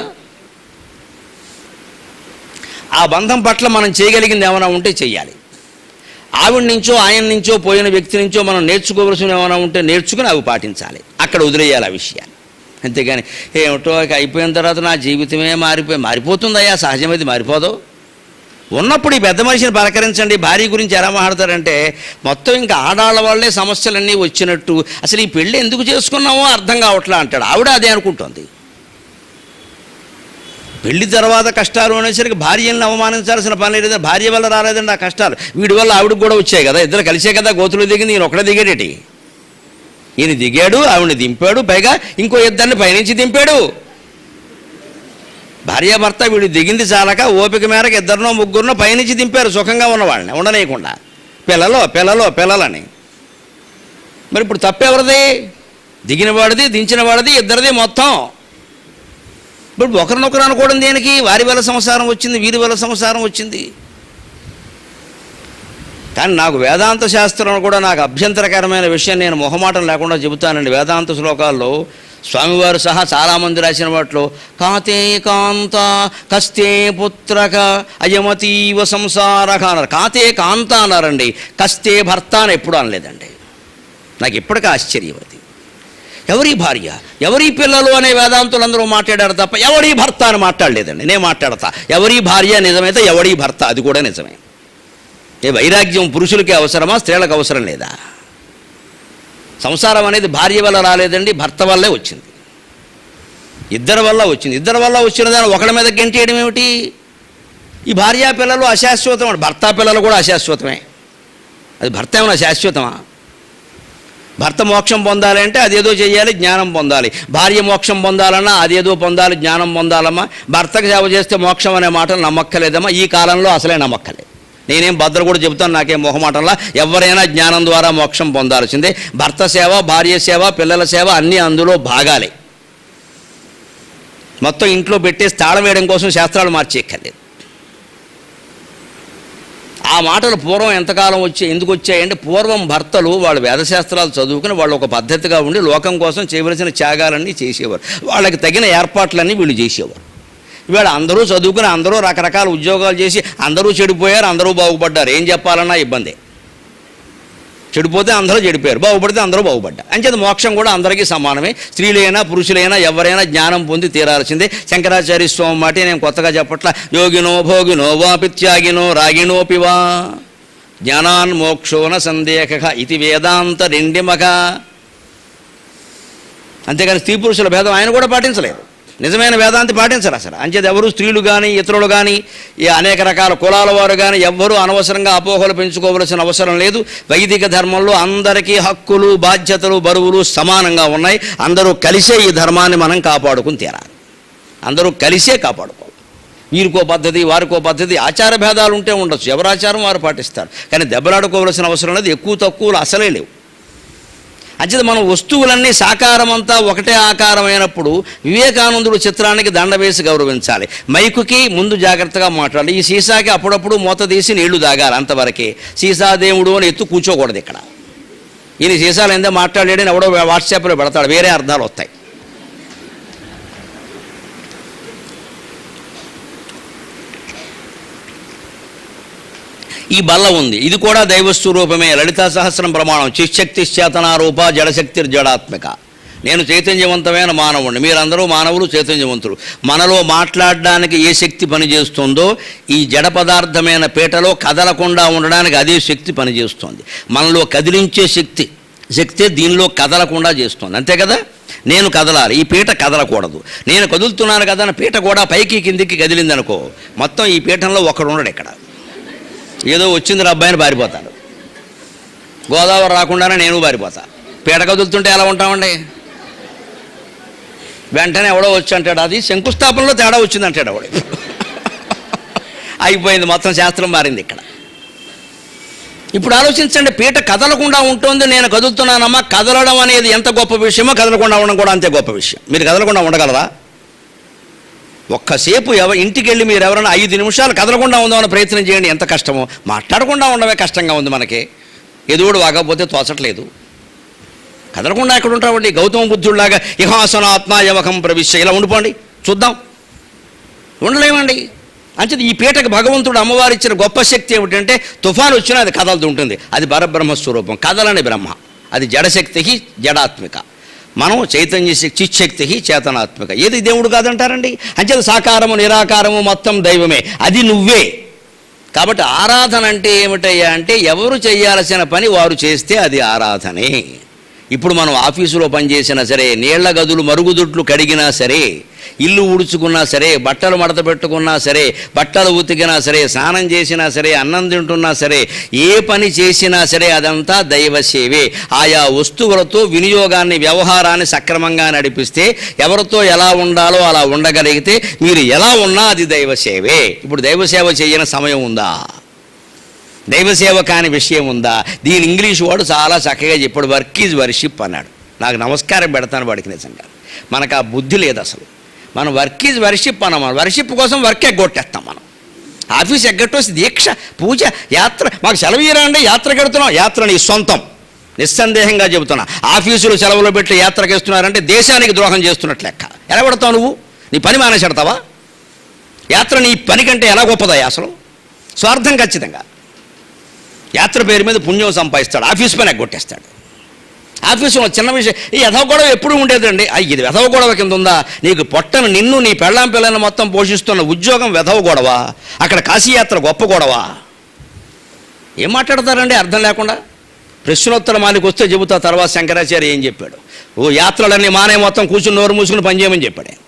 ఆ బంధం పట్ల మనం చేయగలిగింది ఏమైనా ఉంటే చెయ్యాలి ఆవిడ నుంచో ఆయన నుంచో పోయిన వ్యక్తి నుంచో మనం నేర్చుకోవలసిన ఏమైనా ఉంటే నేర్చుకుని అవి పాటించాలి అక్కడ వదిలేయాలి ఆ విషయాన్ని అంతేగాని ఏమిటో ఇక అయిపోయిన తర్వాత నా జీవితమే మారిపోయి మారిపోతుందయ్యా సహజమైది మారిపోదు ఉన్నప్పుడు ఈ పెద్ద మనిషిని పలకరించండి భార్య గురించి ఎలా మాట్లాడతారంటే మొత్తం ఇంకా ఆడాళ్ళ వాళ్ళే సమస్యలన్నీ వచ్చినట్టు అసలు ఈ పెళ్ళి ఎందుకు చేసుకున్నామో అర్థం కావట్లా అంటాడు ఆవిడ అదే అనుకుంటుంది పెళ్లి తర్వాత కష్టాలు అనేసరికి భార్యలను అవమానించాల్సిన పని లేదు భార్య వల్ల రాలేదండి ఆ కష్టాలు వీడి వల్ల ఆవిడకి కూడా వచ్చాయి కదా ఇద్దరు కలిసే కదా గోతులు దిగింది ఈయన ఒకడే దిగాడేటి ఈయన దిగాడు ఆవిడని దింపాడు పైగా ఇంకో ఇద్దరిని పైనుంచి దింపాడు భార్యాభర్త వీడు దిగింది చాలక ఓపిక మేరకు ఇద్దరినో ముగ్గురునో పైనుంచి దింపారు సుఖంగా ఉన్నవాళ్ళని ఉండనేయకుండా పిల్లలో పిల్లలో పిల్లలని మరి ఇప్పుడు తప్పెవరిది దిగిన వాడిది దించిన వాడిది ఇద్దరిది మొత్తం ఇప్పుడు ఒకరినొకరు అనుకోవడం దేనికి వారి వల్ల సంసారం వచ్చింది వీరి వల్ల సంసారం వచ్చింది కానీ నాకు వేదాంత శాస్త్రం కూడా నాకు అభ్యంతరకరమైన విషయం నేను మొహమాటం లేకుండా చెబుతానండి వేదాంత శ్లోకాల్లో స్వామివారు సహా చాలామంది రాసిన వాటిలో కాతే కాంత కస్తే పుత్రక అయమతీవ సంసారక అన్నారు కాతే కాంత అన్నారండి కస్తే భర్త అని ఎప్పుడు అనలేదండి నాకు ఇప్పటికీ ఆశ్చర్యం అది ఎవరి భార్య ఎవరి పిల్లలు అనే వేదాంతులందరూ మాట్లాడారు తప్ప ఎవరి భర్త అని మాట్లాడలేదండి నేను మాట్లాడతా ఎవరి భార్య నిజమైతే ఎవరి భర్త అది కూడా నిజమే ఏ వైరాగ్యం పురుషులకి అవసరమా స్త్రీలకు అవసరం లేదా సంసారం అనేది భార్య వల్ల రాలేదండి భర్త వల్లే వచ్చింది ఇద్దరి వల్ల వచ్చింది ఇద్దరి వల్ల వచ్చిన దాన్ని ఒకళ్ళ మీద గెంటేయడం ఏమిటి ఈ భార్యా పిల్లలు అశాశ్వతం అండి భర్త పిల్లలు కూడా అశాశ్వతమే అది భర్త ఏమైనా శాశ్వతమా భర్త మోక్షం పొందాలి అంటే అదేదో చేయాలి జ్ఞానం పొందాలి భార్య మోక్షం పొందాలన్నా అదేదో పొందాలి జ్ఞానం పొందాలమ్మా భర్తకు సేవ చేస్తే మోక్షం అనే మాటలు నమ్మక్కలేదమ్మా ఈ కాలంలో అసలే నమ్మక్కలేదు నేనేం భద్ర కూడా చెబుతాను నాకేం మొహమాటంలా ఎవరైనా జ్ఞానం ద్వారా మోక్షం పొందాల్సిందే భర్త సేవ భార్య సేవ పిల్లల సేవ అన్నీ అందులో భాగాలే మొత్తం ఇంట్లో పెట్టేసి తాళం వేయడం కోసం శాస్త్రాలు మార్చేయక్కర్లేదు ఆ మాటలు పూర్వం ఎంతకాలం వచ్చి ఎందుకు వచ్చాయంటే పూర్వం భర్తలు వాళ్ళు వేదశాస్త్రాలు చదువుకుని వాళ్ళు ఒక పద్ధతిగా ఉండి లోకం కోసం చేయవలసిన త్యాగాలన్నీ చేసేవారు వాళ్ళకి తగిన ఏర్పాట్లన్నీ వీళ్ళు చేసేవారు ఇవాళ అందరూ చదువుకుని అందరూ రకరకాల ఉద్యోగాలు చేసి అందరూ చెడిపోయారు అందరూ బాగుపడ్డారు ఏం చెప్పాలన్నా ఇబ్బంది చెడిపోతే అందరూ చెడిపోయారు బాగుపడితే అందరూ బాగుపడ్డారు అంచేది మోక్షం కూడా అందరికీ సమానమే స్త్రీలైనా పురుషులైనా ఎవరైనా జ్ఞానం పొంది తీరాల్సిందే శంకరాచార్య స్వామి మాట నేను కొత్తగా చెప్పట్ల యోగినో భోగినో వాపిత్యాగినో రాగిణోపివా జ్ఞానాన్ మోక్షోన సందేహ ఇది వేదాంత రెండిమక అంతేగాని స్త్రీ పురుషుల భేదం ఆయన కూడా పాటించలేరు నిజమైన వేదాంతి పాటించరు అసలు అంచేది ఎవరు స్త్రీలు కానీ ఇతరులు కానీ ఈ అనేక రకాల కులాల వారు కానీ ఎవ్వరూ అనవసరంగా అపోహలు పెంచుకోవలసిన అవసరం లేదు వైదిక ధర్మంలో అందరికీ హక్కులు బాధ్యతలు బరువులు సమానంగా ఉన్నాయి అందరూ కలిసే ఈ ధర్మాన్ని మనం కాపాడుకుని తీరాలి అందరూ కలిసే కాపాడుకోవాలి వీరికో పద్ధతి వారికో పద్ధతి ఆచార భేదాలు ఉంటే ఉండొచ్చు ఎవరి ఆచారం వారు పాటిస్తారు కానీ దెబ్బలాడుకోవలసిన అవసరం లేదు ఎక్కువ తక్కువలు అసలే లేవు అంచేత మనం వస్తువులన్నీ సాకారం అంతా ఒకటే ఆకారమైనప్పుడు వివేకానందుడు చిత్రానికి దండ వేసి గౌరవించాలి మైకుకి ముందు జాగ్రత్తగా మాట్లాడాలి ఈ సీసాకి అప్పుడప్పుడు మూత తీసి నీళ్లు తాగాలి అంతవరకే సీసా దేవుడు అని ఎత్తు కూర్చోకూడదు ఇక్కడ ఈయన సీసాలు ఏందో మాట్లాడాడని ఎవడో వాట్సాప్లో పెడతాడు వేరే అర్థాలు వస్తాయి ఈ బల్ల ఉంది ఇది కూడా దైవస్వరూపమే లలితా సహస్రం ప్రమాణం చిశక్తి చేతనారూప జడశక్తి జడాత్మిక నేను చైతన్యవంతమైన మానవుడిని మీరందరూ మానవులు చైతన్యవంతులు మనలో మాట్లాడడానికి ఏ శక్తి పనిచేస్తుందో ఈ జడ పదార్థమైన పీటలో కదలకుండా ఉండడానికి అదే శక్తి పనిచేస్తుంది మనలో కదిలించే శక్తి శక్తి దీనిలో కదలకుండా చేస్తుంది అంతే కదా నేను కదలాలి ఈ పీట కదలకూడదు నేను కదులుతున్నాను కదా అని పీట కూడా పైకి కిందికి కదిలింది అనుకో మొత్తం ఈ పీఠంలో ఒకడు ఉండడు ఇక్కడ ఏదో వచ్చింది రా అబ్బాయిని పారిపోతాడు గోదావరి రాకుండానే నేను పారిపోతా పీట కదులుతుంటే ఎలా ఉంటామండి వెంటనే ఎవడో వచ్చి అంటాడు అది శంకుస్థాపనలో తేడా వచ్చింది అంటాడు ఎవడు అయిపోయింది మొత్తం శాస్త్రం మారింది ఇక్కడ ఇప్పుడు ఆలోచించండి పీట కదలకుండా ఉంటుంది నేను కదులుతున్నానమ్మా కదలడం అనేది ఎంత గొప్ప విషయమో కదలకుండా ఉండడం కూడా అంతే గొప్ప విషయం మీరు కదలకుండా ఉండగలరా ఒక్కసేపు ఎవ ఇంటికి వెళ్ళి మీరు ఎవరైనా ఐదు నిమిషాలు కదలకుండా ఉందామని ప్రయత్నం చేయండి ఎంత కష్టమో మాట్లాడకుండా ఉండమే కష్టంగా ఉంది మనకి ఎదుగుడు వాగకపోతే తోచట్లేదు కదలకుండా ఎక్కడ ఉంటామండి గౌతమ బుద్ధుడిలాగా ఇహాసనాత్మ యవకం ప్రవిశ్య ఇలా ఉండిపోండి చూద్దాం ఉండలేమండి అంచేది ఈ పీటకు భగవంతుడు అమ్మవారు ఇచ్చిన గొప్ప శక్తి ఏమిటంటే తుఫాను వచ్చినా అది కదలుతూ ఉంటుంది అది పరబ్రహ్మ స్వరూపం కదలని బ్రహ్మ అది జడశక్తికి జడాత్మిక మనం చైతన్య శక్తి చిచ్చక్తికి చేతనాత్మిక ఏది దేవుడు కాదంటారండి అంచేది సాకారము నిరాకారము మొత్తం దైవమే అది నువ్వే కాబట్టి ఆరాధన అంటే ఏమిటయ్యా అంటే ఎవరు చేయాల్సిన పని వారు చేస్తే అది ఆరాధనే ఇప్పుడు మనం ఆఫీసులో పనిచేసినా సరే నీళ్ల గదులు మరుగుదొడ్లు కడిగినా సరే ఇల్లు ఊడ్చుకున్నా సరే బట్టలు మడత పెట్టుకున్నా సరే బట్టలు ఉతికినా సరే స్నానం చేసినా సరే అన్నం తింటున్నా సరే ఏ పని చేసినా సరే అదంతా దైవ సేవే ఆయా వస్తువులతో వినియోగాన్ని వ్యవహారాన్ని సక్రమంగా నడిపిస్తే ఎవరితో ఎలా ఉండాలో అలా ఉండగలిగితే మీరు ఎలా ఉన్నా అది దైవ సేవే ఇప్పుడు దైవ సేవ చేయని సమయం ఉందా దైవసేవ కాని విషయం ఉందా దీని ఇంగ్లీష్ వాడు చాలా చక్కగా చెప్పాడు వర్క్ ఈజ్ వర్షిప్ అన్నాడు నాకు నమస్కారం పెడతాను వాడికి నిజంగా మనకు ఆ బుద్ధి లేదు అసలు మనం వర్క్ ఈజ్ వర్షిప్ అన్నాం మనం వర్షిప్ కోసం వర్క్ ఎగ్గొట్టేస్తాం మనం ఆఫీస్ ఎగ్గొట్టేసి దీక్ష పూజ యాత్ర మాకు సెలవు ఇయ్యరండి యాత్ర కడుతున్నాం యాత్ర నీ సొంతం నిస్సందేహంగా చెబుతున్నా ఆఫీసులు సెలవులు పెట్టి యాత్రకు వేస్తున్నారంటే దేశానికి ద్రోహం చేస్తున్నట్లు లెక్క ఎలా పెడతావు నువ్వు నీ పని మానేసెడతావా యాత్ర నీ పని కంటే ఎలా గొప్పదయ్యా అసలు స్వార్థం ఖచ్చితంగా యాత్ర పేరు మీద పుణ్యం సంపాదిస్తాడు ఆఫీస్ పని ఎగ్గొట్టేస్తాడు ఆఫీసులో చిన్న విషయం ఈ యథవ గొడవ ఎప్పుడు ఉండేదండి అయ్యి ఇది వెధవ గొడవ కింద ఉందా నీకు పొట్టను నిన్ను నీ పెళ్ళాం పిల్లని మొత్తం పోషిస్తున్న ఉద్యోగం వెధవ గొడవ అక్కడ కాశీయాత్ర గొప్ప గొడవ ఏం మాట్లాడతారండి అర్థం లేకుండా ప్రశ్నోత్తర మాలికి వస్తే చెబుతా తర్వాత శంకరాచార్య ఏం చెప్పాడు ఓ యాత్రలన్నీ మానే మొత్తం కూర్చుని నోరు మూసుకుని పనిచేయమని చెప్పాడు ఆయన.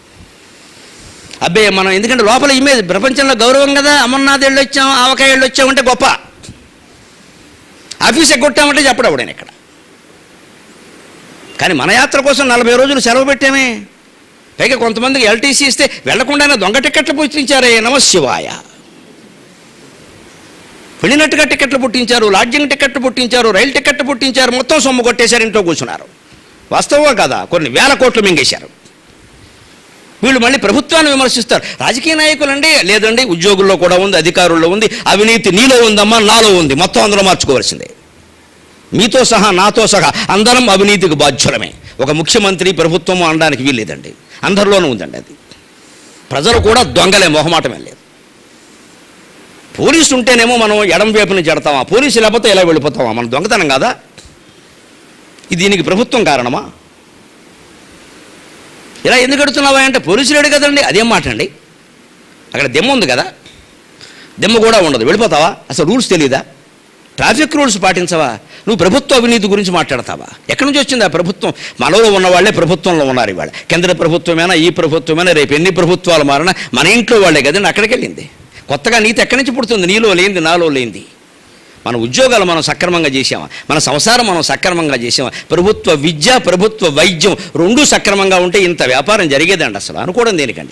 అబ్బే మనం ఎందుకంటే లోపల ఇమేజ్ ప్రపంచంలో గౌరవం కదా అమర్నాథ్ వెళ్ళి వచ్చాం ఆవకాయ వెళ్ళి వచ్చామంటే గొప్ప ఆఫీస్ ఎగ్గొట్టామంటే చెప్పడు ఆవిడ ఇక్కడ కానీ మన యాత్ర కోసం నలభై రోజులు సెలవు పెట్టామే పైగా కొంతమందికి ఎల్టీసీ ఇస్తే వెళ్లకుండానే దొంగ టికెట్లు పుట్టించారే నమశివాయ వెళ్ళినట్టుగా టికెట్లు పుట్టించారు లాడ్జింగ్ టికెట్లు పుట్టించారు రైలు టికెట్లు పుట్టించారు మొత్తం సొమ్ము కొట్టేశారు ఇంట్లో కూర్చున్నారు వాస్తవం కదా కొన్ని వేల కోట్లు మింగేశారు వీళ్ళు మళ్ళీ ప్రభుత్వాన్ని విమర్శిస్తారు రాజకీయ నాయకులండి లేదండి ఉద్యోగుల్లో కూడా ఉంది అధికారుల్లో ఉంది అవినీతి నీలో ఉందమ్మా నాలో ఉంది మొత్తం అందులో మార్చుకోవాల్సిందే మీతో సహా నాతో సహా అందరం అవినీతికి బాధ్యులమే ఒక ముఖ్యమంత్రి ప్రభుత్వము అనడానికి వీల్లేదండి అందరిలోనూ ఉందండి అది ప్రజలు కూడా దొంగలే మొహమాటమే లేదు పోలీసు ఉంటేనేమో మనం ఎడం వైపుని జడతామా పోలీసు లేకపోతే ఎలా వెళ్ళిపోతామా మనం దొంగతనం కాదా ఇది దీనికి ప్రభుత్వం కారణమా ఇలా ఎందుకు అడుగుతున్నావా అంటే పోలీసులు అడిగి కదండి అదేం మాట అండి అక్కడ దెమ్మ ఉంది కదా దెమ్మ కూడా ఉండదు వెళ్ళిపోతావా అసలు రూల్స్ తెలీదా ట్రాఫిక్ రూల్స్ పాటించవా నువ్వు ప్రభుత్వ అవినీతి గురించి మాట్లాడతావా ఎక్కడి నుంచి వచ్చింది ఆ ప్రభుత్వం మనలో ఉన్న వాళ్ళే ప్రభుత్వంలో ఉన్నారు ఇవాళ కేంద్ర ప్రభుత్వమైనా ఈ ప్రభుత్వమైనా రేపు ఎన్ని ప్రభుత్వాలు మారినా మన ఇంట్లో వాళ్ళే కదండి అక్కడికి వెళ్ళింది కొత్తగా నీతి ఎక్కడి నుంచి పుడుతుంది నీలో లేనిది నాలో లేనిది మన ఉద్యోగాలు మనం సక్రమంగా చేసామా మన సంసారం మనం సక్రమంగా చేసామా ప్రభుత్వ విద్య ప్రభుత్వ వైద్యం రెండు సక్రమంగా ఉంటే ఇంత వ్యాపారం జరిగేదండి అసలు అనుకోవడం దేనికండి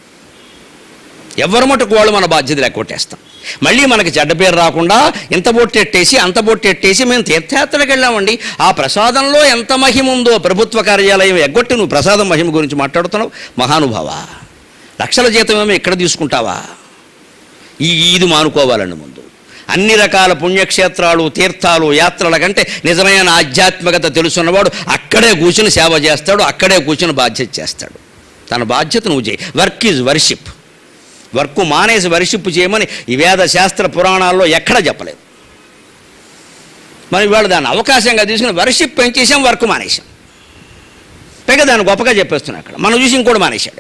ఎవరి మటుకు వాళ్ళు మన బాధ్యత లెక్కొట్టేస్తాం మళ్ళీ మనకి చెడ్డ పేరు రాకుండా ఇంత బొట్టెట్టేసి అంత బొట్టెట్టేసి మేము తీర్థయాత్రకు వెళ్ళామండి ఆ ప్రసాదంలో ఎంత మహిమ ఉందో ప్రభుత్వ కార్యాలయం ఎగ్గొట్టి నువ్వు ప్రసాదం మహిమ గురించి మాట్లాడుతున్నావు మహానుభావ లక్షల జీతం ఏమో ఇక్కడ తీసుకుంటావా ఈ ఈదు మానుకోవాలండి ముందు అన్ని రకాల పుణ్యక్షేత్రాలు తీర్థాలు యాత్రల కంటే నిజమైన ఆధ్యాత్మికత తెలుసున్నవాడు అక్కడే కూర్చుని సేవ చేస్తాడు అక్కడే కూర్చుని బాధ్యత చేస్తాడు తన బాధ్యత నువ్వు చేయి వర్క్ ఈజ్ వర్షిప్ వర్క్ మానేసి వర్షిప్ చేయమని ఈ వేద శాస్త్ర పురాణాల్లో ఎక్కడ చెప్పలేదు మరి ఇవాళ దాన్ని అవకాశంగా తీసుకుని వర్షిప్ పెంచేసాం వర్క్ మానేసాం పైగా దాన్ని గొప్పగా చెప్పేస్తున్నా అక్కడ మనం చూసి ఇంకోటి మానేశాడు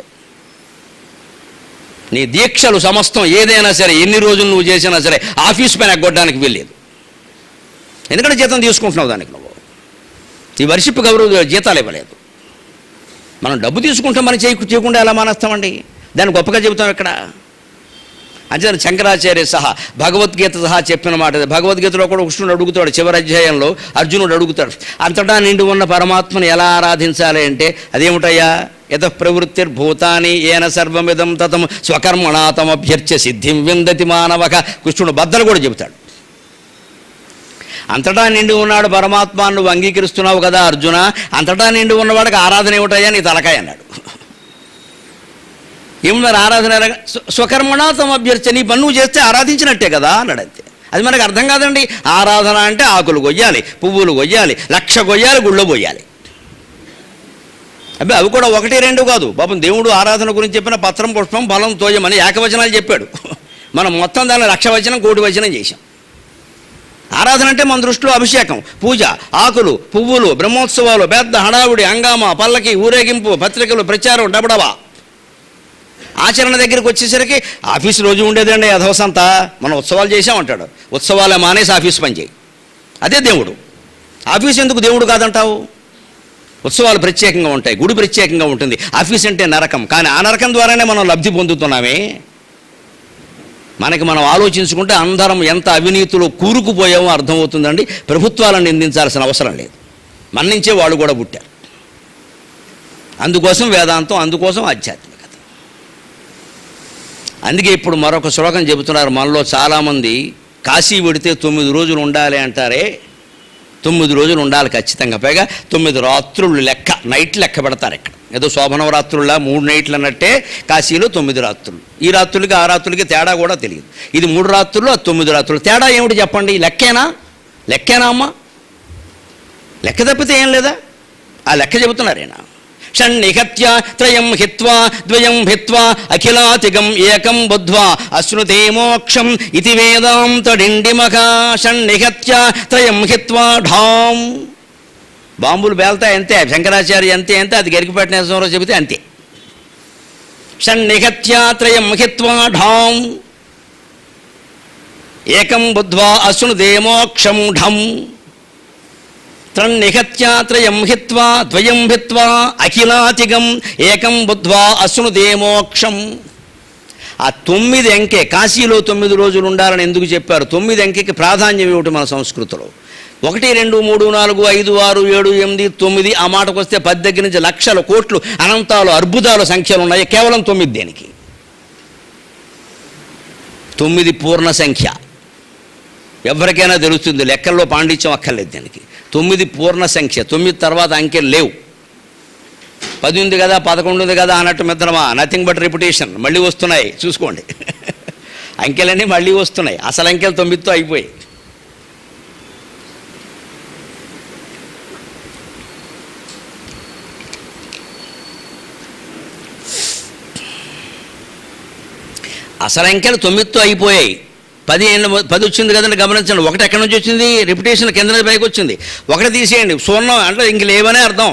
నీ దీక్షలు సమస్తం ఏదైనా సరే ఎన్ని రోజులు నువ్వు చేసినా సరే ఆఫీస్ పైన ఎగ్గొట్టడానికి వెళ్ళలేదు ఎందుకంటే జీతం తీసుకుంటున్నావు దానికి నువ్వు ఈ వర్షిప్ గౌరవ జీతాలు ఇవ్వలేదు మనం డబ్బు తీసుకుంటాం మనం చేయ చేయకుండా ఎలా మానేస్తామండి దాన్ని గొప్పగా చెబుతాం ఇక్కడ అంచేత శంకరాచార్య సహా భగవద్గీత సహా చెప్పిన మాట ఇది. భగవద్గీతలో కూడా కృష్ణుడు అడుగుతాడు చివరి అధ్యాయంలో అర్జునుడు అడుగుతాడు అంతటా నిండి ఉన్న పరమాత్మను ఎలా ఆరాధించాలి అంటే అదేమిటయ్యా యత ప్రవృత్తిర్భూతాని ఏన సర్వమిదం తతం స్వకర్మణాతమభ్యర్చ్య సిద్ధిం విందతి మానవక కృష్ణుడు బద్దలు కూడా చెబుతాడు అంతటా నిండి ఉన్నాడు పరమాత్మ నువ్వు అంగీకరిస్తున్నావు కదా అర్జున అంతటా నిండి ఉన్నవాడికి ఆరాధన ఏమిటయ్యా నీ తలకాయ అన్నాడు ఏమి మరి ఆరాధన ఎలాగ? స్వ- స్వకర్మణ తమ అభ్యర్థి నీ పని నువ్వు చేస్తే ఆరాధించినట్టే కదా అన్నాడు అంతే అది మనకు అర్థం కాదండి ఆరాధన అంటే ఆకులు కొయ్యాలి పువ్వులు కొయ్యాలి లక్ష కొయ్యాలి గుళ్ళో పోయాలి అబ్బే అవి కూడా ఒకటి రెండు కాదు పాపం దేవుడు ఆరాధన గురించి చెప్పిన పత్రం పుష్పం ఫలం తోయమని ఏకవచనాలు చెప్పాడు మనం మొత్తం దాన్ని లక్ష వచనం కోటి వచనం చేశాం ఆరాధన అంటే మన దృష్టిలో అభిషేకం పూజ ఆకులు పువ్వులు బ్రహ్మోత్సవాలు పెద్ద హడావుడి హంగామా పల్లకి ఊరేగింపు పత్రికలు ప్రచారం డబడబా ఆచరణ దగ్గరికి వచ్చేసరికి ఆఫీస్ రోజు ఉండేదండి అధవసంతా మనం ఉత్సవాలు చేసామంటాడు ఉత్సవాలే మానేసి ఆఫీస్ పని చేయి అదే దేవుడు ఆఫీస్ ఎందుకు దేవుడు కాదంటావు ఉత్సవాలు ప్రత్యేకంగా ఉంటాయి గుడి ప్రత్యేకంగా ఉంటుంది ఆఫీస్ అంటే నరకం కానీ ఆ నరకం ద్వారానే మనం లబ్ధి పొందుతున్నామే మనకి మనం ఆలోచించుకుంటే అందరం ఎంత అవినీతిలో కూరుకుపోయామో అర్థమవుతుందండి ప్రభుత్వాలను నిందించాల్సిన అవసరం లేదు మన నుంచే వాళ్ళు కూడా పుట్టారు అందుకోసం వేదాంతం అందుకోసం ఆధ్యాత్మికత అందుకే ఇప్పుడు మరొక శ్లోకం చెబుతున్నారు మనలో చాలామంది కాశీ పెడితే తొమ్మిది రోజులు ఉండాలి అంటారే తొమ్మిది రోజులు ఉండాలి ఖచ్చితంగా పైగా తొమ్మిది రాత్రులు లెక్క నైట్ లెక్క పెడతారు ఇక్కడ ఏదో శోభనవరాత్రుల్లా మూడు నైట్లు అన్నట్టే కాశీలో తొమ్మిది రాత్రులు ఈ రాత్రులకి ఆ రాత్రులకి తేడా కూడా తెలియదు ఇది మూడు రాత్రులు అది తొమ్మిది రాత్రులు తేడా ఏమిటి చెప్పండి లెక్కేనా లెక్కేనా అమ్మా లెక్క తప్పితే ఏం లేదా ఆ లెక్క చెబుతున్నారేనా షణ్నిహత్య త్రయం హిత్వా ద్వయం భిత్వా అఖిలాతిగం ఏకం బుద్ధ్వా అశ్నుతే మోక్షం ఇతి వేదాంతడిండిమఖ షణ్నిహత్య త్రయం హిత్వా ఢాం బాంబులు పేల్తాయి అంతే శంకరాచార్య అంతే అంతే అది గరికిపేట నేసంలో చెబితే అంతే షణ్నిహత్య త్రయం హిత్వా ఢాం ఏకం బుద్ధ్వా అశ్నుతే మోక్షం ఢం త్రన్నిహత్యాత్రయం హిత్వా ద్వయం భిత్వా అఖిలాతిగం ఏకం బుద్ధ్వా అశ్నుదే మోక్షం ఆ తొమ్మిది అంకె కాశీలో తొమ్మిది రోజులు ఉండాలని ఎందుకు చెప్పారు తొమ్మిది అంకెకి ప్రాధాన్యం ఏమిటి మన సంస్కృతిలో ఒకటి రెండు మూడు నాలుగు ఐదు ఆరు ఏడు ఎనిమిది తొమ్మిది ఆ మాటకు వస్తే పది దగ్గర నుంచి లక్షల కోట్లు అనంతాలు అర్బుదాలు సంఖ్యలు ఉన్నాయి కేవలం తొమ్మిది దేనికి తొమ్మిది పూర్ణ సంఖ్య ఎవరికైనా తెలుస్తుంది లెక్కల్లో పాండిత్యం అక్కర్లేదు దీనికి తొమ్మిది పూర్ణ సంఖ్య తొమ్మిది తర్వాత అంకెలు లేవు పది ఉంది కదా పదకొండు ఉంది కదా అన్నట్టు మిత్రమా నథింగ్ బట్ రిపిటేషన్ మళ్ళీ వస్తున్నాయి చూసుకోండి అంకెలన్నీ మళ్ళీ వస్తున్నాయి అసలు అంకెలు తొమ్మిదితో అయిపోయాయి అసలు అంకెలు తొమ్మిదితో అయిపోయాయి పది ఎన్ని- పది వచ్చింది కదండి గమనించండి ఒకటి ఎక్కడి నుంచి వచ్చింది రిపిటేషన్ కింద నుంచి పైకి వచ్చింది ఒకటి తీసేయండి సున్నం అంటే ఇంక లేవనే అర్థం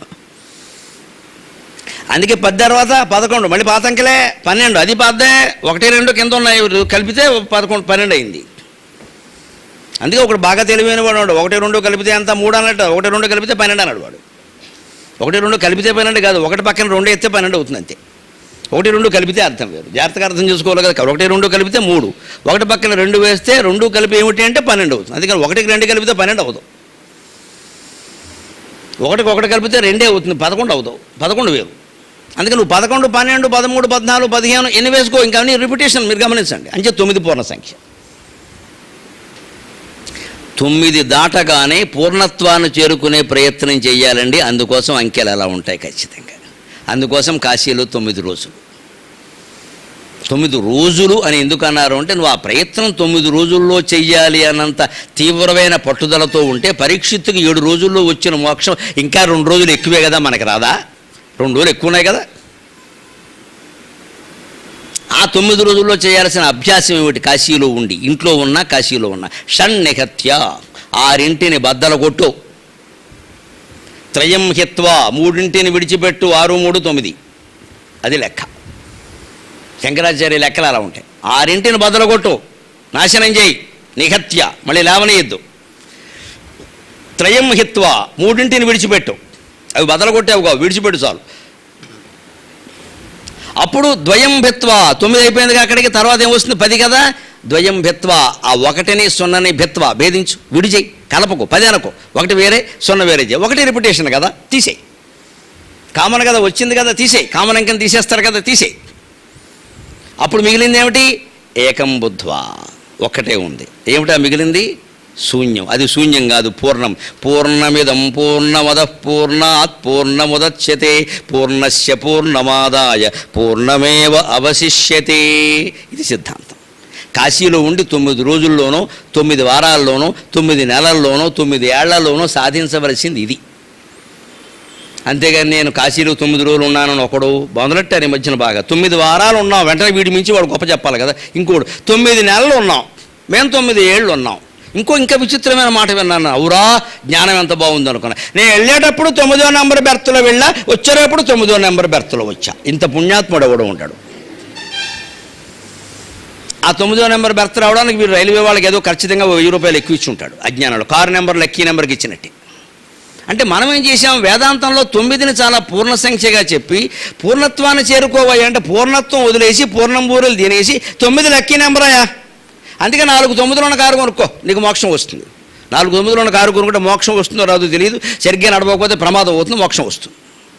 అందుకే పది తర్వాత పదకొండు మళ్ళీ పాత అంకెలే పన్నెండు అది పాదే ఒకటి రెండు కింద ఉన్నాయి కలిపితే పదకొండు పన్నెండు అయింది అందుకే ఒకడు బాగా తెలివైన వాడు ఉన్నాడు. ఒకటి రెండు కలిపితే అంత మూడు అన్నట్టు ఒకటి రెండు కలిపితే పన్నెండు అన్నాడు వాడు ఒకటి రెండు కలిపితే పన్నెండు కాదు ఒకటి పక్కన రెండు ఎత్తే పన్నెండు అవుతుంది అంతే ఒకటి రెండు కలిపితే అర్థం వేరు జాగ్రత్తగా అర్థం చేసుకోవాలి కదా ఒకటి రెండు కలిపితే మూడు ఒకటి పక్కన రెండు వేస్తే రెండు కలిపి ఏమిటి అంటే పన్నెండు అవుతుంది అందుకని ఒకటికి రెండు కలిపితే పన్నెండు అవుతాం ఒకటికి ఒకటి కలిపితే రెండే అవుతుంది పదకొండు అవుతావు పదకొండు వేరు అందుకని నువ్వు పదకొండు పన్నెండు పదమూడు పద్నాలుగు పదిహేను ఎన్ని వేసుకో ఇంకా అన్ని రిపిటేషన్ మీరు గమనించండి అంతే తొమ్మిది పూర్ణ సంఖ్య తొమ్మిది దాటగానే పూర్ణత్వాన్ని చేరుకునే ప్రయత్నం చేయాలండి అందుకోసం అంకెలు అలా ఉంటాయి ఖచ్చితంగా అందుకోసం కాశీలో తొమ్మిది రోజులు తొమ్మిది రోజులు అని ఎందుకు అన్నారు అంటే నువ్వు ఆ ప్రయత్నం తొమ్మిది రోజుల్లో చెయ్యాలి అన్నంత తీవ్రమైన పట్టుదలతో ఉంటే పరీక్షిత్తుకి ఏడు రోజుల్లో వచ్చిన మోక్షం ఇంకా రెండు రోజులు ఎక్కువే కదా మనకి రాదా రెండు రోజులు ఎక్కువ ఉన్నాయి కదా ఆ తొమ్మిది రోజుల్లో చేయాల్సిన అభ్యాసం ఏమిటి కాశీలో ఉండి ఇంట్లో ఉన్న కాశీలో ఉన్న షణ్నిహత్య ఆరింటిని బద్దల కొట్టు త్రయం హిత్వా మూడింటిని విడిచిపెట్టు ఆరు మూడు తొమ్మిది అది లెక్క శంకరాచార్య లెక్కలు అలా ఉంటాయి ఆరింటిని బద్దల కొట్టు నాశనం చేయి నిహత్య మళ్ళీ లేవనీయద్దు త్రయం హిత్వా మూడింటిని విడిచిపెట్టు అవి బదల కొట్టావు కావు విడిచిపెట్టు చాలు అప్పుడు ద్వయం భిత్వా తొమ్మిది అయిపోయింది అక్కడికి తర్వాత ఏమొస్తుంది పది కదా ద్వయం భిత్వా ఆ ఒకటిని సున్నని భిత్వా భేదించు విడిచేయి కలపకు పది అనకు ఒకటి వేరే సున్న వేరే చేయి ఒకటి రిపిటేషన్ కదా తీసేయి కామన్ కదా వచ్చింది కదా తీసేయి కామన్ అంకెని తీసేస్తారు కదా తీసేయి అప్పుడు మిగిలింది ఏమిటి ఏకం బుద్ధ్వా ఒక్కటే ఉంది ఏమిటా మిగిలింది శూన్యం అది శూన్యం కాదు పూర్ణం పూర్ణమిదం పూర్ణమద పూర్ణాత్ పూర్ణముదచ్యతే పూర్ణస్య పూర్ణమాదాయ పూర్ణమేవ అవశిష్యతే ఇది సిద్ధాంతం కాశీలో ఉండి తొమ్మిది రోజుల్లోనో తొమ్మిది వారాల్లోనో తొమ్మిది నెలల్లోనో తొమ్మిది ఏళ్లలోనో సాధించవలసింది ఇది అంతేగాని నేను కాశీలో తొమ్మిది రోజులు ఉన్నానని ఒకడు మొదలెట్టారు ఈ మధ్యన బాగా తొమ్మిది వారాలు ఉన్నాం వెంటనే వీడి మించి వాడు గొప్ప చెప్పాలి కదా ఇంకోడు తొమ్మిది నెలలు ఉన్నాం మేము తొమ్మిది ఏళ్ళు ఉన్నాం ఇంకో ఇంకా విచిత్రమైన మాట విన్నాను అవురా జ్ఞానం ఎంత బాగుంది అనుకున్నా నేను వెళ్ళేటప్పుడు తొమ్మిదో నెంబర్ బెర్త్లో వెళ్ళా వచ్చేటప్పుడు తొమ్మిదో నెంబర్ బెర్త్లో వచ్చా ఇంత పుణ్యాత్ముడు ఎవడు ఉంటాడు ఆ తొమ్మిదో నెంబర్ బెర్త్ రావడానికి వీరు రైల్వే వాళ్ళకి ఏదో ఖచ్చితంగా ఓ వెయ్యి రూపాయలు ఎక్కువ ఇచ్చి ఉంటాడు అజ్ఞానంలో కారు నెంబర్ లక్కీ నెంబర్కి ఇచ్చినట్టు అంటే మనం ఏం చేసాం వేదాంతంలో తొమ్మిదిని చాలా పూర్ణ సంఖ్యగా చెప్పి పూర్ణత్వాన్ని చేరుకోవాలి అంటే పూర్ణత్వం వదిలేసి పూర్ణం బూరెలు తినేసి తొమ్మిది లక్కీ నెంబరాయా అందుకే నాలుగు తొమ్మిదిలో ఉన్న కారు కొనుక్కో నీకు మోక్షం వస్తుంది నాలుగు తొమ్మిదిలో ఉన్న కారు కొనుక్కుంటే మోక్షం వస్తుందో రాదో తెలియదు సరిగ్గా నడవకపోతే ప్రమాదం అవుతుంది మోక్షం వస్తుంది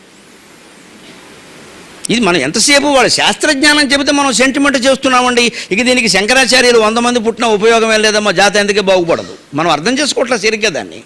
ఇది మనం ఎంతసేపు వాళ్ళ శాస్త్రజ్ఞానం చెబితే మనం సెంటిమెంట్ చేస్తున్నామండి ఇక దీనికి శంకరాచార్యులు వంద మంది పుట్టిన ఉపయోగం ఏం లేదమ్మా జాత ఎందుకే బాగుపడదు మనం అర్థం చేసుకోవట్లేదు సరిగ్గా దాన్ని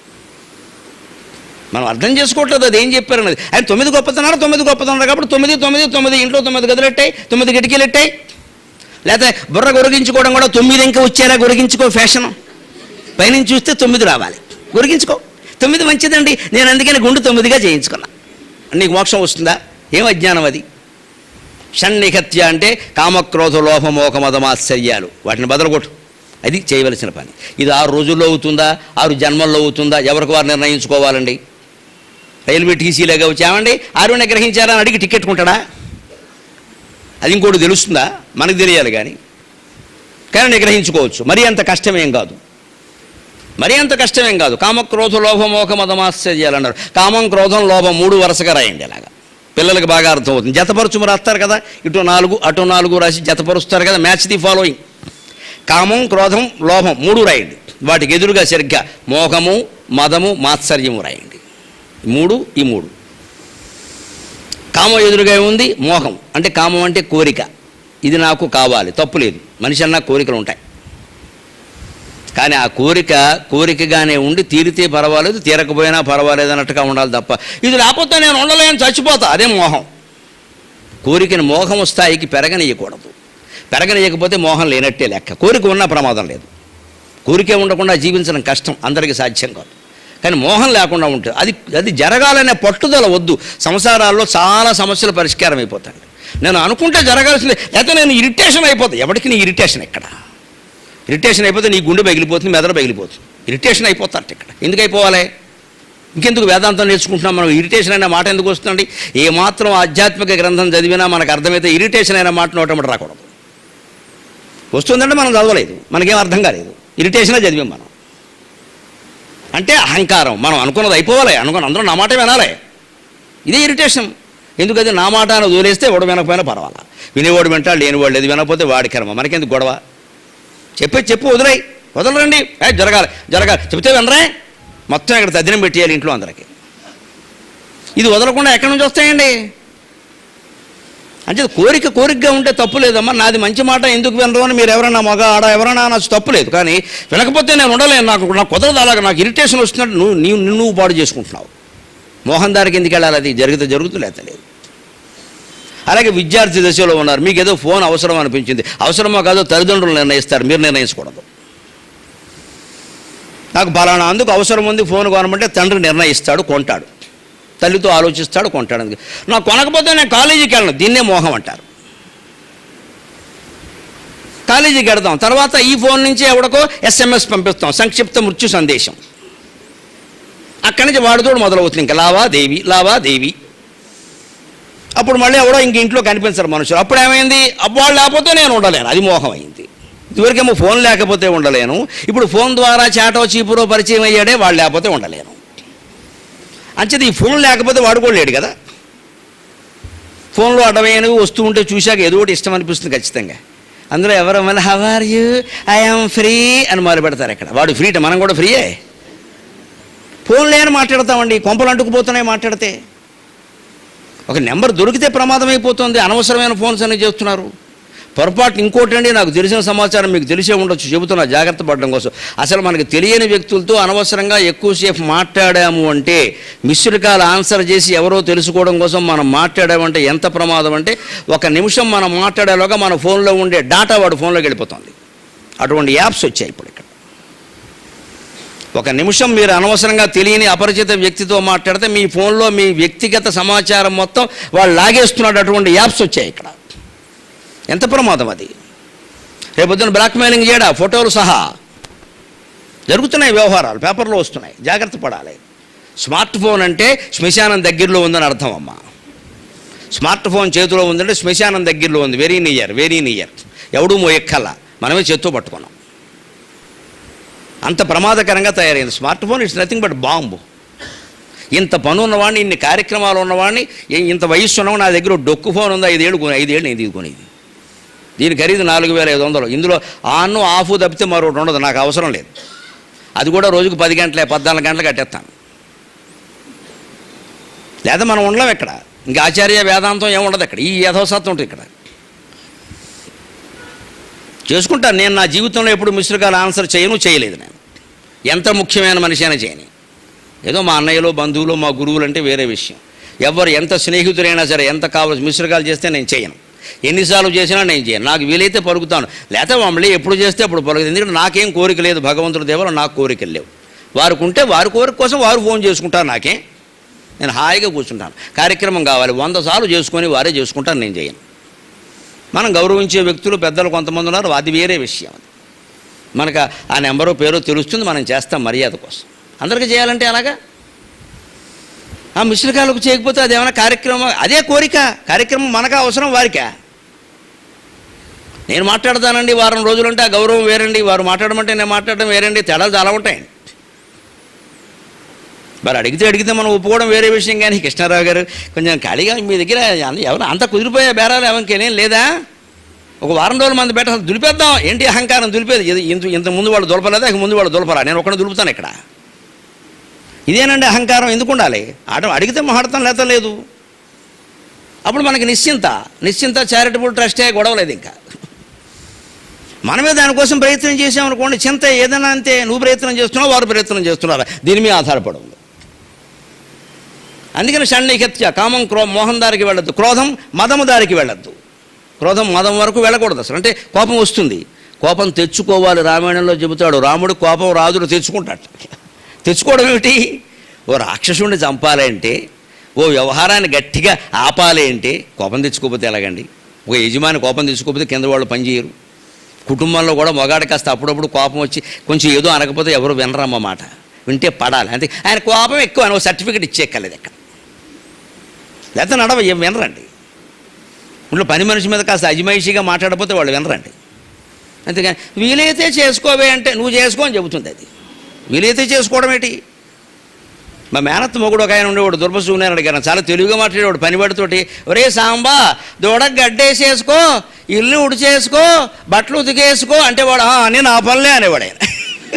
మనం అర్థం చేసుకోవట్లేదు అది ఏం చెప్పారన్నది ఆయన తొమ్మిది గొప్పతనాలు తొమ్మిది గొప్పతనాలు కాబట్టి తొమ్మిది తొమ్మిది తొమ్మిది ఇంట్లో తొమ్మిది గదులు ఎట్టాయి తొమ్మిది కిటికీలు ఎట్టాయి లేకపోతే బుర్ర గొరిగించుకోవడం కూడా తొమ్మిది ఇంకా వచ్చేలా గొరిగించుకో ఫ్యాషన్ పైనుంచి చూస్తే తొమ్మిది రావాలి గొరిగించుకో తొమ్మిది మంచిదండి నేను అందుకని గుండు తొమ్మిదిగా చేయించుకున్నా నీకు మోక్షం వస్తుందా ఏం అజ్ఞానం అది షణ్నిహత్య అంటే కామక్రోధ లోభమోహ మదమాశ్చర్యాలు వాటిని బదలగొట్టు అది చేయవలసిన పని ఇది ఆరు రోజుల్లో అవుతుందా ఆరు జన్మల్లో అవుతుందా ఎవరికి వారు నిర్ణయించుకోవాలండి రైల్వే టీసీలేగా వచ్చామండి ఆరుని గ్రహించారా అని అడిగి టికెట్ కొంటాడా అది ఇంకోటి తెలుస్తుందా మనకు తెలియాలి కానీ కానీ నిగ్రహించుకోవచ్చు మరీ అంత కష్టమేం కాదు మరీ అంత కష్టమేం కాదు కామక్రోధ లోభమోహ మదమాశ్చర్యాలు అన్నారు కామం క్రోధం లోభం మూడు వరుసగా రాయండి అలాగా పిల్లలకు బాగా అర్థమవుతుంది జతపరుచు రాస్తారు కదా ఇటు నాలుగు అటు నాలుగు రాసి జతపరుస్తారు కదా మ్యాచ్ ది ఫాలోయింగ్ కామం క్రోధం లోభం మూడు రాయండి వాటికి ఎదురుగా సరిగ్గా మోహము మదము మాత్సర్యము రాయండి మూడు ఈ మూడు కామం ఎదురుగా ఉంది మోహం అంటే కామం అంటే కోరిక ఇది నాకు కావాలి తప్పు లేదు మనిషి అన్న కోరికలు ఉంటాయి కానీ ఆ కోరిక కోరికగానే ఉండి తీరితే పర్వాలేదు తీరకపోయినా పర్వాలేదు అన్నట్టుగా ఉండాలి తప్ప ఇది లేకపోతే నేను ఉండలేను చచ్చిపోతా అదే మోహం కోరికని మోహం స్థాయికి పెరగనీయకూడదు పెరగనీయకపోతే మోహం లేనట్టే లెక్క కోరిక ఉన్న ప్రమాదం లేదు కోరికే ఉండకుండా జీవించడం కష్టం అందరికీ సాధ్యం కాదు కానీ మోహం లేకుండా ఉంటుంది అది అది జరగాలనే పట్టుదల వద్దు సంసారాల్లో చాలా సమస్యలు పరిష్కారం అయిపోతాయి నేను అనుకుంటే జరగాల్సిందే లేకపోతే నేను ఇరిటేషన్ అయిపోతాను ఎవరికి నీ ఇరిటేషన్ ఎక్కడ ఇరిటేషన్ అయిపోతే నీ గుండె పగిలిపోతుంది మెదడు పగిలిపోతుంది ఇరిటేషన్ అయిపోతారట ఇక్కడ ఎందుకు అయిపోవాలి ఇంకెందుకు వేదాంతం నేర్చుకుంటున్నాం మనం ఇరిటేషన్ అనే మాట ఎందుకు వస్తుందండి ఏ మాత్రం ఆధ్యాత్మిక గ్రంథం చదివినా మనకు అర్థమైతే ఇరిటేషన్ అయిన మాట నోటమిటి రాకూడదు వస్తుందంటే మనం చదవలేదు మనకేం అర్థం కాలేదు ఇరిటేషనే చదివాం మనం అంటే అహంకారం మనం అనుకున్నది అయిపోవాలి అనుకున్న అందరూ నా మాట వినాలి ఇదే ఇరిటేషన్ ఎందుకది నా మాట అని వదిలేస్తే వాడు వినకపోయినా పర్వాలా వినేవాడు వింటాడు లేనివాడు లేదు వినకపోతే వాడి కర్మ మనకెందుకు గొడవ చెప్పి చెప్పు వదిలేయి వదలరండి ఏ జరగాలి జరగాలి చెప్తే వినరే మొత్తం ఇక్కడ తద్దినం పెట్టేయాలి ఇంట్లో అందరికి ఇది వదలకుండా ఎక్కడి నుంచి వస్తాయండి అంటే కోరిక కోరికగా ఉంటే తప్పు లేదమ్మా నాది మంచి మాట ఎందుకు వినరు అని మీరు ఎవరైనా మగ ఆడ ఎవరైనా అనొచ్చు తప్పు లేదు కానీ వినకపోతే నేను ఉండలేను నాకు నాకు కుదరదు అలాగా నాకు ఇరిటేషన్ వస్తున్నట్టు నువ్వు నీవు నువ్వు పాడు చేసుకుంటున్నావు మోహన్ దారికి ఎందుకు వెళ్ళాలి అది జరిగితే జరుగుతూ లేత లేదు అలాగే విద్యార్థి దశలో ఉన్నారు మీకు ఏదో ఫోన్ అవసరం అనిపించింది అవసరమో కాదో తల్లిదండ్రులు నిర్ణయిస్తారు మీరు నిర్ణయించకూడదు నాకు బలానా అందుకు అవసరం ఉంది ఫోన్ కొనమంటే తండ్రి నిర్ణయిస్తాడు కొంటాడు తల్లితో ఆలోచిస్తాడు కొంటాడు అందుకే నాకు కొనకపోతే నేను కాలేజీకి వెళ్ళను దీన్నే మోహం అంటారు కాలేజీకి వెడదాం తర్వాత ఈ ఫోన్ నుంచి ఎవడికో ఎస్ఎంఎస్ పంపిస్తాం సంక్షిప్త మృత్యు సందేశం అక్కడి నుంచి వాడితోడు మొదలవుతుంది ఇంకా లావాదేవి లావాదేవి అప్పుడు మళ్ళీ ఎవడో ఇంక ఇంట్లో కనిపించరు మనుషులు అప్పుడు ఏమైంది వాళ్ళు లేకపోతే నేను ఉండలేను అది మోహం అయింది ఇదివరకేమో ఫోన్ లేకపోతే ఉండలేను ఇప్పుడు ఫోన్ ద్వారా చాటో చీపురో పరిచయం అయ్యాడే వాళ్ళు లేకపోతే ఉండలేను అంచేది ఈ ఫోన్ లేకపోతే వాడుకోలేడు కదా ఫోన్లో అడవైనవి వస్తూ ఉంటే చూశాక ఏదో ఒకటి ఇష్టం అనిపిస్తుంది ఖచ్చితంగా అందులో ఎవరు మన how are you I'm free అని మొదలు పెడతారు ఇక్కడ వాడు ఫ్రీ మనం కూడా ఫ్రీయే ఫోన్లే అని మాట్లాడతామండి కొంపలు అంటుకుపోతున్నాయి మాట్లాడితే ఒక నెంబర్ దొరికితే ప్రమాదం అయిపోతుంది అనవసరమైన ఫోన్స్ అన్ని చేస్తున్నారు పొరపాటు ఇంకోటి అండి నాకు తెలిసిన సమాచారం మీకు తెలిసే ఉండొచ్చు చెబుతున్నా జాగ్రత్త పడడం కోసం అసలు మనకు తెలియని వ్యక్తులతో అనవసరంగా ఎక్కువసేపు మాట్లాడాము అంటే మిస్డ్ కాల్ ఆన్సర్ చేసి ఎవరో తెలుసుకోవడం కోసం మనం మాట్లాడామంటే ఎంత ప్రమాదం అంటే ఒక నిమిషం మనం మాట్లాడేలోగా మన ఫోన్లో ఉండే డాటా వాడు ఫోన్లోకి వెళ్ళిపోతుంది అటువంటి యాప్స్ వచ్చాయి ఇప్పుడు ఇక్కడ ఒక నిమిషం మీరు అనవసరంగా తెలియని అపరిచిత వ్యక్తితో మాట్లాడితే మీ ఫోన్లో మీ వ్యక్తిగత సమాచారం మొత్తం వాళ్ళు లాగేస్తున్నాడు అటువంటి యాప్స్ వచ్చాయి ఇక్కడ ఎంత ప్రమాదం అది రేపొద్దున బ్లాక్మెయిలింగ్ చేయడా ఫోటోలు సహా జరుగుతున్నాయి వ్యవహారాలు పేపర్లో వస్తున్నాయి జాగ్రత్త పడాలి స్మార్ట్ ఫోన్ అంటే శ్మశానం దగ్గరలో ఉందని అర్థం అమ్మా స్మార్ట్ ఫోన్ చేతిలో ఉందంటే శ్మశానం దగ్గరలో ఉంది వెరీ నియర్ వెరీ నియర్ ఎవడూ మోయక్కల మనమే చేత్తో పట్టుకున్నాం అంత ప్రమాదకరంగా తయారైంది smart phone it's nothing but bomb ఇంత పని ఉన్నవాడిని ఇన్ని కార్యక్రమాలు ఉన్నవాడిని ఇ- ఇంత వయస్సు ఉన్నవాడు నా దగ్గర ఓ డొక్కు ఫోన్ ఉంది ఐదేళ్ళు కొని ఐదేళ్ళు నేను తీసుకునేది దీని ఖరీదు నాలుగు వేల ఐదు వందలు ఇందులో ఆన్ ఆఫ్ తప్పితే మరొకటి ఉండదు నాకు అవసరం లేదు అది కూడా రోజుకు పది గంటలే పద్నాలుగు గంటలు కట్టేస్తాను లేదా మనం ఉండలేం ఇక్కడ ఇంకా ఆచార్య వేదాంతం ఏం ఉండదు ఇక్కడ ఈ యథోసత్వం ఉంటుంది ఇక్కడ చేసుకుంటాను నేను నా జీవితంలో ఎప్పుడు మిశ్రకాలు ఆన్సర్ చేయను చేయలేదు నేను ఎంత ముఖ్యమైన మనిషి అయినా చేయని ఏదో మా అన్నయ్యలు బంధువులు మా గురువులు అంటే వేరే విషయం ఎవరు ఎంత స్నేహితులైనా సరే ఎంత కావాల్సి మిశ్రకాలు చేస్తే నేను చేయను ఎన్నిసార్లు చేసినా నేను చేయను నాకు వీలైతే పలుకుతాను లేకపోతే మమ్మల్ని ఎప్పుడు చేస్తే అప్పుడు పలుకుతుంది ఎందుకంటే నాకేం కోరిక లేదు భగవంతుడి దేవర నాకు కోరికలు లేవు వారికి ఉంటే వారి కోరిక కోసం వారు ఫోన్ చేసుకుంటారు నాకేం నేను హాయిగా కూర్చుంటాను కార్యక్రమం కావాలి వంద సార్లు చేసుకొని వారే చేసుకుంటాను నేను చేయను మనం గౌరవించే వ్యక్తులు పెద్దలు కొంతమంది ఉన్నారు అది వేరే విషయం అది మనకు ఆ నెంబరో పేరో తెలుస్తుంది మనం చేస్తాం మర్యాద కోసం అందరికీ చేయాలంటే అలాగా ఆ మిశ్రకాలకు చేయకపోతే అది ఏమైనా కార్యక్రమం అదే కోరిక కార్యక్రమం మనకా అవసరం వారికా నేను మాట్లాడతానండి వారం రోజులుంటే ఆ గౌరవం వేరండి వారు మాట్లాడమంటే నేను మాట్లాడడం వేరండి తేడాలు చాలా ఉంటాయండి మరి అడిగితే అడిగితే మనం ఒప్పుకోవడం వేరే విషయం కానీ కృష్ణారావు గారు కొంచెం ఖాళీగా మీ దగ్గర ఎవరు అంత కుదిరిపోయే బేరాలు ఎవరికేనేం లేదా ఒక వారం రోజులు మంది బెటర్ దులిపేద్దాం ఏంటి అహంకారం దులిపేది ఇది ఇంత ఇంత ముందు వాళ్ళు దులపలేదా ఇంక ముందు వాళ్ళు దులపరా నేను ఒకటి దులుపుతాను ఇక్కడ ఇదేనండి అహంకారం ఎందుకు ఉండాలి ఆట అడిగితే మాట్లాడతాం లేత లేదు అప్పుడు మనకి నిశ్చింత నిశ్చింత చారిటబుల్ ట్రస్టే గొడవలేదు ఇంకా మనమే దానికోసం ప్రయత్నం చేసామనుకోండి చింత ఏదైనా అంతే నువ్వు ప్రయత్నం చేస్తున్నావు వారు ప్రయత్నం చేస్తున్నారా దీని మీద ఆధారపడి ఉంది అందుకని షణ్ణికత్య కామం క్రో మోహం దారికి వెళ్ళొద్దు క్రోధం మదము దారికి వెళ్ళొద్దు క్రోధం మదం వరకు వెళ్ళకూడదు అసలు అంటే కోపం వస్తుంది కోపం తెచ్చుకోవాలి రామాయణంలో చెబుతాడు రాముడు కోపం రాజుడు తెచ్చుకుంటాడు తెచ్చుకోవడం ఏమిటి ఓ రాక్షసుడిని చంపాలి అంటే ఓ వ్యవహారాన్ని గట్టిగా ఆపాలి అంటే కోపం తెచ్చుకోకపోతే ఎలాగండి ఒక యజమాని కోపం తెచ్చుకోకపోతే కింద వాళ్ళు పనిచేయరు కుటుంబంలో కూడా మొగాడు కాస్త అప్పుడప్పుడు కోపం వచ్చి కొంచెం ఏదో అనకపోతే ఎవరు వినరమ్మ మాట వింటే పడాలి అంతే ఆయన కోపం ఎక్కువ అని సర్టిఫికెట్ ఇచ్చేక్కర్లేదు ఇక్కడ లేకపోతే నడవ ఏం వినరండి ఇంట్లో పని మనిషి మీద కాస్త అజమాయిషిగా మాట్లాడకపోతే వాళ్ళు వినరండి అంతేగాని వీలైతే చేసుకోవే అంటే నువ్వు చేసుకో అని చెబుతుంది అది వీలైతే చేసుకోవడం ఏంటి మా మేనత్త మొగుడు ఒక ఆయన ఉండేవాడు దుర్భసూనే అడిగాను చాలా తెలివిగా మాట్లాడేవాడు పనివాడితోటి ఒరే సాంబా దూడ గడ్డేసేసుకో ఇల్లు ఉడిచేసుకో బట్టలు ఉతికేసుకో అంటే వాడు "ఆ, అని నా పనులే అనేవాడు ఆయన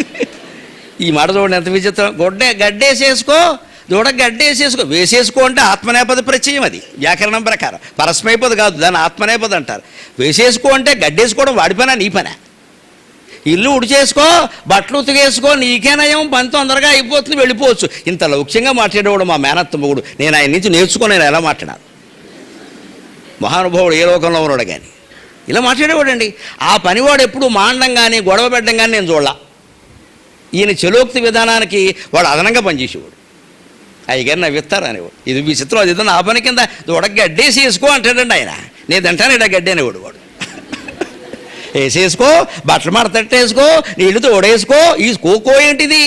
ఈ మాట చూడండి ఎంత విచిత్రం గొడ్డే గడ్డేసేసుకో దూడ గడ్డేసేసుకో వేసేసుకో అంటే ఆత్మనేపద ప్రత్యయం అది వ్యాకరణం ప్రకారం పరస్మైపద కాదు దాన్ని ఆత్మనేపద అంటారు వేసేసుకో అంటే గడ్డేసుకోవడం వాడి పనా నీ పనా ఇల్లు ఉడిచేసుకో బట్టలు ఉతికేసుకో నీకే నయం పని తొందరగా అయిపోతుంది వెళ్ళిపోవచ్చు ఇంత లౌక్యంగా మాట్లాడేవాడు మా మేనత్త మొగుడు నేను ఆయన నుంచి నేర్చుకొని నేను ఎలా మాట్లాడాను మహానుభావుడు ఏ లోకంలో ఉన్నాడు కానీ ఇలా మాట్లాడేవాడండి ఆ పనివాడు ఎప్పుడు మాండం కానీ గొడవ పెట్టడం కానీ నేను చూడాల ఈయన చెలోక్తి విధానానికి వాడు అదనంగా పనిచేసేవాడు అయ్యగారు నవ్విస్తారు అనేవాడు ఇది మీ చిత్రం అది ఏదన్నా ఆ పని కింద దూడ గడ్డేసి వేసుకో అంటాడండి ఆయన నేను తింటాను ఇట గడ్డి అనేవాడు వాడు వేసేసుకో బట్టలు మడతట్టేసుకో నీళ్లు తోడేసుకో ఈ కోకో ఏంటిది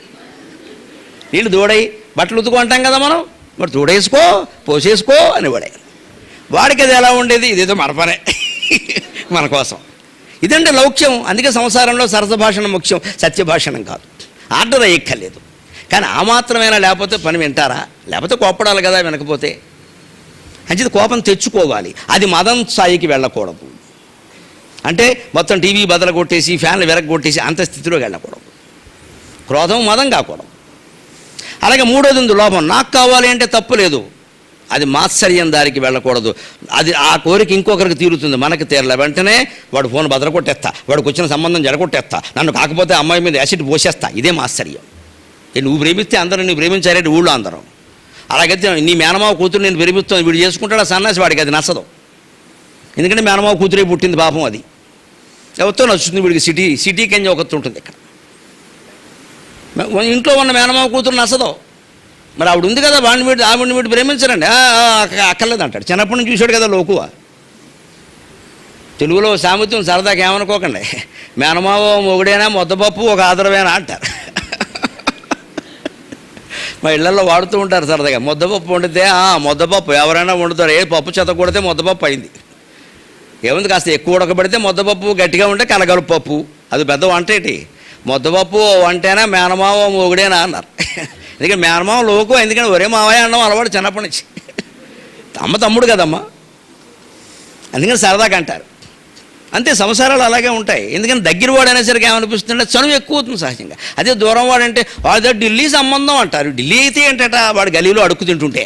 నీళ్ళు దూడై బట్టలు ఉతుకు అంటాం కదా మనం మరి తోడేసుకో పోసేసుకో అనేవాడే వాడికి అది ఎలా ఉండేది ఇదేదో మన పనే మన కోసం ఇదంటే లౌక్యం అందుకే సంసారంలో సరస భాషణం ముఖ్యం సత్యభాషణం కాదు ఆర్డర్ ఎక్కర్లేదు కానీ ఆ మాత్రమైనా లేకపోతే పని వింటారా లేకపోతే కోప్పడాలి కదా వినకపోతే అంచేది కోపం తెచ్చుకోవాలి అది మదం స్థాయికి వెళ్ళకూడదు అంటే మొత్తం టీవీ బదలు కొట్టేసి ఫ్యాన్లు వెరగొట్టేసి అంత స్థితిలోకి వెళ్ళకూడదు క్రోధం మదం కాకూడదు అలాగే మూడోది ఉంది లోపం నాకు కావాలి అంటే తప్పు లేదు అది మాత్సర్యం దారికి వెళ్ళకూడదు అది ఆ కోరిక ఇంకొకరికి తీరుతుంది మనకి తీరలే వెంటనే వాడు ఫోన్ బదల కొట్టేస్తా వాడికి వచ్చిన సంబంధం జడగొట్టేస్తా నన్ను కాకపోతే అమ్మాయి మీద యాసిడ్ పోసేస్తా ఇదే మాత్సర్యం ఏ నువ్వు ప్రేమిస్తే అందరూ నువ్వు ప్రేమించారంటే ఊళ్ళో అందరం అలాగైతే నీ మేనమావ కూతురు నేను ప్రేమిస్తాను వీడు చేసుకుంటాడు ఆ సన్నాసి వాడికి అది నచ్చదు ఎందుకంటే మేనమావ కూతురే పుట్టింది పాపం అది ఎవరితో నచ్చుతుంది వీడికి సిటీ సిటీ కెంజ ఒకటి ఉంటుంది ఇక్కడ మే- ఇంట్లో ఉన్న మేనమావ కూతురు నచ్చదు మరి ఆవిడ ఉంది కదా వాడిని వీడు ఆవిడని వీడు ప్రేమించరండి "ఆ, ఆ, అక్క- అక్కర్లేదు అంటాడు చిన్నప్పటి నుంచి చూశాడు కదా లోకువ తెలుగులో సామెత్యం సరదాగా ఏమనుకోకండి మేనమావ మొగుడైనా ముద్దపప్పు ఒక ఆదరవేనా అంటారు మా ఇళ్లలో వాడుతూ ఉంటారు సరదాగా ముద్దపప్పు వండితే "ఆ, ముద్దపప్పు ఎవరైనా వండుతారు ఏ పప్పు చెత్త కొడితే ముద్దపప్పు అయింది ఏముంది కాస్త ఎక్కువ ఉడకబడితే ముద్దపప్పు గట్టిగా ఉంటే కలగలుపు పప్పు అది పెద్ద వంట ఏంటి ముద్దపప్పు వంటేనా మేనమావ మొగుడేనా అన్నారు ఎందుకంటే మేనమావ లోకు ఎందుకంటే ఒరే మావయ్య అన్నం అలవాడు చిన్నప్పటి నుంచి అమ్మ తమ్ముడు కదమ్మా అందుకని సరదాగా అంటారు అంతే సంసారాలు అలాగే ఉంటాయి ఎందుకని దగ్గర వాడు అనేసరికి ఏమనిపిస్తుందంటే చనువు ఎక్కువ అవుతుంది సహజంగా అదే దూరం వాడంటే వాడితో ఢిల్లీ సంబంధం అంటారు ఢిల్లీ అయితే ఏంటట వాడు గలీలో అడుక్కు తింటుంటే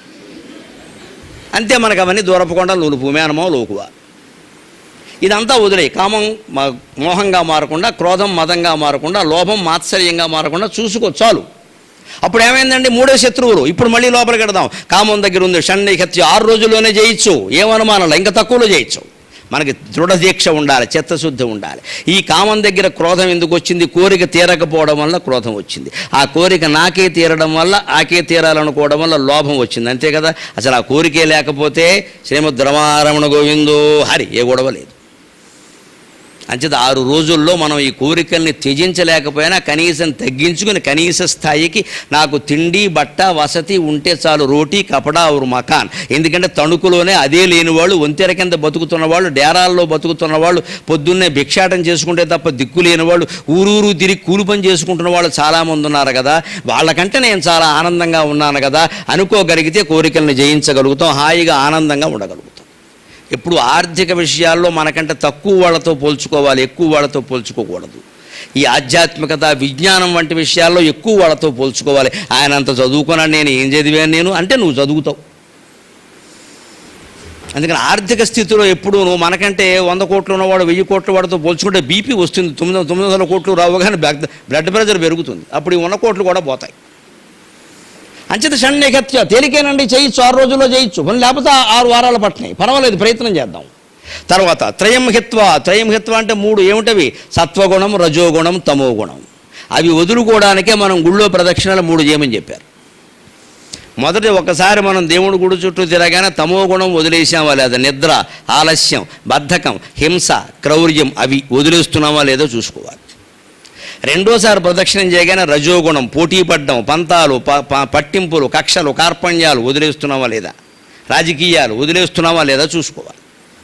అంతే మనకు అవన్నీ దూరపకుండా నులుపు మేనమో లోకువా ఇదంతా వదిలే కామం మ- మోహంగా మారకుండా క్రోధం మదంగా మారకుండా లోభం మాత్సర్యంగా మారకుండా చూసుకో చాలు అప్పుడు ఏమైందండి మూడో శత్రువులు ఇప్పుడు మళ్ళీ లోపలికి వెడదాం కామం దగ్గర ఉంది షణ్ణికత్య ఆరు రోజుల్లోనే చేయొచ్చు ఏమనుమానంలో ఇంకా తక్కువలో చేయొచ్చు మనకి దృఢ దీక్ష ఉండాలి చిత్తశుద్ధి ఉండాలి ఈ కామం దగ్గర క్రోధం ఎందుకు వచ్చింది కోరిక తీరకపోవడం వల్ల క్రోధం వచ్చింది ఆ కోరిక నాకే తీరడం వల్ల ఆకే తీరాలనుకోవడం వల్ల లోభం వచ్చింది అంతే కదా అసలు ఆ కోరికే లేకపోతే శ్రీమద్ రమారమణ గోవిందో హరి ఏ గొడవ లేదు అంచేత ఆరు రోజుల్లో మనం ఈ కోరికల్ని త్యజించలేకపోయినా కనీసం తగ్గించుకుని కనీస స్థాయికి నాకు తిండి బట్ట వసతి ఉంటే చాలు రోటీ కపడా ఔరు మకాన్ ఎందుకంటే తణుకులోనే అదే లేని వాళ్ళు వంతెర కింద బతుకుతున్న వాళ్ళు డేరాల్లో బతుకుతున్న వాళ్ళు పొద్దున్నే భిక్షాటం చేసుకుంటే తప్ప దిక్కు లేని వాళ్ళు ఊరూరు తిరిగి కూలి పని చేసుకుంటున్న వాళ్ళు చాలామంది ఉన్నారు కదా వాళ్ళకంటే నేను చాలా ఆనందంగా ఉన్నాను కదా అనుకోగలిగితే కోరికల్ని జయించగలుగుతాం హాయిగా ఆనందంగా ఉండగలుగుతాం ఎప్పుడు ఆర్థిక విషయాల్లో మనకంటే తక్కువ వాళ్ళతో పోల్చుకోవాలి ఎక్కువ వాళ్ళతో పోల్చుకోకూడదు ఈ ఆధ్యాత్మికత విజ్ఞానం వంటి విషయాల్లో ఎక్కువ వాళ్ళతో పోల్చుకోవాలి ఆయన అంత చదువుకున్నాను నేను ఏం చదివాను నేను అంటే నువ్వు చదువుతావు అందుకని ఆర్థిక స్థితిలో ఎప్పుడు నువ్వు మనకంటే వంద కోట్లు ఉన్నవాడు వెయ్యి కోట్ల వాడితో పోల్చుకుంటే బీపీ వస్తుంది తొమ్మిది తొమ్మిది వందల కోట్లు రావు కానీ బ్లడ్ బ్లడ్ ప్రెషర్ పెరుగుతుంది అప్పుడు ఈ ఉన్న కోట్లు కూడా పోతాయి అంచేత షణ్యగత్య తేలికేనండి చేయొచ్చు ఆరు రోజుల్లో చేయొచ్చు పని లేకపోతే ఆ- ఆరు వారాలు పట్టినాయి పర్వాలేదు ప్రయత్నం చేద్దాం తర్వాత త్రయం హిత్వ త్రయం హిత్వ అంటే మూడు ఏమిటవి సత్వగుణం రజోగుణం తమో గుణం అవి వదులుకోవడానికే మనం గుళ్ళో ప్రదక్షిణలు మూడు చేయమని చెప్పారు మొదటి ఒకసారి మనం దేవుడి గుడి చుట్టూ తిరగానే తమో గుణం వదిలేసామా లేదా నిద్ర ఆలస్యం బద్ధకం హింస క్రౌర్యం అవి వదిలేస్తున్నామా లేదో చూసుకోవాలి రెండోసారి ప్రదక్షిణం చేయగానే రజోగుణం పోటీ పడ్డం పంతాలు ప- ప- పట్టింపులు కక్షలు కార్పణ్యాలు వదిలేస్తున్నావా లేదా రాజకీయాలు వదిలేస్తున్నావా లేదా చూసుకోవాలి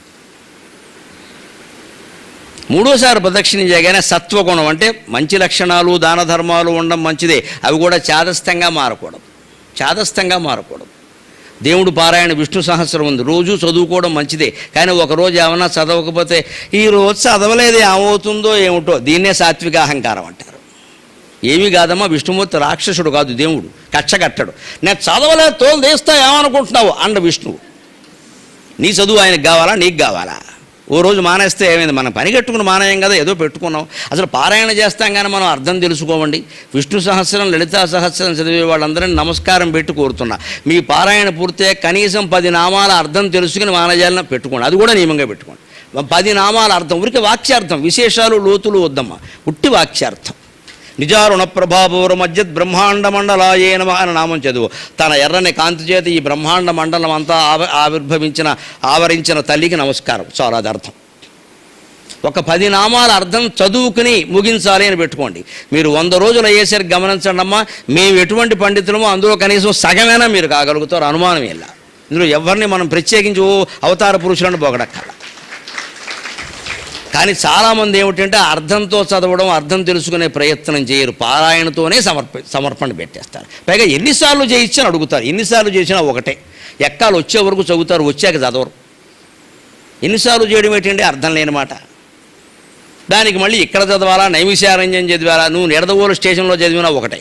మూడోసారి ప్రదక్షిణం చేయగానే సత్వగుణం అంటే మంచి లక్షణాలు దాన ధర్మాలు ఉండడం మంచిదే అవి కూడా చాదస్తంగా మారకూడదు చాదస్తంగా మారకూడదు దేవుడు పారాయణ విష్ణు సహస్రం ఉంది రోజు చదువుకోవడం మంచిదే కానీ ఒక రోజు ఏమన్నా చదవకపోతే ఈ రోజు చదవలేదు ఏమవుతుందో ఏమిటో దీన్నే సాత్విక అహంకారం అంటారు ఏమీ కాదమ్మా విష్ణుమూర్తి రాక్షసుడు కాదు దేవుడు కచ్చ కట్టడు నేను చదవలేదు తోలు తీస్తా ఏమనుకుంటున్నావు అండ విష్ణువు నీ చదువు ఆయనకు కావాలా నీకు కావాలా ఓ రోజు మానేస్తే ఏమైంది మనం పని కట్టుకుని మానేయం కదా ఏదో పెట్టుకున్నాం అసలు పారాయణ చేస్తాం కానీ మనం అర్థం తెలుసుకోమండి విష్ణు సహస్రం లలితా సహస్రం చదివే వాళ్ళందరినీ నమస్కారం పెట్టి కోరుతున్నా మీ పారాయణ పూర్తే కనీసం పది నామాల అర్థం తెలుసుకుని మానజాలను పెట్టుకోండి అది కూడా నియమంగా పెట్టుకోండి పది నామాల అర్థం ఊరికి వాక్యార్థం విశేషాలు లోతులు వద్దమ్మా ఉట్టి వాక్యార్థం నిజారుణ ప్రభాపూర మధ్య బ్రహ్మాండ మండలాయే నమ అని నామం చదువు తన ఎర్రని కాంతి చేత ఈ బ్రహ్మాండ మండలం అంతా ఆవ ఆవిర్భవించిన ఆవరించిన తల్లికి నమస్కారం చాలా అది అర్థం ఒక పది నామాల అర్థం చదువుకుని ముగించాలి అని పెట్టుకోండి మీరు వంద రోజులు అయ్యేసరికి గమనించండి అమ్మా మేము ఎటువంటి పండితులమో అందులో కనీసం సగమైనా మీరు కాగలుగుతారు అనుమానం ఇలా ఇందులో ఎవరిని మనం ప్రత్యేకించి ఓ అవతార పురుషులను పొగడక్కల కానీ చాలామంది ఏమిటంటే అర్థంతో చదవడం అర్థం తెలుసుకునే ప్రయత్నం చేయరు పారాయణతోనే సమర్ప సమర్పణ పెట్టేస్తారు పైగా ఎన్నిసార్లు చేయించని అడుగుతారు ఎన్నిసార్లు చేసినా ఒకటే ఎక్కాలు వచ్చే వరకు చదువుతారు వచ్చాక చదవరు ఎన్నిసార్లు చేయడం ఏంటంటే అర్థం లేని మాట దానికి మళ్ళీ ఇక్కడ చదవాలా నైమిషారణ్యం చదివాలా నువ్వు నిడదవోలు స్టేషన్లో చదివినా ఒకటే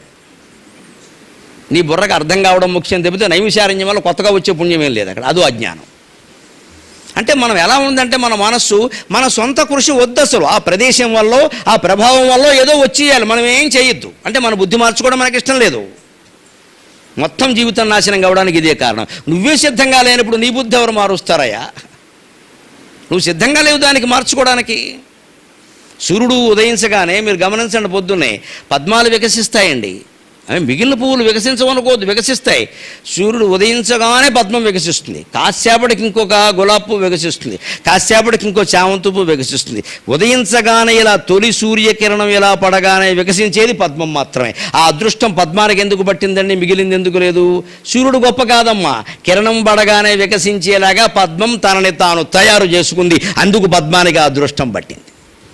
నీ బుర్రకు అర్థం కావడం ముఖ్యం తప్పితే నైమిషారణ్యం వల్ల కొత్తగా వచ్చే పుణ్యం ఏం లేదు అక్కడ అదో అజ్ఞానం అంటే మనం ఎలా ఉందంటే మన మనస్సు మన సొంత కృషి వద్దు అసలు ఆ ప్రదేశం వల్ల ఆ ప్రభావం వల్ల ఏదో వచ్చేయాలి మనం ఏం చేయొద్దు అంటే మన బుద్ధి మార్చుకోవడం మనకి ఇష్టం లేదు మొత్తం జీవితం నాశనం కావడానికి ఇదే కారణం నువ్వే సిద్ధంగా లేనప్పుడు నీ బుద్ధి ఎవరు మారుస్తారయ్యా నువ్వు సిద్ధంగా లేవు దానికి మార్చుకోవడానికి సూర్యుడు ఉదయించగానే మీరు గమనించండి పొద్దున్నే పద్మాలు వికసిస్తాయండి అవి మిగిలిన పువ్వులు వికసించవనుకోవద్దు వికసిస్తాయి సూర్యుడు ఉదయించగానే పద్మం వికసిస్తుంది కాసేపటికి ఇంకొక గులాబీ పువ్వు వికసిస్తుంది కాసేపటికి ఇంకో చామంతి పువ్వు వికసిస్తుంది ఉదయించగానే ఇలా తొలి సూర్యకిరణం ఇలా పడగానే వికసించేది పద్మం మాత్రమే ఆ అదృష్టం పద్మానికి ఎందుకు పట్టిందండి మిగిలింది ఎందుకు లేదు సూర్యుడు గొప్ప కాదమ్మా కిరణం పడగానే వికసించేలాగా పద్మం తనని తాను తయారు చేసుకుంది అందుకు పద్మానికి ఆ అదృష్టం పట్టింది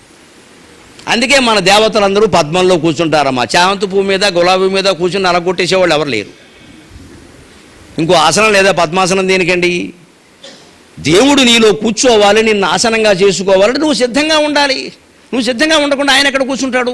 అందుకే మన దేవతలందరూ పద్మంలో కూర్చుంటారమ్మా చామంతి పువ్వు మీద గులాబీ మీద కూర్చుని అలగొట్టేసేవాళ్ళు ఎవరు లేరు ఇంకో ఆసనం లేదా పద్మాసనం దేనికండి దేవుడు నీలో కూర్చోవాలి నిన్ను ఆసనంగా చేసుకోవాలంటే నువ్వు సిద్ధంగా ఉండాలి నువ్వు సిద్ధంగా ఉండకుండా ఆయన ఎక్కడ కూర్చుంటాడు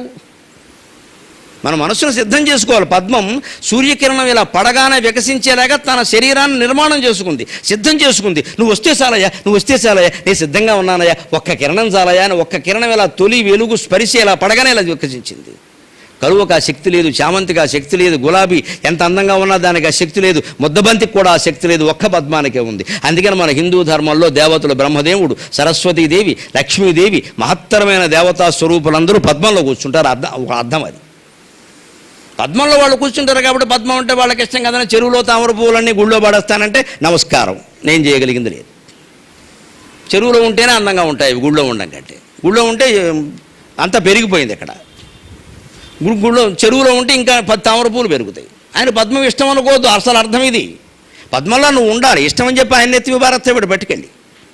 మన మనసును సిద్ధం చేసుకోవాలి పద్మం సూర్యకిరణం ఇలా పడగానే వికసించేలాగా తన శరీరాన్ని నిర్మాణం చేసుకుంది సిద్ధం చేసుకుంది నువ్వు వస్తే చాలయ్యా నువ్వు వస్తే చాలయ్యా నేను సిద్ధంగా ఉన్నానయ్యా ఒక్క కిరణం చాలయ్యా అని ఒక్క కిరణం ఇలా తొలి వెలుగు స్పరిశ ఇలా పడగానే ఇలా వికసించింది కరువుకు ఆ శక్తి లేదు చామంతికి ఆ శక్తి లేదు గులాబీ ఎంత అందంగా ఉన్నా దానికి ఆ శక్తి లేదు ముద్దబంతికి కూడా ఆ శక్తి లేదు ఒక్క పద్మానికే ఉంది అందుకని మన హిందూ ధర్మంలో దేవతలు బ్రహ్మదేవుడు సరస్వతీదేవి లక్ష్మీదేవి మహత్తరమైన దేవతా స్వరూపులందరూ పద్మంలో కూర్చుంటారు అర్థం ఒక అర్థం అది పద్మంలో వాళ్ళు కూర్చుంటారు కాబట్టి పద్మం అంటే వాళ్ళకి ఇష్టం కదని చెరువులో తామర పువ్వులన్నీ గుళ్ళో పడేస్తానంటే నమస్కారం నేను చేయగలిగింది లేదు చెరువులో ఉంటేనే అందంగా ఉంటాయి ఇవి గుళ్ళో ఉండం కంటే గుళ్ళో ఉంటే ఏం, అంతా పెరిగిపోయింది ఇక్కడ గు- గుళ్ళో చెరువులో ఉంటే ఇంకా పది తామర పూలు పెరుగుతాయి ఆయన పద్మం ఇష్టం అనుకోవద్దు అసలు అర్థం ఇది పద్మంలో నువ్వు ఉండాలి ఇష్టం అని చెప్పి ఆయన ఎత్తి భారత్ పట్టుకెళ్ళి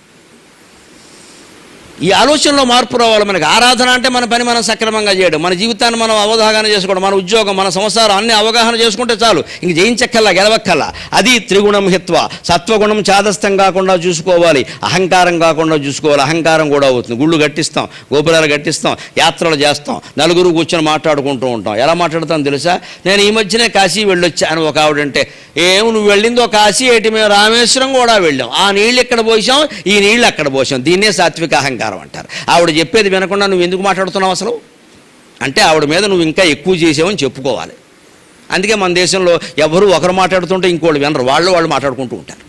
ఈ ఆలోచనలో మార్పు రావాలి మనకి ఆరాధన అంటే మన పని మనం సక్రమంగా చేయడం మన జీవితాన్ని మనం అవగాహన చేసుకోవడం మన ఉద్యోగం మన సంసారం అన్ని అవగాహన చేసుకుంటే చాలు ఇంక జయించక్కల్లా గెలవక్కల్లా అది త్రిగుణం హిత్వ సత్వగుణం చాదస్తం కాకుండా చూసుకోవాలి అహంకారం కాకుండా చూసుకోవాలి అహంకారం కూడా అవుతుంది గుళ్ళు కట్టిస్తాం గోపురాలు కట్టిస్తాం యాత్రలు చేస్తాం నలుగురు కూర్చొని మాట్లాడుకుంటూ ఉంటాం ఎలా మాట్లాడతాం తెలుసా నేను ఈ మధ్యనే కాశీ వెళ్ళొచ్చా అని ఒక ఆవిడంటే ఏం నువ్వు వెళ్ళిందో కాశీ ఏటి మేము రామేశ్వరం కూడా వెళ్ళాం ఆ నీళ్ళు ఇక్కడ పోసాం ఈ నీళ్ళు అక్కడ పోసాం దీన్నే సాత్విక అహంకారం అంటారు ఆవిడ చెప్పేది వినకుండా నువ్వు ఎందుకు మాట్లాడుతున్నావు అసలు అంటే ఆవిడ మీద నువ్వు ఇంకా ఎక్కువ చేసావని చెప్పుకోవాలి అందుకే మన దేశంలో ఎవరు ఒకరు మాట్లాడుతుంటే ఇంకోళ్ళు వినరు వాళ్ళు వాళ్ళు మాట్లాడుకుంటూ ఉంటారు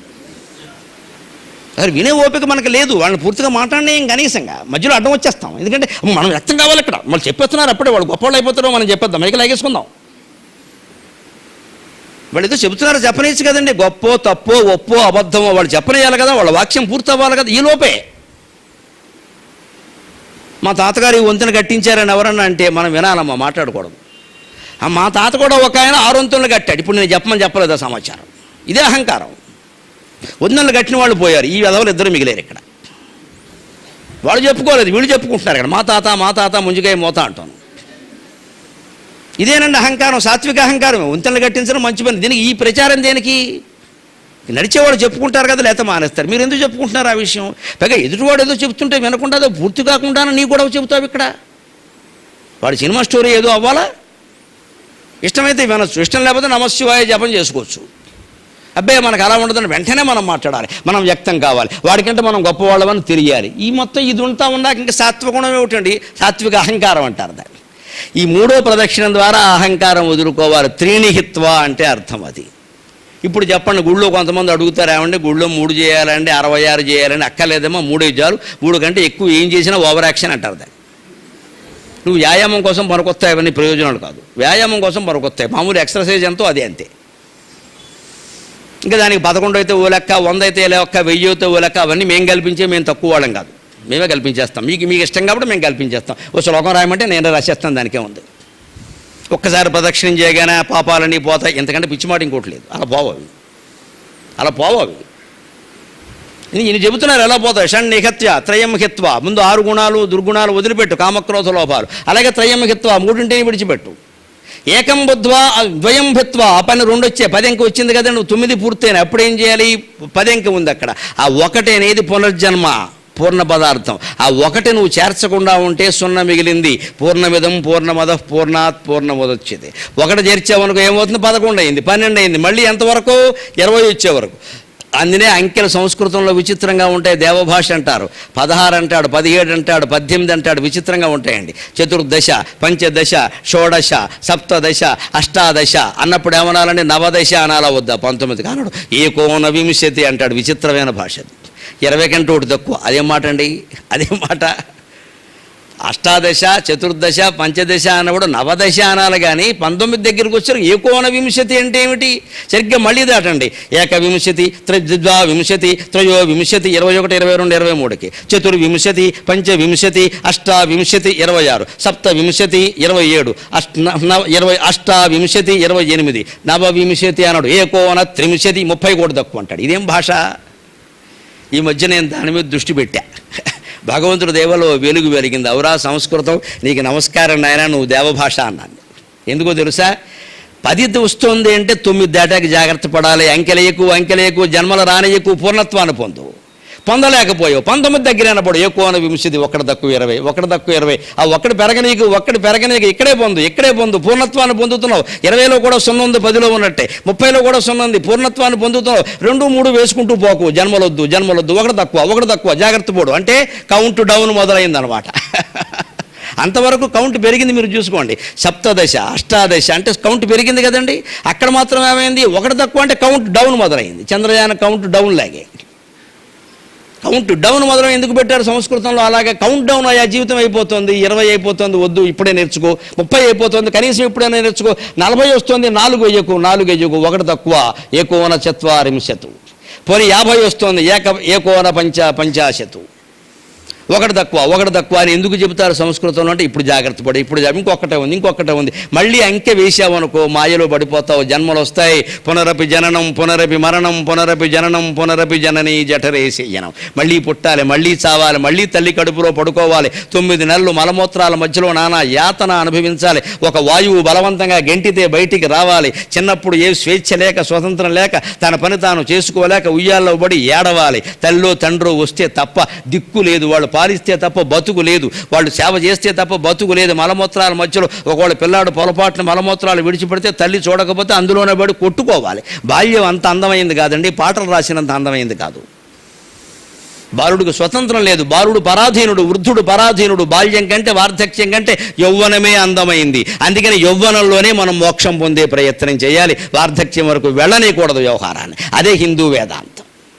అసలు వినే ఓపిక మనకు లేదు వాళ్ళని పూర్తిగా మాట్లాడినే కనీసంగా మధ్యలో అడ్డం వచ్చేస్తాం ఎందుకంటే మనం వ్యక్తం కావాలి ఇక్కడ వాళ్ళు చెప్పేస్తున్నారు అప్పుడే వాళ్ళు గొప్పవాళ్ళు అయిపోతారో మనం చెప్పేద్దాం మైకి లాగేసుకుందాం వాళ్ళు ఏదో చెబుతున్నారు చెప్పనేచ్చు కదండి గొప్పో తప్పో ఒప్పో అబద్ధమో వాళ్ళు చెప్పనేయాలి కదా వాళ్ళ వాక్యం పూర్తి అవ్వాలి కదా ఈ లోపే మా తాతగారు ఈ వంతెన కట్టించారని ఎవరన్నా అంటే మనం వినాలమ్మా మాట్లాడకూడదు ఆ మా తాత కూడా ఒక ఆయన ఆరు వంతులను కట్టాడు ఇప్పుడు నేను చెప్పమని చెప్పలేదు ఆ సమాచారం ఇదే అహంకారం వందలు కట్టిన వాళ్ళు పోయారు ఈ విధవలు ఇద్దరు మిగిలేరు ఇక్కడ వాళ్ళు చెప్పుకోలేదు వీళ్ళు చెప్పుకుంటున్నారు ఇక్కడ మా తాత మా తాత ముంజికాయ మోత అంటాను ఇదేనండి అహంకారం సాత్విక అహంకారం వంతెనలు కట్టించడం మంచి పని దీనికి ఈ ప్రచారం దేనికి నడిచేవాడు చెప్పుకుంటారు కదా లేకపోతే మానేస్తారు మీరు ఎందుకు చెప్పుకుంటున్నారు ఆ విషయం పైగా ఎదుటివాడు ఏదో చెప్తుంటే వినకుండా అదో పూర్తి కాకుండా నీ కూడా చెబుతావు ఇక్కడ వాడి సినిమా స్టోరీ ఏదో అవ్వాలా ఇష్టమైతే వినొచ్చు ఇష్టం లేకపోతే నమశివాయ జపం చేసుకోవచ్చు అబ్బాయి మనకు అలా ఉండదని వెంటనే మనం మాట్లాడాలి మనం వ్యక్తం కావాలి వాడికంటే మనం గొప్పవాళ్ళమని తెలియాలి ఈ మొత్తం ఇది ఉంటా ఉన్నాక ఇంకా సాత్వగుణం ఏమిటండి సాత్విక అహంకారం అంటారు దాన్ని ఈ మూడో ప్రదక్షిణం ద్వారా ఆ అహంకారం వదులుకోవాలి త్రీణిహిత్వ అంటే అర్థం అది ఇప్పుడు చెప్పండి గుళ్ళో కొంతమంది అడుగుతారు ఏమండి గుళ్ళో మూడు చేయాలండి అరవై ఆరు చేయాలండి అక్కర్లేదేమో మూడే చాలు మూడు కంటే ఎక్కువ ఏం చేసినా ఓవర్ యాక్షన్ అంటారు దాన్ని నువ్వు వ్యాయామం కోసం పనికొస్తాయి అవన్నీ ప్రయోజనాలు కాదు వ్యాయామం కోసం పనికొస్తాయి మామూలు ఎక్సర్సైజ్ ఎంతో అది అంతే ఇంకా దానికి పదకొండు అయితే ఓ లెక్క వంద అయితే ఏ లెక్క వెయ్యి అయితే ఓ లెక్క అవన్నీ మేము కల్పించే మేము తక్కువ వాళ్ళం కాదు మేమే కల్పించేస్తాం మీకు మీకు ఇష్టం కాబట్టి మేము కల్పించేస్తాం ఓ శ్లోకం రాయమంటే నేను రాసేస్తాను దానికే ఉంది ఒక్కసారి ప్రదక్షిణం చేయగానే ఆ పాపాలన్నీ పోతాయి ఎంతకంటే పిచ్చి మాట ఇంకోటి లేదు అలా పోవు అవి అలా పోవు అవి ఇది ఈయన చెబుతున్నారు ఎలా పోతాయి షణ్నిహత్య త్రయముఖిత్వ ముందు ఆరు గుణాలు దుర్గుణాలు వదిలిపెట్టు కామక్రోధ లోపాలు అలాగే త్రయముఖిత్వ మూడింటిని విడిచిపెట్టు ఏకం బుద్ధ్వా ద్వయం భిత్వ ఆ పని రెండు వచ్చే పదెంక వచ్చింది కదా నువ్వు తొమ్మిది పూర్తయిన అప్పుడు ఏం చేయాలి పదెంక ఉంది అక్కడ ఆ ఒకటి అనేది పునర్జన్మ పూర్ణ పదార్థం ఆ ఒకటి నువ్వు చేర్చకుండా ఉంటే సున్న మిగిలింది పూర్ణమిదం పూర్ణమద పూర్ణాత్ పూర్ణముదొచ్చేది ఒకటి చేర్చావనుకో ఏమవుతుంది పదకొండు అయింది పన్నెండు అయింది మళ్ళీ ఎంతవరకు ఇరవై వచ్చే వరకు అందునే అంకెలు సంస్కృతంలో విచిత్రంగా ఉంటాయి దేవభాష అంటారు పదహారు అంటాడు పదిహేడు అంటాడు పద్దెనిమిది అంటాడు విచిత్రంగా ఉంటాయండి చతుర్దశ పంచదశ షోడశ సప్తదశ అష్టాదశ అన్నప్పుడు ఏమనాలండి నవదశ అనాలా వద్దా పంతొమ్మిది కానడు ఏకోన వింశతి అంటాడు విచిత్రమైన భాష అది ఇరవై కంటే ఒకటి తక్కువ అదేం మాట అండి అదేం మాట అష్టాదశ చతుర్దశ పంచదశ అన్నప్పుడు నవదశ అనాలి కానీ పంతొమ్మిది దగ్గరికి వచ్చారు ఏకోన వింశతి అంటే ఏమిటి సరిగ్గా మళ్ళీ దాటండి ఏక వింశతి త్రిద్వా వింశతి త్రయో వింశతి ఇరవై ఒకటి ఇరవై రెండు ఇరవై మూడుకి చతుర్వింశతి పంచవింశతి అష్టావింశతి ఇరవై ఆరు సప్త వింశతి ఇరవై ఏడు అష్ట నవ- ఇరవై అష్టావింశతి ఇరవై ఎనిమిది నవవింశతి అన్నాడు ఏకోన త్రింశతి ముప్పై కూడా తక్కువ అంటాడు ఇదేం భాష ఈ మధ్య నేను దాని మీద దృష్టి పెట్టా భగవంతుడు దేవలో వెలుగు వెలిగింది అవురా సంస్కృతం నీకు నమస్కారం నాయన నువ్వు దేవభాష అన్నాను ఎందుకో తెలుసా పది వస్తుంది అంటే తొమ్మిది దాటాకి జాగ్రత్త పడాలి అంకెలయకు అంకెలయకు జన్మల రానయ్యకు పూర్ణత్వాన్ని పొందు పొందలేకపోయావు పంతొమ్మిది దగ్గర అన్నప్పుడు ఎక్కువ వింశది ఒకటి తక్కువ ఇరవై ఒకటి తక్కువ ఇరవై ఆ ఒక్కటి పెరగనీకు ఒక్కటి పెరగనీకు ఇక్కడే పొందు ఇక్కడే పొందు పూర్ణత్వాన్ని పొందుతున్నావు ఇరవైలో కూడా సున్నా ఉంది పదిలో ఉన్నట్టే ముప్పైలో కూడా సున్నా ఉంది పూర్ణత్వాన్ని పొందుతున్నావు రెండు మూడు వేసుకుంటూ పోకు జన్మలొద్దు జన్మలొద్దు ఒకటి తక్కువ ఒకటి తక్కువ జాగ్రత్త పోడు అంటే కౌంట్ డౌన్ మొదలైందనమాట అంతవరకు కౌంట్ పెరిగింది మీరు చూసుకోండి సప్తదశ అష్టాదశ అంటే కౌంట్ పెరిగింది కదండి అక్కడ మాత్రం ఏమైంది ఒకటి తక్కువ అంటే కౌంట్ డౌన్ మొదలైంది చంద్రయాన కౌంట్ డౌన్ లాగే కౌంట్ డౌన్ మొదలు ఎందుకు పెట్టారు సంస్కృతంలో అలాగే కౌంట్ డౌన్ అయ్యా జీవితం అయిపోతుంది ఇరవై అయిపోతుంది వద్దు ఇప్పుడే నేర్చుకో ముప్పై అయిపోతుంది కనీసం ఇప్పుడైనా నేర్చుకో నలభై వస్తుంది నాలుగు వెయ్యకు నాలుగు వెయ్యకు ఒకటి తక్కువ ఏకోన చత్వారింశతు పోనీ యాభై వస్తుంది ఏక ఏకోన పంచ పంచాశతు ఒకటి తక్కువ ఒకటి తక్కువ అని ఎందుకు చెబుతారు సంస్కృతంలో అంటే ఇప్పుడు జాగ్రత్త పడి ఇప్పుడు జా- ఇంకొకటే ఉంది ఇంకొకటే ఉంది మళ్ళీ అంకె వేసావనుకో మాయలో పడిపోతావు జన్మలు వస్తాయి పునరపి జననం పునరపి మరణం పునరపి జననం పునరపి జనని జఠరేసేయనం మళ్ళీ పుట్టాలి మళ్ళీ చావాలి మళ్ళీ తల్లి కడుపులో పడుకోవాలి తొమ్మిది నెలలు మలమూత్రాల మధ్యలో నానా యాతన అనుభవించాలి ఒక వాయువు బలవంతంగా గెంటితే బయటికి రావాలి చిన్నప్పుడు ఏ స్వేచ్ఛ లేక స్వతంత్రం లేక తన పని తాను చేసుకోలేక ఉయ్యాల్లో పడి ఏడవాలి తల్లో తండ్రో వస్తే తప్ప దిక్కు లేదు వాళ్ళు పాలిస్తే తప్ప బతుకు లేదు వాళ్ళు సేవ చేస్తే తప్ప బతుకు లేదు మలమూత్రాల మధ్యలో ఒకవేళ పిల్లాడు పొరపాటున మలమూత్రాలు విడిచిపెడితే తల్లి చూడకపోతే అందులోనే పడి కొట్టుకోవాలి బాల్యం అంత అందమైంది కాదండి పాటలు రాసినంత అందమైంది కాదు బాలుడికి స్వతంత్రం లేదు బాలుడు పరాధీనుడు వృద్ధుడు పరాధీనుడు బాల్యం కంటే వార్ధక్యం కంటే యౌవనమే అందమైంది అందుకని యౌవనంలోనే మనం మోక్షం పొందే ప్రయత్నం చేయాలి వార్ధక్యం వరకు వెళ్ళనీయకూడదు వ్యవహారాన్ని అదే హిందూ వేదాంతం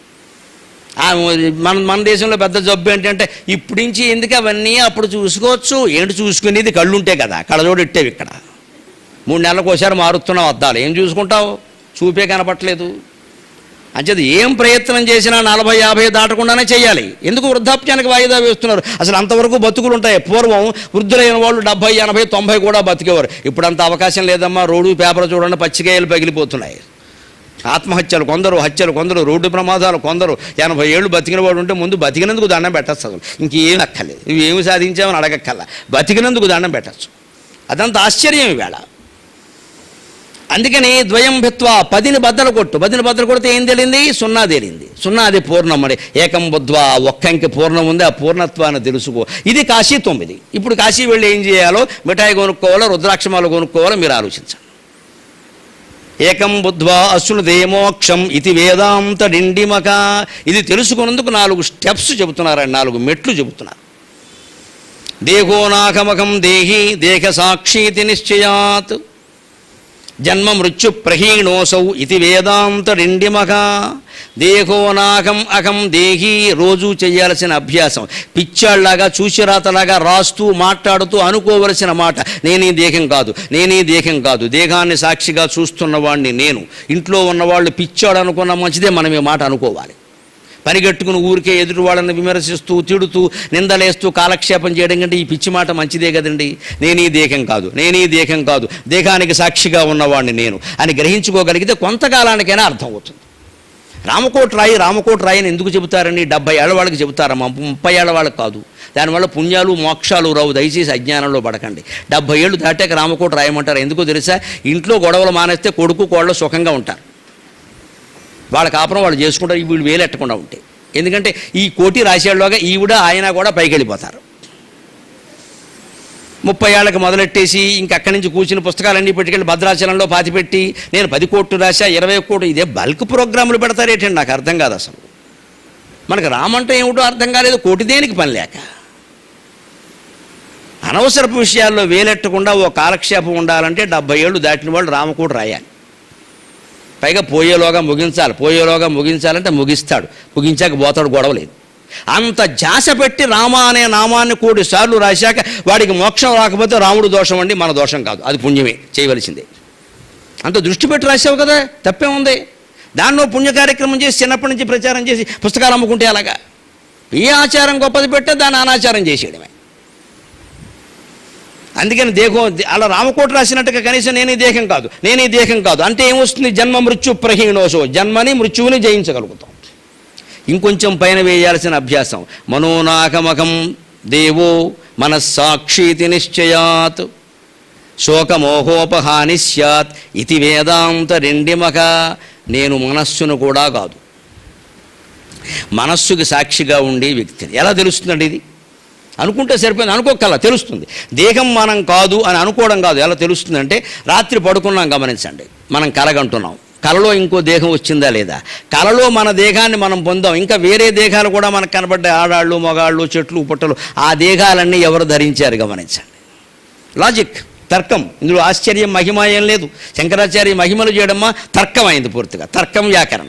ఆ, మన మన దేశంలో పెద్ద జబ్బు ఏంటంటే ఇప్పటి నుంచి ఎందుకు అవన్నీ అప్పుడు చూసుకోవచ్చు ఏంటి చూసుకునేది కళ్ళుంటే కదా కళ్ళజోడు ఇట్టేవి ఇక్కడ మూడు నెలలకు ఒకసారి మారుతున్నావు అద్దాలు ఏం చూసుకుంటావు చూపే కనపట్లేదు అంచేది ఏం ప్రయత్నం చేసినా నలభై యాభై దాటకుండానే చేయాలి ఎందుకు వృద్ధాప్యానికి వాయిదా వేస్తున్నారు అసలు అంతవరకు బతుకులు ఉంటాయి పూర్వం వృద్ధులైన వాళ్ళు డెబ్బై ఎనభై తొంభై కూడా బతికేవారు ఇప్పుడు అంత అవకాశం లేదమ్మా రోడ్డు పేపర్ చూడండి పచ్చికాయలు పగిలిపోతున్నాయి ఆత్మహత్యలు కొందరు హత్యలు కొందరు రోడ్డు ప్రమాదాలు కొందరు ఎనభై ఏళ్ళు బతికిన వాడు ఉంటే ముందు బతికినందుకు దండం పెట్టచ్చు అసలు ఇంకేం అక్కర్లేదు ఇవి ఏమి సాధించామని అడగక్కర్లా బతికినందుకు దండం పెట్టచ్చు అదంత ఆశ్చర్యం ఈవేళ అందుకని ద్వయం భిత్వ పదిని బద్దలు కొట్టు పదిని బద్దలు కొడితే ఏం తేలింది సున్నా తేలింది సున్నా అది పూర్ణం మరి ఏకం బుద్ధ్వ ఒక్కంకి పూర్ణం ఉంది ఆ పూర్ణత్వాన్ని తెలుసుకో ఇది కాశీ తొమ్మిది ఇప్పుడు కాశీ వెళ్ళి ఏం చేయాలో మిఠాయి కొనుక్కోవాలో రుద్రాక్షమాలు కొనుక్కోవాలో మీరు ఆలోచించండి ఏకం బుద్ధ్వా అశ్రుదే మోక్షం ఇది వేదాంత డిండిమక ఇది తెలుసుకున్నందుకు నాలుగు స్టెప్స్ చెబుతున్నారండి నాలుగు మెట్లు చెబుతున్నారు దేహోనాకమకం దేహి దేహ సాక్షీతి నిశ్చయాత్ జన్మ మృత్యు ప్రహీణోసౌ ఇది వేదాంత డిండిమక దేహోనాకం అకం దేహి రోజు చేయాల్సిన అభ్యాసం పిచ్చాళ్లాగా చూసిరాతలాగా రాస్తూ మాట్లాడుతూ అనుకోవలసిన మాట నేనీ దేహం కాదు నేనీ దేహం కాదు దేహాన్ని సాక్షిగా చూస్తున్నవాడిని నేను ఇంట్లో ఉన్నవాళ్ళు పిచ్చాడు అనుకున్న మంచిదే మనం ఈ మాట అనుకోవాలి పరిగెట్టుకుని ఊరికే ఎదుటి వాళ్ళని విమర్శిస్తూ తిడుతూ నిందలేస్తూ కాలక్షేపం చేయడం కంటే ఈ పిచ్చి మాట మంచిదే కదండి నేనీ దేహం కాదు నేనీ దేహం కాదు దేహానికి సాక్షిగా ఉన్నవాడిని నేను అని గ్రహించుకోగలిగితే కొంతకాలానికైనా అర్థం అవుతుంది రామకోట రాయి రామకోట రాయి అని ఎందుకు చెబుతారని డెబ్బై ఏళ్ళ వాళ్ళకి చెబుతారమ్మా ముప్పై ఏళ్ళ వాళ్ళకి కాదు దానివల్ల పుణ్యాలు మోక్షాలు రావు దయచేసి అజ్ఞానంలో పడకండి డెబ్బై ఏళ్ళు దాటాక రామకోట రాయమంటారు ఎందుకో తెలుసా ఇంట్లో గొడవలు మానేస్తే కొడుకు కోళ్ళు సుఖంగా ఉంటారు వాళ్ళ కాపురం వాళ్ళు చేసుకుంటారు వీళ్ళు వేలెట్టకుండా ఉంటే ఎందుకంటే ఈ కోటి రాసేళ్ళలోగా ఈవిడ ఆయన కూడా పైకి వెళ్ళిపోతారు ముప్పై ఏళ్ళకి మొదలెట్టేసి ఇంక అక్కడి నుంచి కూర్చుని పుస్తకాలన్నీ పెట్టుకెళ్ళి భద్రాచలంలో పాతిపెట్టి నేను పది కోట్లు రాశా ఇరవై కోట్లు ఇదే బల్క్ ప్రోగ్రాములు పెడతారేటండి నాకు అర్థం కాదు అసలు మనకు రామంటే ఏమిటో అర్థం కాలేదు కోటి దేనికి పని లేక అనవసరపు విషయాల్లో వేలెట్టకుండా ఓ కాలక్షేపం ఉండాలంటే డెబ్బై ఏళ్ళు దాటిన వాళ్ళు రామకోట రాయాలి పైగా పోయేలోగా ముగించాలి పోయేలోగా ముగించాలంటే ముగిస్తాడు ముగించాక పోతాడు గొడవ లేదు అంత జాస పెట్టి రామ అనే నామాన్ని కోటి సార్లు రాశాక వాడికి మోక్షం రాకపోతే రాముడు దోషం అండి మన దోషం కాదు అది పుణ్యమే చేయవలసిందే అంత దృష్టి పెట్టి రాసావు కదా తప్పే ఉంది దానిలో పుణ్య కార్యక్రమం చేసి చిన్నప్పటి నుంచి ప్రచారం చేసి పుస్తకాలు అమ్ముకుంటే అలాగా ఏ ఆచారం గొప్పది పెట్టే దాన్ని అనాచారం చేసేయడమే అందుకని దేహం అలా రామకోట రాసినట్టుగా కనీసం నేను ఈ దేహం కాదు నేను ఈ దేహం కాదు అంటే ఏమొస్తుంది జన్మ మృత్యు ప్రహీణోసో జన్మని మృత్యువుని జయించగలుగుతాం ఇంకొంచెం పైన వేయాల్సిన అభ్యాసం మనోనాకమకం దేవో మనస్సాక్షీతి నిశ్చయాత్ శోకమోహోపహాని స్యాత్ ఇది వేదాంత రెండిమక నేను మనస్సును కూడా కాదు మనస్సుకి సాక్షిగా ఉండే వ్యక్తిని ఎలా తెలుస్తుందండి ఇది అనుకుంటే సరిపోయింది అనుకోకల్లా తెలుస్తుంది దేహం మనం కాదు అని అనుకోవడం కాదు ఎలా తెలుస్తుందంటే రాత్రి పడుకున్నాం గమనించండి మనం కలగంటున్నాం కలలో ఇంకో దేహం వచ్చిందా లేదా కలలో మన దేహాన్ని మనం పొందాం ఇంకా వేరే దేహాలు కూడా మనకు కనబడ్డాయి ఆడాళ్ళు మగాళ్ళు చెట్లు పుట్టలు ఆ దేహాలన్నీ ఎవరు ధరించారు గమనించండి లాజిక్ తర్కం ఇందులో ఆశ్చర్యం మహిమ ఏం లేదు శంకరాచార్య మహిమలు చేయడమా తర్కమైంది పూర్తిగా తర్కం వ్యాకరణం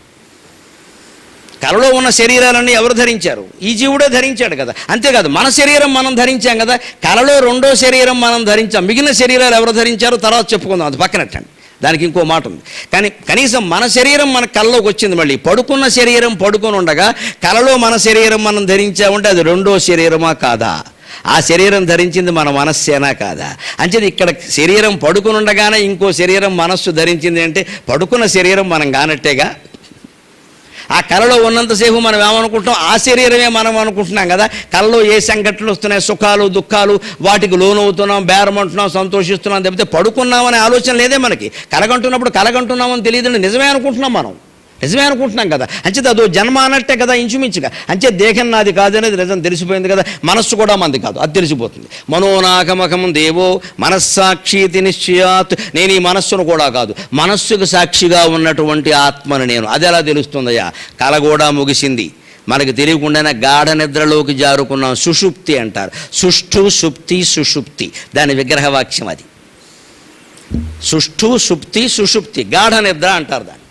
కలలో ఉన్న శరీరాలన్నీ ఎవరు ధరించారు ఈ జీవుడే ధరించాడు కదా అంతేకాదు మన శరీరం మనం ధరించాం కదా కలలో రెండో శరీరం మనం ధరించాం మిగిలిన శరీరాలు ఎవరు ధరించారో తర్వాత చెప్పుకుందాం అది పక్కనట్టండి దానికి ఇంకో మాట ఉంది కానీ కనీసం మన శరీరం మన కళ్ళలోకి వచ్చింది మళ్ళీ పడుకున్న శరీరం పడుకొని ఉండగా కలలో మన శరీరం మనం ధరించామంటే అది రెండో శరీరమా కాదా ఆ శరీరం ధరించింది మన మనస్సేనా కాదా అంచేది ఇక్కడ శరీరం పడుకుని ఉండగానే ఇంకో శరీరం మనస్సు ధరించింది అంటే పడుకున్న శరీరం మనం కానట్టేగా ఆ కళలో ఉన్నంతసేపు మనం ఏమనుకుంటాం ఆ శరీరమే మనం అనుకుంటున్నాం కదా కళలో ఏ సంఘటనలు వస్తున్నాయి సుఖాలు దుఃఖాలు వాటికి లోనవుతున్నాం బేరమంటున్నాం సంతోషిస్తున్నాం తప్పితే పడుకున్నామనే ఆలోచన లేదే మనకి కలగంటున్నప్పుడు కలగంటున్నామని తెలియదండి నిజమే అనుకుంటున్నాం మనం నిజమే అనుకుంటున్నాం కదా అంచేది అదో జన్మ అన్నట్టే కదా ఇంచుమించుగా అంచే దేహం నాది కాదనేది నిజం తెలిసిపోయింది కదా మనస్సు కూడా మంది కాదు అది తెలిసిపోతుంది మనోనాకమకం దేవో మనస్సాక్షితి నిశ్చయాత్ నేను ఈ మనస్సును కూడా కాదు మనస్సుకు సాక్షిగా ఉన్నటువంటి ఆత్మను నేను అది ఎలా తెలుస్తుందయ్యా కల కూడా ముగిసింది మనకి తెలియకుండానే గాఢ నిద్రలోకి జారుకున్నాం సుషుప్తి అంటారు సుష్ఠు సుప్తి సుషుప్తి దాని విగ్రహవాక్యం అది సుష్ఠు సుప్తి సుషుప్తి గాఢ నిద్ర అంటారు దాన్ని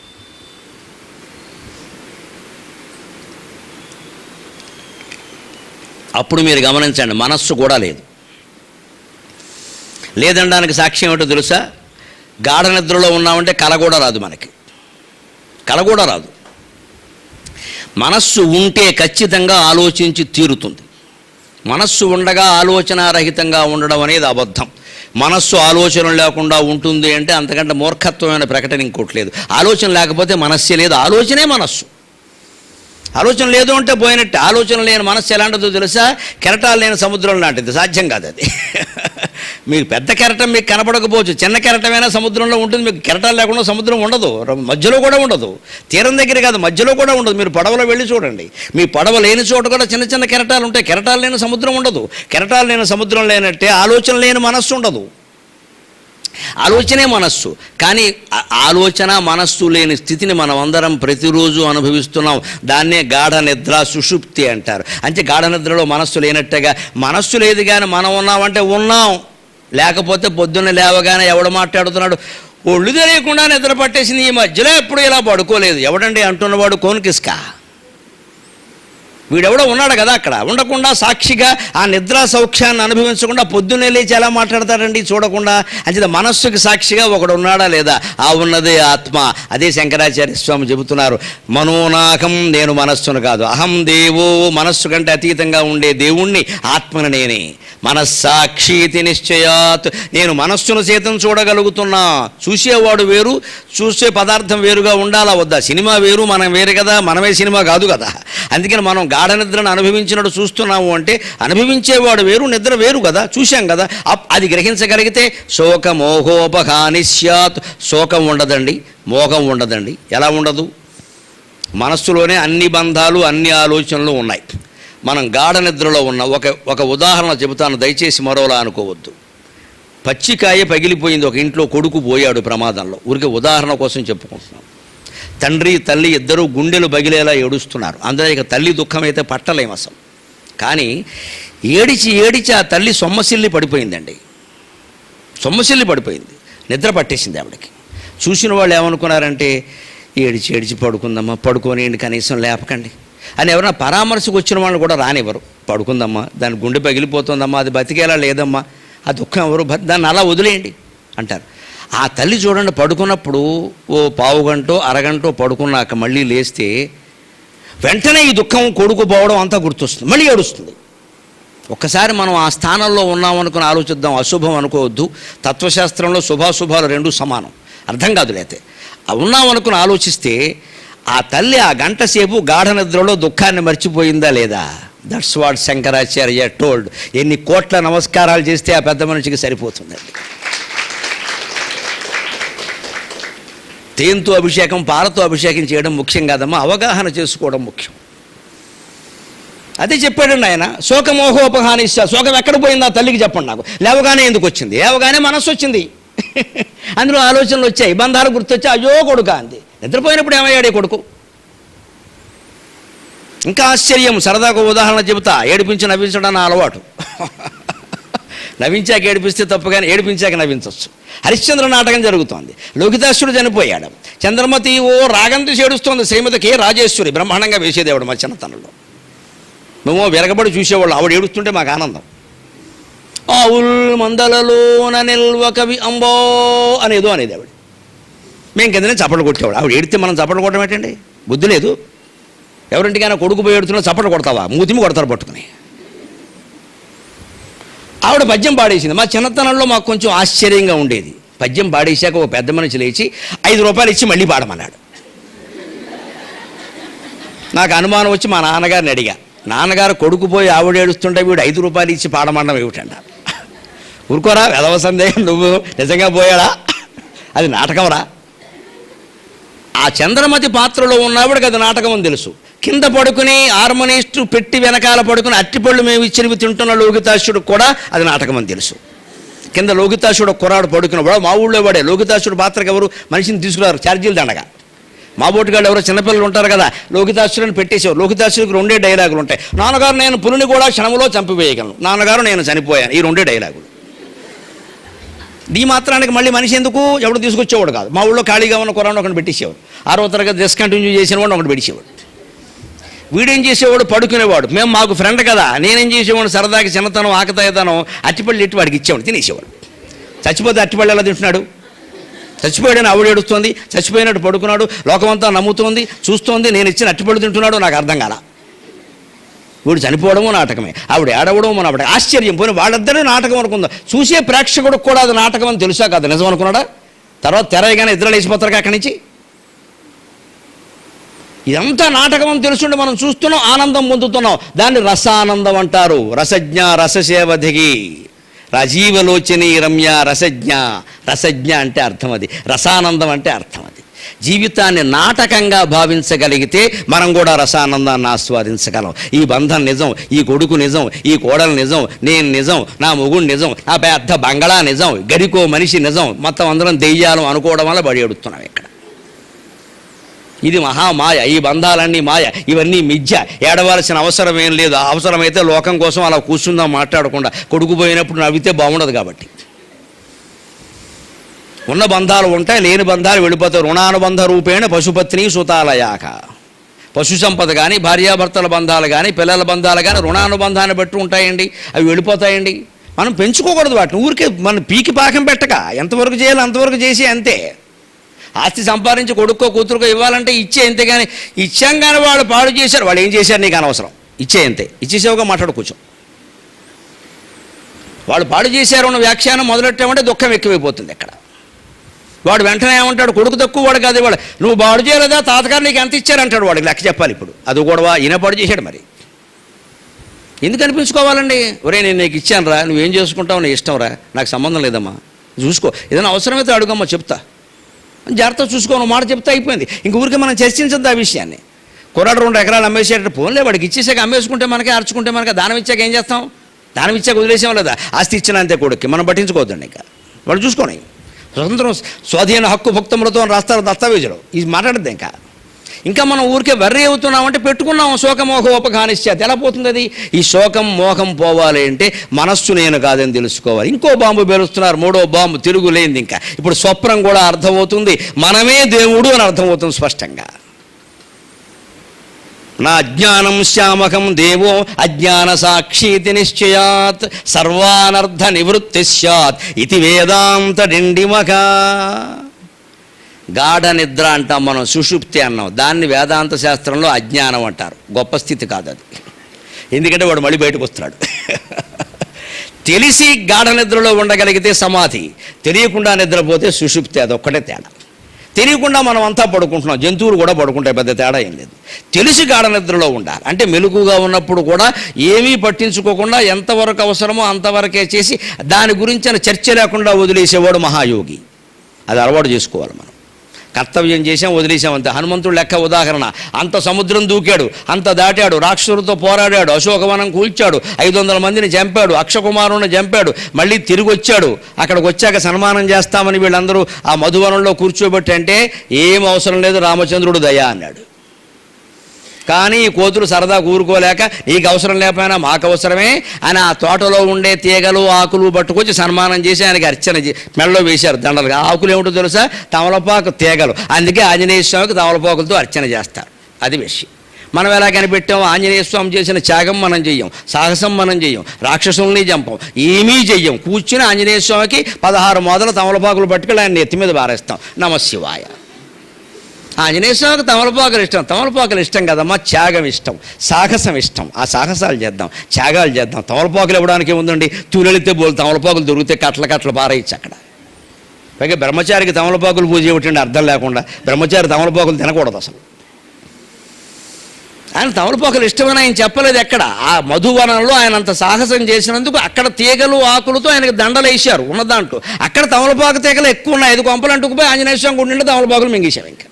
అప్పుడు మీరు గమనించండి మనస్సు కూడా లేదు లేదనడానికి సాక్ష్యం ఏమిటో తెలుసా గాఢ నిద్రలో ఉన్నామంటే కల కూడా రాదు మనకి కల కూడా రాదు మనస్సు ఉంటే ఖచ్చితంగా ఆలోచించి తీరుతుంది మనస్సు ఉండగా ఆలోచనారహితంగా ఉండడం అనేది అబద్ధం మనస్సు ఆలోచన లేకుండా ఉంటుంది అంటే అంతకంటే మూర్ఖత్వమైన ప్రకటన ఇంకోటి లేదు ఆలోచన లేకపోతే మనస్సే లేదు ఆలోచనే మనస్సు ఆలోచన లేదు అంటే పోయినట్టు ఆలోచన లేని మనస్సు ఎలాంటిదో తెలుసా కెరటాలు లేని సముద్రం లాంటిది సాధ్యం కాదు అది మీకు పెద్ద కెరటం మీకు కనపడకపోవచ్చు చిన్న కెరటమైనా సముద్రంలో ఉంటుంది మీకు కెరటాలు లేకుండా సముద్రం ఉండదు ర- మధ్యలో కూడా ఉండదు తీరం దగ్గర కాదు మధ్యలో కూడా ఉండదు మీరు పడవలో వెళ్ళి చూడండి మీ పడవ లేని చోట కూడా చిన్న చిన్న కెరటాలు ఉంటాయి కెరటాలు లేని సముద్రం ఉండదు కెరటాలు లేని సముద్రం లేనట్టే ఆలోచన లేని మనస్సు ఉండదు ఆలోచనే మనస్సు కానీ ఆ- ఆలోచన మనస్సు లేని స్థితిని మనం అందరం ప్రతిరోజు అనుభవిస్తున్నాం దాన్నే గాఢ నిద్ర సుషుప్తి అంటారు అంటే గాఢ నిద్రలో మనస్సు లేనట్టుగా మనస్సు లేదు కానీ మనం ఉన్నామంటే ఉన్నాం లేకపోతే పొద్దున్న లేవగానే ఎవడు మాట్లాడుతున్నాడు ఒళ్ళు తెలియకుండా నిద్ర పట్టేసింది ఈ మధ్యలో ఎప్పుడు ఇలా పడుకోలేదు ఎవడండి అంటున్నవాడు కోన్కిస్కా వీడెవడో ఉన్నాడు కదా అక్కడ ఉండకుండా సాక్షిగా ఆ నిద్రా సౌఖ్యాన్ని అనుభవించకుండా పొద్దున్నే లేచి ఎలా మాట్లాడతాడండి చూడకుండా అంచేత మనస్సుకి సాక్షిగా ఒకడు ఉన్నాడా లేదా ఆ ఉన్నదే ఆత్మ అదే శంకరాచార్య స్వామి చెబుతున్నారు మనోనాకం నేను మనస్సును కాదు అహం దేవో మనస్సు కంటే అతీతంగా ఉండే దేవుణ్ణి ఆత్మను నేనే మనస్సాక్షితి నిశ్చయాత్ నేను మనస్సును సైతం చూడగలుగుతున్నా చూసేవాడు వేరు చూసే పదార్థం వేరుగా ఉండాలా వద్దా సినిమా వేరు మనం వేరు కదా మనమే సినిమా కాదు కదా అందుకని మనం గాఢ నిద్రను అనుభవించినట్టు చూస్తున్నాము అంటే అనుభవించేవాడు వేరు నిద్ర వేరు కదా చూశాం కదా అప్- అది గ్రహించగలిగితే శోక మోహోపహాని స్యాత్ శోకం ఉండదండి మోహం ఉండదండి ఎలా ఉండదు మనస్సులోనే అన్ని బంధాలు అన్ని ఆలోచనలు ఉన్నాయి మనం గాఢ నిద్రలో ఉన్న ఒక ఒక ఉదాహరణ చెబుతాను దయచేసి మరోలా అనుకోవద్దు పచ్చికాయ పగిలిపోయింది ఒక ఇంట్లో కొడుకు పోయాడు ప్రమాదంలో ఊరికే ఉదాహరణ కోసం చెప్పుకుంటున్నాం తండ్రి తల్లి ఇద్దరూ గుండెలు బగిలేలా ఏడుస్తున్నారు అందులో ఇక తల్లి దుఃఖం అయితే పట్టలేం అసలు కానీ ఏడిచి ఏడిచి ఆ తల్లి సొమ్మసిల్లి పడిపోయిందండి సొమ్మసిల్లి పడిపోయింది నిద్ర పట్టేసింది ఆవిడకి చూసిన వాళ్ళు ఏమనుకున్నారంటే ఏడిచి ఏడిచి పడుకుందమ్మా పడుకోనియండి కనీసం లేపకండి అని ఎవరైనా పరామర్శకు వచ్చిన వాళ్ళు కూడా రానివ్వరు పడుకుందమ్మా దాని గుండె పగిలిపోతుందమ్మా అది బతికేలా లేదమ్మా ఆ దుఃఖం ఎవరు బ- దాన్ని అలా వదిలేయండి అంటారు ఆ తల్లి చూడండి పడుకున్నప్పుడు ఓ పావు గంటో అరగంటో పడుకున్నాక మళ్ళీ లేస్తే వెంటనే ఈ దుఃఖం కొడుకు పోవడం అంతా గుర్తొస్తుంది మళ్ళీ ఏడుస్తుంది ఒక్కసారి మనం ఆ స్థానంలో ఉన్నామనుకుని ఆలోచిద్దాం అశుభం అనుకోవద్దు తత్వశాస్త్రంలో శుభాశుభాలు రెండు సమానం అర్థం కాదు లేతే ఆ ఉన్నామనుకుని ఆలోచిస్తే ఆ తల్లి ఆ గంట సేపు గాఢ నిద్రలో దుఃఖాన్ని మర్చిపోయిందా లేదా దట్స్ వాట్ శంకరాచార్య టోల్డ్ ఎన్ని కోట్ల నమస్కారాలు చేస్తే ఆ పెద్ద మనిషికి సరిపోతుందండి తేనెతో అభిషేకం పాలతో అభిషేకం చేయడం ముఖ్యం కాదమ్మా అవగాహన చేసుకోవడం ముఖ్యం అదే చెప్పాడండి ఆయన శోకమోహోపహాని శోకం ఎక్కడ పోయింది ఆ తల్లికి చెప్పండి నాకు లేవగానే ఎందుకు వచ్చింది లేవగానే మనస్సు వచ్చింది అందులో ఆలోచనలు వచ్చాయి బంధాలు గుర్తొచ్చి అయ్యో కొడుక అంది నిద్రపోయినప్పుడు ఏమయ్యాడు ఈ కొడుకు ఇంకా ఆశ్చర్యం సరదాగా ఉదాహరణ చెబుతా ఏడిపించి నవ్వించడం నా అలవాటు నవ్వించాక ఏడిపిస్తే తప్పు కానీ ఏడిపించాక నవ్వించవచ్చు హరిశ్చంద్ర నాటకం జరుగుతోంది లోకితాసుడు చనిపోయాడు చంద్రమతి ఓ రాగంతి చేడుస్తోంది శ్రీమతి కే రాజేశ్వరి బ్రహ్మాండంగా వేసేదేవాడు మా చిన్నతనంలో మేము విరగబడి చూసేవాళ్ళం ఆవిడ ఏడుస్తుంటే మాకు ఆనందం ఆవుల్ మందలలోన నిల్వ కవి అంబో అనేదో అనేది ఆవిడ మేము కిందనే చప్పట్లు కొట్టేవాడు ఆవిడ ఏడితే మనం చప్పట్లు కొట్టడం ఏంటండి బుద్ధి లేదు ఎవరింటికైనా కొడుకు పోయి ఏడుతున్నా చప్పట్లు కొడతావా మూతిమి కొడతారు పట్టుకుని ఆవిడ పద్యం పాడేసింది మా చిన్నతనంలో మాకు కొంచెం ఆశ్చర్యంగా ఉండేది పద్యం పాడేశాక ఒక పెద్ద మనిషి లేచి ఐదు రూపాయలు ఇచ్చి మళ్ళీ పాడమన్నాడు నాకు అనుమానం వచ్చి మా నాన్నగారిని అడిగా నాన్నగారు కొడుకు పోయి ఆవిడ ఏడుస్తుంటే వీడు ఐదు రూపాయలు ఇచ్చి పాడమండం ఏమిటన్నారు ఊరుకోరా వెదవ సందేహం నువ్వు నిజంగా పోయాడా అది నాటకంరా ఆ చంద్రమతి పాత్రలో ఉన్నవాడికి అది నాటకం అని తెలుసు కింద పడుకుని హార్మోనిస్ట్ పెట్టి వెనకాల పడుకుని అట్టిపళ్ళు మేము ఇచ్చినవి తింటున్న లోకితాసుడు కూడా అది నాటకం అని తెలుసు కింద లోకితాసుడు ఒక కుర్రాడు పడుకున్నవాడు మా ఊళ్ళో వాడే లోకితాసుడు పాత్రకి ఎవరు మనిషిని తీసుకురారు ఛార్జీలు దండగా మా బోటుగాళ్ళు ఎవరో చిన్నపిల్లలు ఉంటారు కదా లోకితాసుడిని పెట్టేసేవారు లోకితాసుడికి రెండే డైలాగులు ఉంటాయి నాన్నగారు నేను పులిని కూడా క్షణంలో చంపివేయగలను నాన్నగారు నేను చనిపోయాను ఈ రెండే డైలాగులు ఈ మాత్రానికి మళ్ళీ మనిషి ఎందుకు ఎవడు తీసుకొచ్చేవాడు కాదు మా ఊళ్ళో ఖాళీగా ఉన్న కురాన్ని ఒకటి పెట్టేసేవాడు ఆరో తరగతి డిస్కంటిన్యూ చేసిన వాడు ఒకటి పెట్టేసేవాడు వీడేం చేసేవాడు పడుకునేవాడు మేము మాకు ఫ్రెండ్ కదా నేనేం చేసేవాడు సరదాకి చిన్నతనం ఆకతాయితనం అట్టిపళ్ళు ఎట్టి వాడికి ఇచ్చేవాడు తినేసేవాడు చచ్చిపోతే అట్టిపళ్ళు ఎలా తింటున్నాడు చచ్చిపోయాడని ఆవిడ ఏడుస్తోంది చచ్చిపోయినట్టు పడుకున్నాడు లోకమంతా నమ్ముతోంది చూస్తోంది నేను ఇచ్చిన అట్టిపళ్ళు తింటున్నాడు నాకు అర్థం కాల వీడు చనిపోవడము నాటకమే ఆవిడ ఏడవడము నావిడ ఆశ్చర్యం పోయిన వాళ్ళిద్దరే నాటకం అనుకుందాం చూసే ప్రేక్షకుడికి కూడా అది నాటకం అని తెలుసా కాదు నిజం అనుకున్నాడా తర్వాత తెరయగానే ఇద్దరు లేచిపోతారు అక్కడి నుంచి ఇదంతా నాటకం అని తెలుసుండి మనం చూస్తున్నాం ఆనందం పొందుతున్నాం దాన్ని రసానందం అంటారు రసజ్ఞ రససేవ దిగి రాజీవలోచని రమ్య రసజ్ఞ రసజ్ఞ అంటే అర్థం అది రసానందం అంటే అర్థం అది జీవితాన్ని నాటకంగా భావించగలిగితే మనం కూడా రసానందాన్ని ఆస్వాదించగలం ఈ బంధం నిజం ఈ కొడుకు నిజం ఈ కోడలు నిజం నేను నిజం నా మొగుడు నిజం నా పెద్ద బంగళా నిజం గరికో మనిషి నిజం మొత్తం అందరం దెయ్యాలం అనుకోవడం వల్ల బడి ఎడుతున్నాం ఇక్కడ ఇది మహామాయ ఈ బంధాలన్నీ మాయ ఇవన్నీ మిథ్య ఏడవలసిన అవసరం ఏం లేదు అవసరమైతే లోకం కోసం అలా కూర్చుందాం మాట్లాడకుండా కొడుకు పోయినప్పుడు నవ్వితే బాగుండదు కాబట్టి ఉన్న బంధాలు ఉంటాయి లేని బంధాలు వెళ్ళిపోతాయి రుణానుబంధ రూపేణ పశుపత్ని సుతాలయాక పశు సంపద కానీ భార్యాభర్తల బంధాలు కానీ పిల్లల బంధాలు కానీ రుణానుబంధాన్ని బట్టి ఉంటాయండి అవి వెళ్ళిపోతాయండి మనం పెంచుకోకూడదు వాటిని ఊరికే మనం పీకి పాకం పెట్టక ఎంతవరకు చేయాలో అంతవరకు చేసి అంతే ఆస్తి సంపాదించి కొడుక్కో కూతురుకో ఇవ్వాలంటే ఇచ్చే అంతే కానీ ఇచ్చాం కానీ వాళ్ళు పాడు చేశారు వాళ్ళు ఏం చేశారు నీకు అనవసరం ఇచ్చే అంతే ఇచ్చేసేవుగా మాట్లాడు కూర్చో వాళ్ళు పాడు చేశారు అన్న వ్యాఖ్యానం మొదలెట్టామంటే దుఃఖం ఎక్కువైపోతుంది ఇక్కడ వాడు వెంటనే ఏమంటాడు కొడుకు తక్కువ వాడు కాదు వాడు నువ్వు పాడు చేయలేదా తాతగారు నీకు ఎంత ఇచ్చారంటాడు వాడికి లెక్క చెప్పాలి ఇప్పుడు అది కూడా ఈయన పాడు చేశాడు మరి ఎందుకు అనిపించుకోవాలండి ఒరే నేను నీకు ఇచ్చాను రా నువ్వేం చేసుకుంటావు నీ ఇష్టం రా నాకు సంబంధం లేదమ్మా చూసుకో ఏదైనా అవసరమైతే అడుగమ్మా చెప్తా జాగ్రత్త చూసుకో నువ్వు మాట చెప్తే అయిపోయింది ఇంక ఊరికే మనం చర్చించద్దు ఆ విషయాన్ని కుర్రాడు రెండు ఎకరాలు అమ్మేసేటట్టు పోన్లే వాడికి ఇచ్చేసాక అమ్మేసుకుంటే మనకే అరుచుకుంటే మనకి దానం ఇచ్చాక ఏం చేస్తాం దానం ఇచ్చాక వదిలేసాం లేదా ఆస్తి ఇచ్చిన అంతే కొడుక్కి మనం పట్టించుకోవద్దండి ఇంకా వాళ్ళు చూసుకోండి స్వతంత్రం స్వాధీన హక్కు భక్తములతో అని రాస్తారు దస్తావేజులు ఇది మాట్లాడద్దు ఇంకా ఇంకా మనం ఊరికే వర్రీ అవుతున్నామంటే పెట్టుకున్నాం శోకమోహ ఉపఘానిశ్చాత్ ఎలా పోతుంది అది ఈ శోకం మోహం పోవాలి అంటే మనస్సు నేను కాదని తెలుసుకోవాలి ఇంకో బాంబు పేలుస్తున్నారు మూడో బాంబు తిరుగులేంది ఇంకా ఇప్పుడు స్వప్నం కూడా అర్థమవుతుంది మనమే దేవుడు అని అర్థమవుతుంది స్పష్టంగా నా అజ్ఞానం శ్యామకం దేవో అజ్ఞాన సాక్షీతి నిశ్చయాత్ సర్వానర్థ నివృత్తి స్యాత్ ఇది వేదాంత డిండిమక గాఢ నిద్ర అంటాం మనం సుషుప్తి అన్నాం దాన్ని వేదాంత శాస్త్రంలో అజ్ఞానం అంటారు గొప్ప స్థితి కాదు అది ఎందుకంటే వాడు మళ్ళీ బయటకు వస్తున్నాడు తెలిసి గాఢ నిద్రలో ఉండగలిగితే సమాధి తెలియకుండా నిద్రపోతే సుషుప్తి అదొక్కటే తేడా తెలియకుండా మనం అంతా పడుకుంటున్నాం జంతువులు కూడా పడుకుంటాయి పెద్ద తేడా ఏం లేదు తెలిసి గాఢ నిద్రలో ఉండాలి అంటే మెలుగుగా ఉన్నప్పుడు కూడా ఏమీ పట్టించుకోకుండా ఎంతవరకు అవసరమో అంతవరకే చేసి దాని గురించిన చర్చ లేకుండా వదిలేసేవాడు మహాయోగి అది అలవాటు చేసుకోవాలి మనం కర్తవ్యం చేసాం వదిలేసాం అంతే హనుమంతుడు లెక్క ఉదాహరణ అంత సముద్రం దూకాడు అంత దాటాడు రాక్షసులతో పోరాడాడు అశోకవనం కూల్చాడు ఐదు వందల మందిని చంపాడు అక్షకుమారుని చంపాడు మళ్ళీ తిరిగి వచ్చాడు అక్కడికి వచ్చాక సన్మానం చేస్తామని వీళ్ళందరూ ఆ మధువనంలో కూర్చోబెట్టి అంటే ఏం అవసరం లేదు రామచంద్రుడు దయా అన్నాడు కానీ ఈ కోతులు సరదా కూరుకోలేక నీకు అవసరం లేకపోయినా మాకు అవసరమే అని ఆ తోటలో ఉండే తీగలు ఆకులు పట్టుకొచ్చి సన్మానం చేసి ఆయనకి అర్చన చే- మెడలో వేశారు దండలుగా ఆకులు ఏమిటో తెలుసా తమలపాకు తీగలు అందుకే ఆంజనేయ స్వామికి తమలపాకులతో అర్చన చేస్తారు అది విషయం మనం ఎలా కనిపెట్టాం ఆంజనేయ స్వామి చేసిన త్యాగం మనం చెయ్యం సాహసం మనం చెయ్యం రాక్షసుల్ని చంపం ఏమీ చెయ్యం కూర్చుని ఆంజనేయ స్వామికి పదహారు మొదల తమలపాకులు పట్టుకెళ్ళి ఆయన నెత్తి మీద బారేస్తాం నమశివాయ ఆంజనేయ స్వామికి తమలపాకులు ఇష్టం తమలపాకులు ఇష్టం కదమ్మా త్యాగం ఇష్టం సాహసం ఇష్టం ఆ సాహసాలు చేద్దాం త్యాగాలు చేద్దాం తమలపాకులు ఇవ్వడానికి ఏముందండి తూలెళితే బోలు తమలపాకులు దొరికితే కట్ల కట్ల పారేయచ్చు అక్కడ పైగా బ్రహ్మచారికి తమలపాకులు పూజ ఏమిటండి అర్థం లేకుండా బ్రహ్మచారి తమలపాకులు తినకూడదు అసలు ఆయన తమలపాకులు ఇష్టమని ఆయన చెప్పలేదు ఎక్కడ ఆ మధువనంలో ఆయన అంత సాహసం చేసినందుకు అక్కడ తీగలు ఆకులతో ఆయనకు దండలు వేశారు ఉన్న దాంట్లో అక్కడ తమలపాకు తీగలు ఎక్కువ ఉన్నాయి ఐదు కొంపలు అంటుకుపోయి ఆంజనేయ స్వామి గుడి నిండా తమలపాకులు మింగేశారు ఇంకా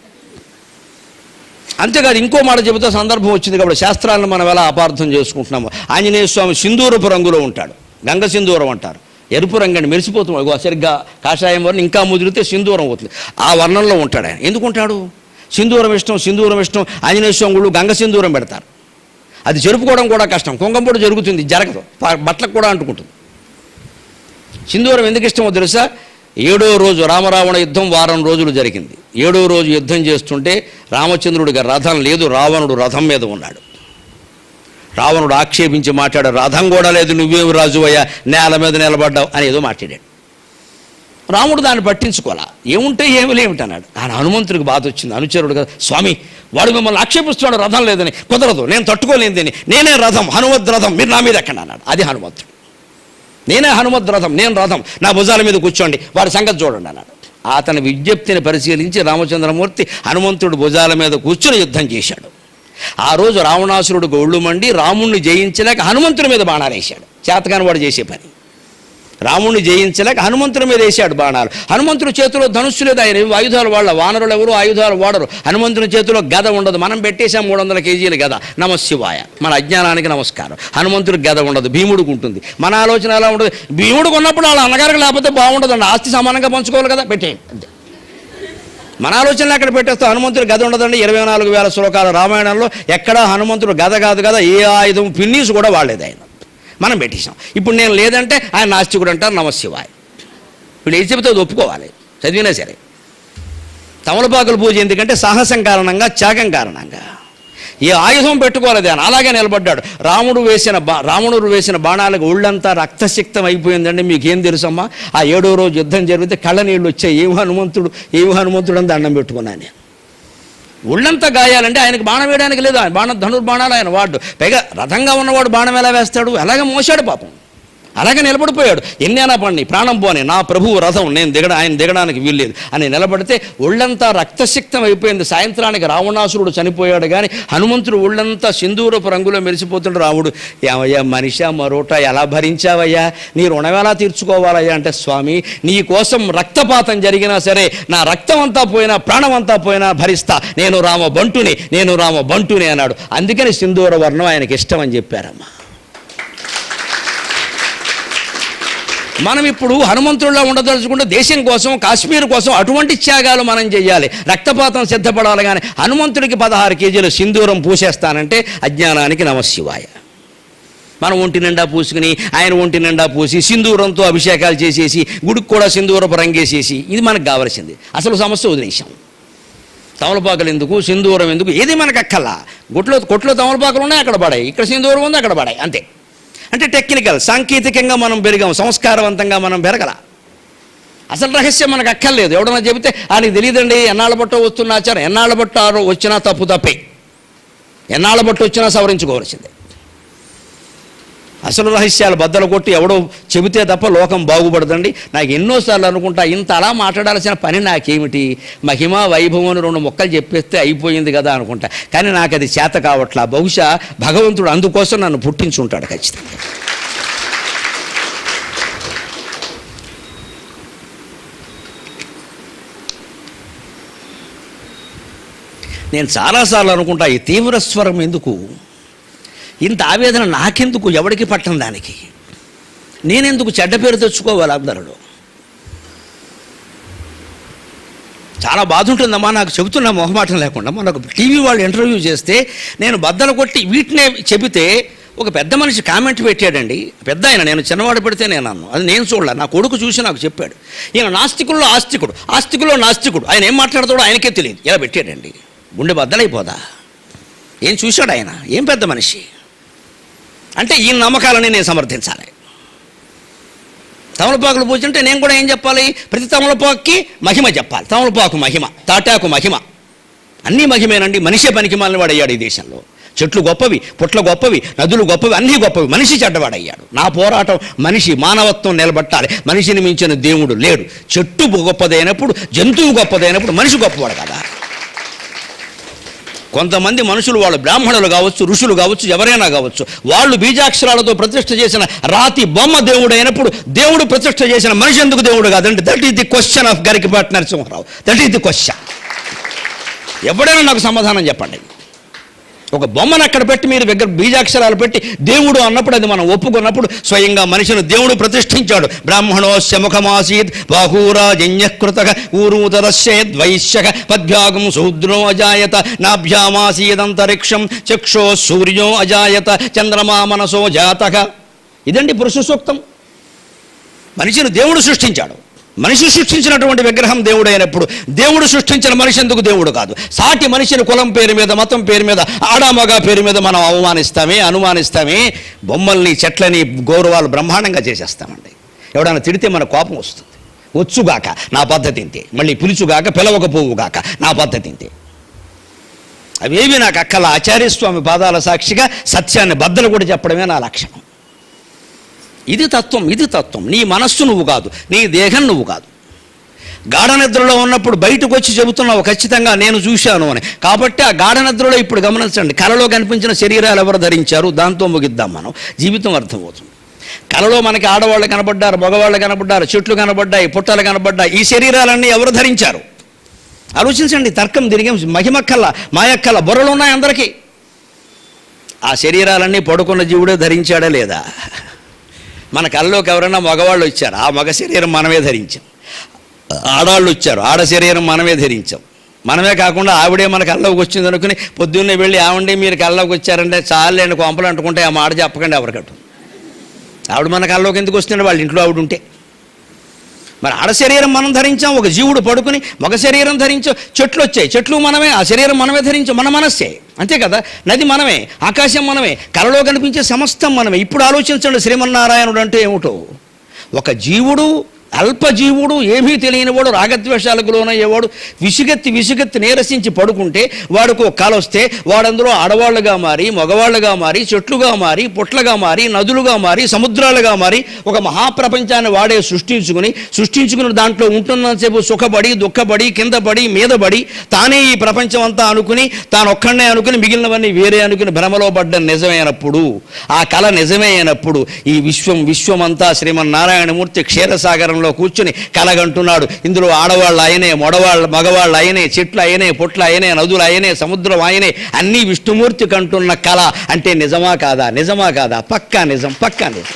అంతేకాదు ఇంకో మాట చెబుతే సందర్భం వచ్చింది కాబట్టి శాస్త్రాలను మనం ఎలా అపార్థం చేసుకుంటున్నాము ఆంజనేయ స్వామి సింధూరపు రంగులో ఉంటాడు గంగ సింధూరం అంటారు ఎరుపు రంగండి మెరిసిపోతుంది ఇగో సరిగ్గా కాషాయం వర్ణం ఇంకా ముదిరితే సింధూరం అవుతుంది ఆ వర్ణంలో ఉంటాడు ఆయన ఎందుకు ఉంటాడు సింధూరం ఇష్టం సింధూరం ఇష్టం ఆంజనేయ స్వామి గుళ్ళు గంగ సింధూరం పెడతారు అది జరుపుకోవడం కూడా కష్టం కుంకంపొడి జరుగుతుంది జరగదు ప- బట్టలకు కూడా అంటుకుంటుంది సింధూరం ఎందుకు ఇష్టమో తెలుసా ఏడో రోజు రామరావణ యుద్ధం వారం రోజులు జరిగింది ఏడో రోజు యుద్ధం చేస్తుంటే రామచంద్రుడికి రథం లేదు రావణుడు రథం మీద ఉన్నాడు రావణుడు ఆక్షేపించి మాట్లాడాడు రథం కూడా లేదు నువ్వేమి రాజువయ్యా నేల మీద నిలబడ్డావు అని ఏదో మాట్లాడాడు రాముడు దాన్ని పట్టించుకోవాలా ఏముంటే ఏమి లేమిటన్నాడు ఆయన హనుమంతుడికి బాధ వచ్చింది అనుచరుడు కదా స్వామి వాడు మిమ్మల్ని ఆక్షేపిస్తున్నాడు రథం లేదని కుదరదు నేను తట్టుకోలేదని నేనే రథం హనుమద్ రథం మీరు నా మీద ఎక్కండి అన్నాడు అది హనుమంతుడు నేనే హనుమద్ రథం నేను రథం నా భుజాల మీద కూర్చోండి వాడి సంగతి చూడండి అన్నాడు అతని విజ్ఞప్తిని పరిశీలించి రామచంద్రమూర్తి హనుమంతుడు భుజాల మీద కూర్చుని యుద్ధం చేశాడు ఆ రోజు రావణాసురుడు గౌళ్ళు మండి రాముణ్ణి జయించలేక హనుమంతుడి మీద బాణాలు వేశాడు చేతకాని వాడు చేసే పని రాముణ్ణి జయించలేక హనుమంతుడి మీద వేశాడు బాణాలు హనుమంతుడి చేతిలో ధనుస్సు లేదు ఆయన ఏవో ఆయుధాలు వాళ్ళ వానరులు ఎవరు ఆయుధాలు వాడరు హనుమంతుని చేతిలో గద ఉండదు మనం పెట్టేశాం మూడు వందల కేజీల గద నమశివాయ మన అజ్ఞానానికి నమస్కారం హనుమంతుడికి గద ఉండదు భీముడికి ఉంటుంది మన ఆలోచన ఎలా ఉండదు భీముడికి ఉన్నప్పుడు వాళ్ళ అన్నగారికి లేకపోతే బాగుండదండి ఆస్తి సమానంగా పంచుకోవాలి కదా పెట్టేయండి అంతే మన ఆలోచనలు అక్కడ పెట్టేస్తాం హనుమంతుడు గద ఉండదండి ఇరవై నాలుగు వేల శ్లోకాల రామాయణంలో ఎక్కడా హనుమంతుడు గద కాదు కదా ఏ ఆయుధం పిన్నీసు కూడా వాడలేదు ఆయన మనం పెట్టేశాం ఇప్పుడు నేను లేదంటే ఆయన నాస్తికుడు అంటారు నమశివాయ్ ఇప్పుడు ఏం చెబితే అది ఒప్పుకోవాలి చదివినా సరే తమలపాకుల పూజ ఎందుకంటే సాహసం కారణంగా త్యాగం కారణంగా ఏ ఆయుధం పెట్టుకోలేదు ఆయన అలాగే నిలబడ్డాడు రాముడు వేసిన బా రాముడు వేసిన బాణాలకు ఒళ్ళంతా రక్తసిక్తం అయిపోయిందండి మీకేం తెలుసమ్మా ఆ ఏడో రోజు యుద్ధం జరిగితే కళ్ళ నీళ్ళు వచ్చాయి ఏం హనుమంతుడు ఏం హనుమంతుడు అని దండం పెట్టుకున్నాను నేను ఒళ్ళంతా గాయాలంటే ఆయనకి బాణం వేయడానికి లేదు ఆయన బాణం ధనుర్బాణాలు ఆయన వాడు పైగా రథంగా ఉన్నవాడు బాణం ఎలా వేస్తాడు అలాగే మోసాడు పాపం అలాగే నిలబడిపోయాడు ఎన్నైనా పండి ప్రాణం పోని నా ప్రభువు రథం నేను దిగడ ఆయన దిగడానికి వీల్లేదు అని నిలబడితే ఒళ్ళంతా రక్తసిక్తం అయిపోయింది సాయంత్రానికి రావణాసురుడు చనిపోయాడు కానీ హనుమంతుడు ఒళ్ళంతా సింధూరపు రంగులో మెరిసిపోతుండే రాముడు ఏమయ్యా మనిషా మరోట ఎలా భరించావయ్యా నీ రుణం ఎలా తీర్చుకోవాలయ్యా అంటే స్వామి నీ కోసం రక్తపాతం జరిగినా సరే నా రక్తం అంతా పోయినా ప్రాణం అంతా పోయినా భరిస్తా నేను రామ బంటుని నేను రామ బంటుని అన్నాడు అందుకని సింధూర వర్ణం ఆయనకి ఇష్టం అని చెప్పారమ్మా మనం ఇప్పుడు హనుమంతుడిలో ఉండదలుచుకుంటే దేశం కోసం కాశ్మీర్ కోసం అటువంటి త్యాగాలు మనం చేయాలి రక్తపాతం సిద్ధపడాలి కానీ హనుమంతుడికి పదహారు కేజీలు సింధూరం పూసేస్తానంటే అజ్ఞానానికి నమశివాయ మనం ఒంటి నిండా పూసుకుని ఆయన ఒంటి నిండా పూసి సింధూరంతో అభిషేకాలు చేసేసి గుడికి కూడా సింధూరపు రంగేసేసి ఇది మనకు కావలసింది అసలు సమస్య వదిలేసాం తమలపాకులు ఎందుకు సింధూరం ఎందుకు ఏది మనకు అక్కల్లా గుట్లో కొట్లో తమలపాకులు ఉన్నాయి అక్కడ పడాయి ఇక్కడ సింధూరం ఉంది అక్కడ పడాయి అంతే అంటే టెక్నికల్ సాంకేతికంగా మనం పెరిగాం సంస్కారవంతంగా మనం పెరగల అసలు రహస్యం మనకు అక్కర్లేదు ఎవడన్నా చెబితే ఆయనకి తెలియదండి ఎన్నాళ్ళ బట్టో వస్తున్న ఆచారం ఎన్నాళ్ళ బట్టారో వచ్చినా తప్పు తప్పే ఎన్నాళ్ళ బట్టు వచ్చినా సవరించుకోవాల్సిందే అసలు రహస్యాలు బద్దలు కొట్టి ఎవడో చెబితే తప్ప లోకం బాగుపడదండి నాకు ఎన్నోసార్లు అనుకుంటా ఇంత అలా మాట్లాడాల్సిన పని నాకేమిటి మహిమ వైభవం అని రెండు మొక్కలు చెప్పేస్తే అయిపోయింది కదా అనుకుంటా కానీ నాకు అది చేత కావట్లా బహుశా భగవంతుడు అందుకోసం నన్ను పుట్టించుంటాడు ఖచ్చితంగా నేను చాలాసార్లు అనుకుంటా ఈ తీవ్ర స్వరం ఎందుకు ఇంత ఆవేదన నాకెందుకు ఎవడికి పట్టం దానికి నేనెందుకు చెడ్డ పేరు తెచ్చుకోవాలి అందరిలో చాలా బాధ ఉంటుందమ్మా నాకు చెబుతున్న మొహమాటం లేకుండా మనకు టీవీ వాళ్ళు ఇంటర్వ్యూ చేస్తే నేను బద్దలు కొట్టి వీటినే చెబితే ఒక పెద్ద మనిషి కామెంట్ పెట్టాడండి పెద్ద ఆయన నేను చిన్నవాడు పెడితే నేను అన్నాను అది నేను చూడలే నా కొడుకు చూసి నాకు చెప్పాడు ఈయన నాస్తికుల్లో ఆస్తికుడు ఆస్తికుల్లో నాస్తికుడు ఆయన ఏం మాట్లాడతాడో ఆయనకే తెలియదు ఇలా పెట్టాడండి గుండె బద్దలైపోదా ఏం చూశాడు ఆయన ఏం పెద్ద మనిషి అంటే ఈ నమ్మకాలని నేను సమర్థించాలి తమలపాకులు పూజ అంటే నేను కూడా ఏం చెప్పాలి ప్రతి తమలపాకుకి మహిమ చెప్పాలి తమలపాకు మహిమ తాటాకు మహిమ అన్నీ మహిమేనండి మనిషే పనికి మాలిన వాడయ్యాడు ఈ దేశంలో చెట్లు గొప్పవి పుట్ల గొప్పవి నదులు గొప్పవి అన్నీ గొప్పవి మనిషి చెడ్డవాడయ్యాడు నా పోరాటం మనిషి మానవత్వం నిలబట్టాలి మనిషిని మించిన దేవుడు లేడు చెట్టు గొప్పదైనప్పుడు జంతువు గొప్పదైనప్పుడు మనిషి గొప్పవాడు కదా కొంతమంది మనుషులు వాళ్ళు బ్రాహ్మణులు కావచ్చు ఋషులు కావచ్చు ఎవరైనా కావచ్చు వాళ్ళు బీజాక్షరాలతో ప్రతిష్ఠ చేసిన రాతి బొమ్మ దేవుడు అయినప్పుడు దేవుడు ప్రతిష్ఠ చేసిన మనిషి ఎందుకు దేవుడు కాదంటే that is the question of Garikapati Narasimharao that is the question ఎవడైనా నాకు సమాధానం చెప్పండి ఒక బొమ్మను అక్కడ పెట్టి మీరు దగ్గర బీజాక్షరాలు పెట్టి దేవుడు అన్నప్పుడు అది మనం ఒప్పుకున్నప్పుడు స్వయంగా మనిషిని దేవుడు ప్రతిష్ఠించాడు బ్రాహ్మణోస్య ముఖమాసీత్ బాహూరాజన్యకృత ఊరూతరస్యేద్ వైశ్యక పద్భ్యాగం శూద్రో అజాయత నాభ్యామాసీదంతరిక్షం చక్షో సూర్యో అజాయత చంద్రమా మనసో జాతక ఇదండి పురుష సూక్తం మనిషిని దేవుడు సృష్టించాడు మనిషి సృష్టించినటువంటి విగ్రహం దేవుడు అయినప్పుడు దేవుడు సృష్టించిన మనిషి ఎందుకు దేవుడు కాదు సాటి మనిషిని కులం పేరు మీద మతం పేరు మీద ఆడామగా పేరు మీద మనం అవమానిస్తామే అనుమానిస్తామే బొమ్మల్ని చెట్లని గౌరవాలు బ్రహ్మాండంగా చేసేస్తామండి ఎవడైనా తిడితే మన కోపం వస్తుంది వచ్చుగాక నా పద్ధతి ఇంతే మళ్ళీ పిలుచుగాక పిలవకపోవుగాక నా పద్ధతి ఇంతే అవేవి నాకు అక్కల ఆచార్యస్వామి పాదాల సాక్షిగా సత్యాన్ని బద్దలు కూడా చెప్పడమే నా లక్షణం ఇది తత్వం ఇది తత్వం నీ మనస్సు నువ్వు కాదు నీ దేహం నువ్వు కాదు గాఢ నిద్రలో ఉన్నప్పుడు బయటకు వచ్చి చెబుతున్నావు ఖచ్చితంగా నేను చూశాను అని కాబట్టి ఆ గాఢ నిద్రలో ఇప్పుడు గమనించండి కలలో కనిపించిన శరీరాలు ఎవరు ధరించారు దాంతో ముగిద్దాం మనం జీవితం అర్థమవుతుంది కలలో మనకి ఆడవాళ్ళు కనబడ్డారు మగవాళ్ళు కనబడ్డారు చెట్లు కనబడ్డాయి పుట్టలు కనబడ్డాయి ఈ శరీరాలన్నీ ఎవరు ధరించారు ఆలోచించండి తర్కం తిరిగి మహిమక్కల మాయక్కల బుర్రలు ఉన్నాయి అందరికీ ఆ శరీరాలన్నీ పడుకున్న జీవుడే ధరించాడా లేదా మన కల్లోకి ఎవరైనా మగవాళ్ళు వచ్చారు ఆ మగ శరీరం మనమే ధరించాం ఆడవాళ్ళు వచ్చారు ఆడ శరీరం మనమే ధరించాం మనమే కాకుండా ఆవిడే మన కల్లోకి వచ్చింది అనుకుని పొద్దున్నే వెళ్ళి ఆవిడే మీరు కల్లోకి వచ్చారంటే చాలండి కొంపలు అంటుకుంటే ఆ మాట చెప్పకండి ఎవరికట్టు ఆవిడ మన కల్లోకి ఎందుకు వస్తుండే వాళ్ళ ఇంట్లో ఆవిడ ఉంటే మరి ఆడ శరీరం మనం ధరించాం ఒక జీవుడు పడుకుని మగ శరీరం ధరించాం చెట్లు వచ్చాయి చెట్లు మనమే ఆ శరీరం మనమే ధరించాం మన మనస్సే అంతే కదా నది మనమే ఆకాశం మనమే కలలో కనిపించే సమస్తం మనమే ఇప్పుడు ఆలోచించండి శ్రీమన్నారాయణుడు అంటే ఏమిటో ఒక జీవుడు అల్పజీవుడు ఏమీ తెలియనివాడు రాగద్వేషాలకు లోనయ్యేవాడు విసుగెత్తి విసుగెత్తి నీరసించి పడుకుంటే వాడికి ఒక కల వస్తే వాడందరూ ఆడవాళ్ళుగా మారి మగవాళ్ళుగా మారి చెట్లుగా మారి పుట్లగా మారి నదులుగా మారి సముద్రాలుగా మారి ఒక మహాప్రపంచాన్ని వాడే సృష్టించుకుని సృష్టించుకుని దాంట్లో ఉంటున్నంతసేపు సుఖపడి దుఃఖపడి కింద పడి మీద పడి తానే ఈ ప్రపంచం అంతా అనుకుని తాను ఒక్కడనే అనుకుని మిగిలినవన్నీ వేరే అనుకుని భ్రమలో పడ్డ నిజమైనప్పుడు ఆ కళ నిజమే అయినప్పుడు ఈ విశ్వం విశ్వమంతా శ్రీమన్నారాయణమూర్తి క్షీరసాగరంలో కూర్చుని కలగంటున్నాడు ఇందులో ఆడవాళ్ళు ఆయనే మొడవాళ్ళ మగవాళ్ళు ఆయనే చెట్లు ఆయనే పొట్లు ఆయనే నదులు ఆయనే సముద్రం ఆయనే అన్నీ విష్ణుమూర్తి కంటున్న కళ అంటే నిజమా కాదా నిజమా కాదా పక్కా నిజం పక్కా నిజం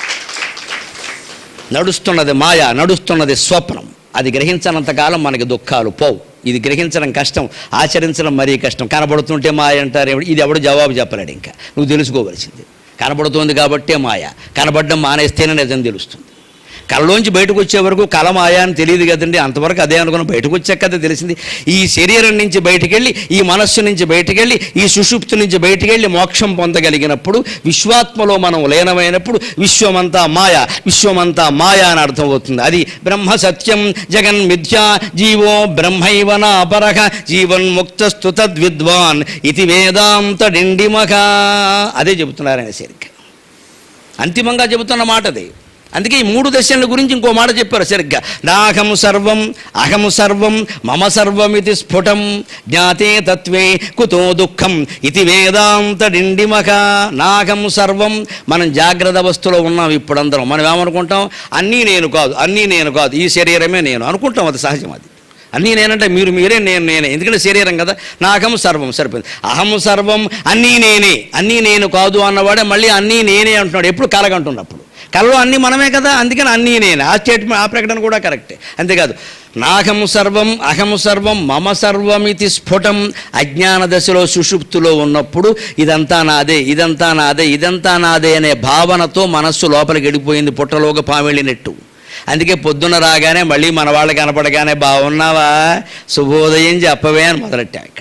నడుస్తున్నది మాయ నడుస్తున్నది స్వప్నం అది గ్రహించనంతకాలం మనకి దుఃఖాలు పోవు ఇది గ్రహించడం కష్టం ఆచరించడం మరీ కష్టం కనబడుతుంటే మాయ అంటారు ఏమిటి? ఇది ఎవడు జవాబు చెప్పలేడు ఇంకా నువ్వు తెలుసుకోవలసింది కనబడుతోంది కాబట్టే మాయ కనబడడం మానేస్తేనే నిజం తెలుస్తుంది కళ్ళలోంచి బయటకు వచ్చే వరకు కళ మాయా అని తెలియదు కదండి అంతవరకు అదే అనుకున్న బయటకు వచ్చాక కదా తెలిసింది ఈ శరీరం నుంచి బయటికెళ్ళి ఈ మనస్సు నుంచి బయటికెళ్ళి ఈ సుషుప్తు నుంచి బయటికెళ్ళి మోక్షం పొందగలిగినప్పుడు విశ్వాత్మలో మనం లీనమైనప్పుడు విశ్వమంతా మాయ విశ్వమంతా మాయ అని అర్థమవుతుంది అది బ్రహ్మ సత్యం జగన్ మిథ్యా జీవో బ్రహ్మైవన అపరహ జీవన్ముక్తస్తు తద్విద్వాన్ ఇది వేదాంత డిండిమఖ అదే చెబుతున్నారు ఆయన సరిగ్గా అంతిమంగా చెబుతున్న మాట అది అందుకే ఈ మూడు దశల గురించి ఇంకో మాట చెప్పారు సరిగ్గా నాహం సర్వం అహం సర్వం మమ సర్వమితి స్ఫుటం జ్ఞాతే తత్వే కుతో దుఃఖం ఇది వేదాంత డిండిమక నాహం సర్వం మనం జాగ్రత్త అవస్థలో ఉన్నాం ఇప్పుడు అందరం మనం ఏమనుకుంటాం అన్నీ నేను కాదు అన్నీ నేను కాదు ఈ శరీరమే నేను అనుకుంటాం అది సహజం అది అన్నీ నేనంటే మీరు మీరే నేను నేనే ఎందుకంటే శరీరం కదా నా అహం సర్వం సరిపోయింది అహం సర్వం అన్నీ నేనే అన్నీ నేను కాదు అన్నవాడే మళ్ళీ అన్నీ నేనే అంటున్నాడు ఎప్పుడు కలగంటున్నప్పుడు కలలో అన్నీ మనమే కదా అందుకని అన్నీ నేనే ఆ స్టేట్మెంట్ ఆ ప్రకటన కూడా కరెక్టే అంతేకాదు నాహం సర్వం అహం సర్వం మమ సర్వమితి స్ఫుటం అజ్ఞాన దశలో సుషుప్తులో ఉన్నప్పుడు ఇదంతా నాదే ఇదంతా నాదే ఇదంతా నాదే అనే భావనతో మనస్సు లోపలికి వెళ్ళిపోయింది పుట్టలోకి పామెళ్ళినట్టు అందుకే పొద్దున్న రాగానే మళ్ళీ మన వాళ్ళు కనపడగానే బాగున్నావా శుభోదయం చెప్పవే అని మొదలెట్టా ఇక్కడ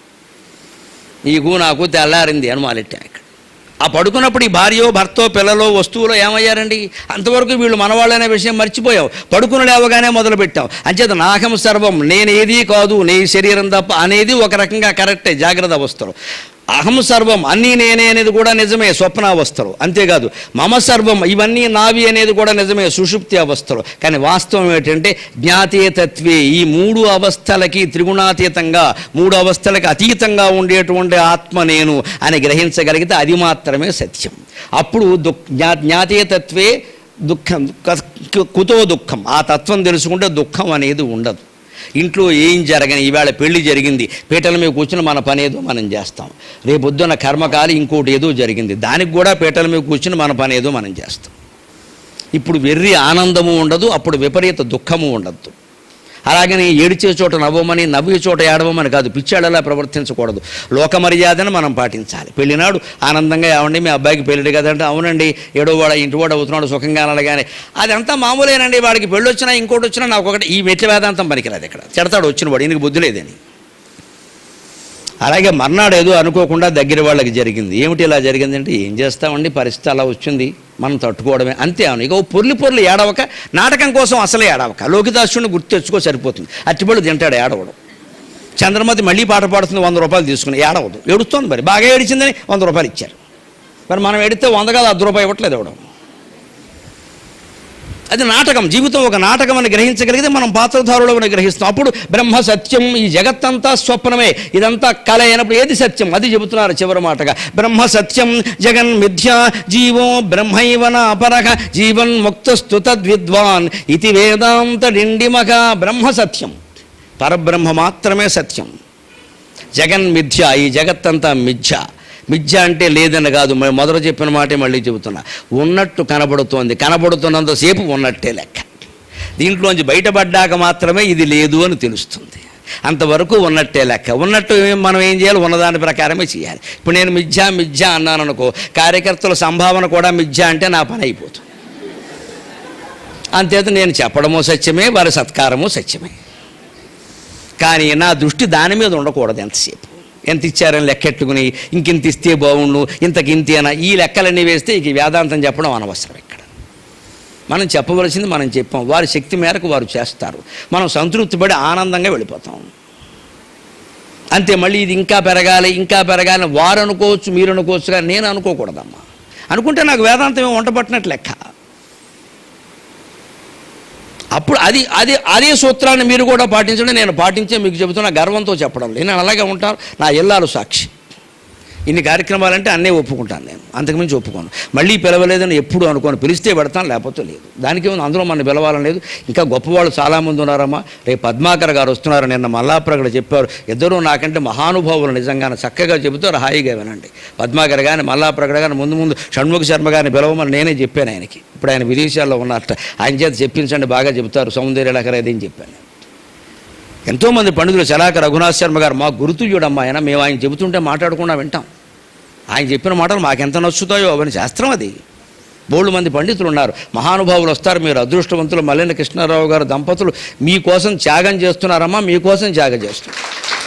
నీకు నాకు తెల్లారింది అని మొదలెట్టా ఇక్కడ ఆ పడుకున్నప్పుడు ఈ భార్యో భర్తో పిల్లలో వస్తువులో ఏమయ్యారండి అంతవరకు వీళ్ళు మనవాళ్ళనే విషయం మర్చిపోయావు పడుకుని లేవగానే మొదలుపెట్టాం అంచేత నాహం సర్వం నేనేది కాదు నీ శరీరం తప్ప అనేది ఒక రకంగా కరెక్టే జాగ్రత్త అవస్థలు అహం సర్వం అన్నీ నేనే అనేది కూడా నిజమే స్వప్నావస్థలు అంతేకాదు మమ సర్వం ఇవన్నీ నావి అనేది కూడా నిజమే సుషుప్తి అవస్థలు కానీ వాస్తవం ఏంటంటే జ్ఞాతేతత్వే ఈ మూడు అవస్థలకి త్రిగుణాతీతంగా మూడు అవస్థలకి అతీతంగా ఉండేటువంటి ఆత్మ నేను అని గ్రహించగలిగితే అది మాత్రమే సత్యం అప్పుడు దుఃఖ జ్ఞా జ్ఞాతేతత్వే దుఃఖం దుఃఖ- కుతో దుఃఖం ఆ తత్వం తెలుసుకుంటే దుఃఖం అనేది ఉండదు ఇంట్లో ఏం జరగని ఈవేళ పెళ్లి జరిగింది పీటల మీద కూర్చుని మన పని ఏదో మనం చేస్తాం రేపొద్దున కర్మకాలి ఇంకోటి ఏదో జరిగింది దానికి కూడా పీటల మీద కూర్చుని మన పని ఏదో మనం చేస్తాం ఇప్పుడు వెర్రి ఆనందము ఉండదు అప్పుడు విపరీత దుఃఖము ఉండదు అలాగని ఏడిచే చోట నవ్వమని నవ్వే చోట ఏడవమని కాదు పిచ్చాడలా ప్రవర్తించకూడదు లోక మర్యాదను మనం పాటించాలి పెళ్ళినాడు ఆనందంగా ఏమండి మీ అబ్బాయికి పెళ్ళి కదంటే అవునండి ఏడో వాడ ఇంటి వాడు అవుతున్నాడు సుఖంగా అనగానే అదంతా మామూలేనండి వాడికి పెళ్ళి వచ్చినా ఇంకోటి వచ్చినా నాకు ఒకటి ఈ మెట్ల వేదాంతం పనికిరాదు ఇక్కడ చెడతాడు వచ్చిన వాడు ఈయనకి బుద్ధి లేదని అలాగే మర్నాడు ఏదో అనుకోకుండా దగ్గర వాళ్ళకి జరిగింది ఏమిటి ఇలా జరిగిందంటే ఏం చేస్తామండి పరిస్థితి అలా వచ్చింది మనం తట్టుకోవడమే అంతే అవును ఇక ఓ పొర్లి పొర్లు ఏడవక నాటకం కోసం అసలే ఏడవక లోకిదాసుని గుర్తు తెచ్చుకో సరిపోతుంది అట్టిపళ్ళు తింటాడు ఏడవడం చంద్రమతి మళ్ళీ పాట పాడుతుంది వంద రూపాయలు తీసుకుని ఏడవదు ఏడుస్తోంది మరి బాగా ఏడిచిందని వంద రూపాయలు ఇచ్చారు మరి మనం ఎడితే వంద కాదు అర్ధ రూపాయి ఇవ్వట్లేదు ఇవ్వడం అది నాటకం జీవితం ఒక నాటకం అని గ్రహించగలిగితే మనం పాత్రధారులను గ్రహిస్తాం అప్పుడు బ్రహ్మ సత్యం ఈ జగత్తంతా స్వప్నమే ఇదంతా కళ అయినప్పుడు ఏది సత్యం అది చెబుతున్నారు చివరి మాటగా బ్రహ్మ సత్యం జగన్ మిథ్యా జీవో బ్రహ్మైవన అపరహ జీవన్ ముక్తస్తు తద్విద్వాన్ ఇది వేదాంత డిండిమక బ్రహ్మ సత్యం పరబ్రహ్మ మాత్రమే సత్యం జగన్ మిథ్య ఈ జగత్తంతా మిథ్య మిథ్య అంటే లేదని కాదు మరి మొదట చెప్పిన మాటే మళ్ళీ చెబుతున్నా ఉన్నట్టు కనబడుతోంది కనబడుతున్నంతసేపు ఉన్నట్టే లెక్క దీంట్లోంచి బయటపడ్డాక మాత్రమే ఇది లేదు అని తెలుస్తుంది అంతవరకు ఉన్నట్టే లెక్క ఉన్నట్టు ఏం- మనం ఏం చేయాలి ఉన్నదాని ప్రకారమే చేయాలి ఇప్పుడు నేను మిథ్య మిథ్య అన్నాను అనుకో కార్యకర్తల సంభావన కూడా మిథ్య అంటే నా పని అయిపోతుంది అంతేత నేను చెప్పడము సత్యమే వారి సత్కారము సత్యమే కానీ నా దృష్టి దాని మీద ఉండకూడదు ఎంతసేపు ఎంత ఇచ్చారని లెక్కెట్టుకుని ఇంకింత ఇస్తే బాగుండు ఇంతకి ఇంతేనా ఈ లెక్కలన్నీ వేస్తే ఇక వేదాంతం చెప్పడం అనవసరం ఇక్కడ మనం చెప్పవలసింది మనం చెప్పాం వారి శక్తి మేరకు వారు చేస్తారు మనం సంతృప్తి పడి ఆనందంగా వెళ్ళిపోతాం అంతే మళ్ళీ ఇది ఇంకా పెరగాలి ఇంకా పెరగాలి వారు అనుకోవచ్చు మీరు అనుకోవచ్చు కానీ నేను అనుకోకూడదమ్మా అనుకుంటే నాకు వేదాంతం ఏమో వంట పట్టినట్టు లెక్క అప్పుడు అది అది అదే సూత్రాన్ని మీరు కూడా పాటించండి నేను పాటించే మీకు చెబుతున్నా గర్వంతో చెప్పడం లేదు నేను అలాగే ఉంటాను నా ఇల్లాలు సాక్షి ఇన్ని కార్యక్రమాలంటే అన్నీ ఒప్పుకుంటాను నేను అంతకుమించి ఒప్పుకోను మళ్ళీ పిలవలేదని ఎప్పుడు అనుకోను పిలిస్తే పెడతాను లేకపోతే లేదు దానికి ఏముంది అందులో మన పిలవాలని లేదు ఇంకా గొప్పవాళ్ళు చాలామంది ఉన్నారమ్మా రేపు పద్మాకర్ గారు వస్తున్నారు నిన్న మల్లాప్రగడ చెప్పారు ఇద్దరూ నాకంటే మహానుభావులు నిజంగానే చక్కగా చెబుతారు హాయిగా వినండి పద్మాకర్ కానీ మల్లాప్రగడ కానీ ముందు ముందు షణ్ముఖ శర్మ గారిని పిలవమని నేనే చెప్పాను ఆయనకి ఇప్పుడు ఆయన విదేశాల్లో ఉన్నట్ట ఆయన చేత చెప్పించండి బాగా చెబుతారు సౌందర్య లహరి అది అని చెప్పాను నేను. ఎంతోమంది పండితులు చలాక రఘునాథ్ శర్మ గారు మా గురుతుయ్యుడమ్మా ఆయన మేము ఆయన చెబుతుంటే మాట్లాడకుండా వింటాం ఆయన చెప్పిన మాటలు మాకెంత నచ్చుతాయో అవన్నీ శాస్త్రం అది బోళ్ళు మంది పండితులు ఉన్నారు మహానుభావులు వస్తారు మీరు అదృష్టవంతులు మల్లెన కృష్ణారావు గారు దంపతులు మీకోసం త్యాగం చేస్తున్నారమ్మా మీకోసం త్యాగం చేస్తున్నారు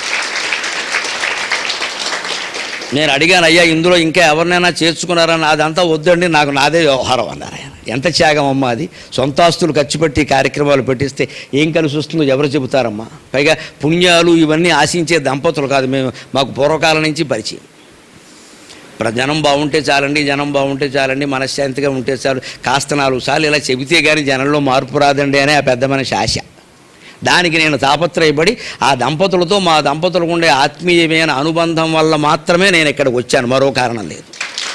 నేను అడిగాను అయ్యా ఇందులో ఇంకా ఎవరినైనా చేర్చుకున్నారని అదంతా వద్దండి నాకు నాదే వ్యవహారం అన్నారు ఆయన ఎంత త్యాగం అమ్మా అది సొంత ఆస్తులు ఖర్చు పెట్టి కార్యక్రమాలు పెట్టిస్తే ఏం కలిసి వస్తుందో ఎవరు చెబుతారమ్మా పైగా పుణ్యాలు ఇవన్నీ ఆశించే దంపతులు కాదు మేము మాకు పూర్వకాలం నుంచి పరిచయం ఇప్పుడు జనం బాగుంటే చాలండి జనం బాగుంటే చాలండి మనశ్శాంతిగా ఉంటే చాలు కాస్త నాలుగు సార్లు ఇలా చెబితే కానీ జనంలో మార్పు రాదండి అనే ఆ పెద్ద మనిషి ఆశ దానికి నేను తాపత్రయపడి ఆ దంపతులతో మా దంపతులకు ఉండే ఆత్మీయమైన అనుబంధం వల్ల మాత్రమే నేను ఇక్కడికి వచ్చాను మరో కారణం లేదు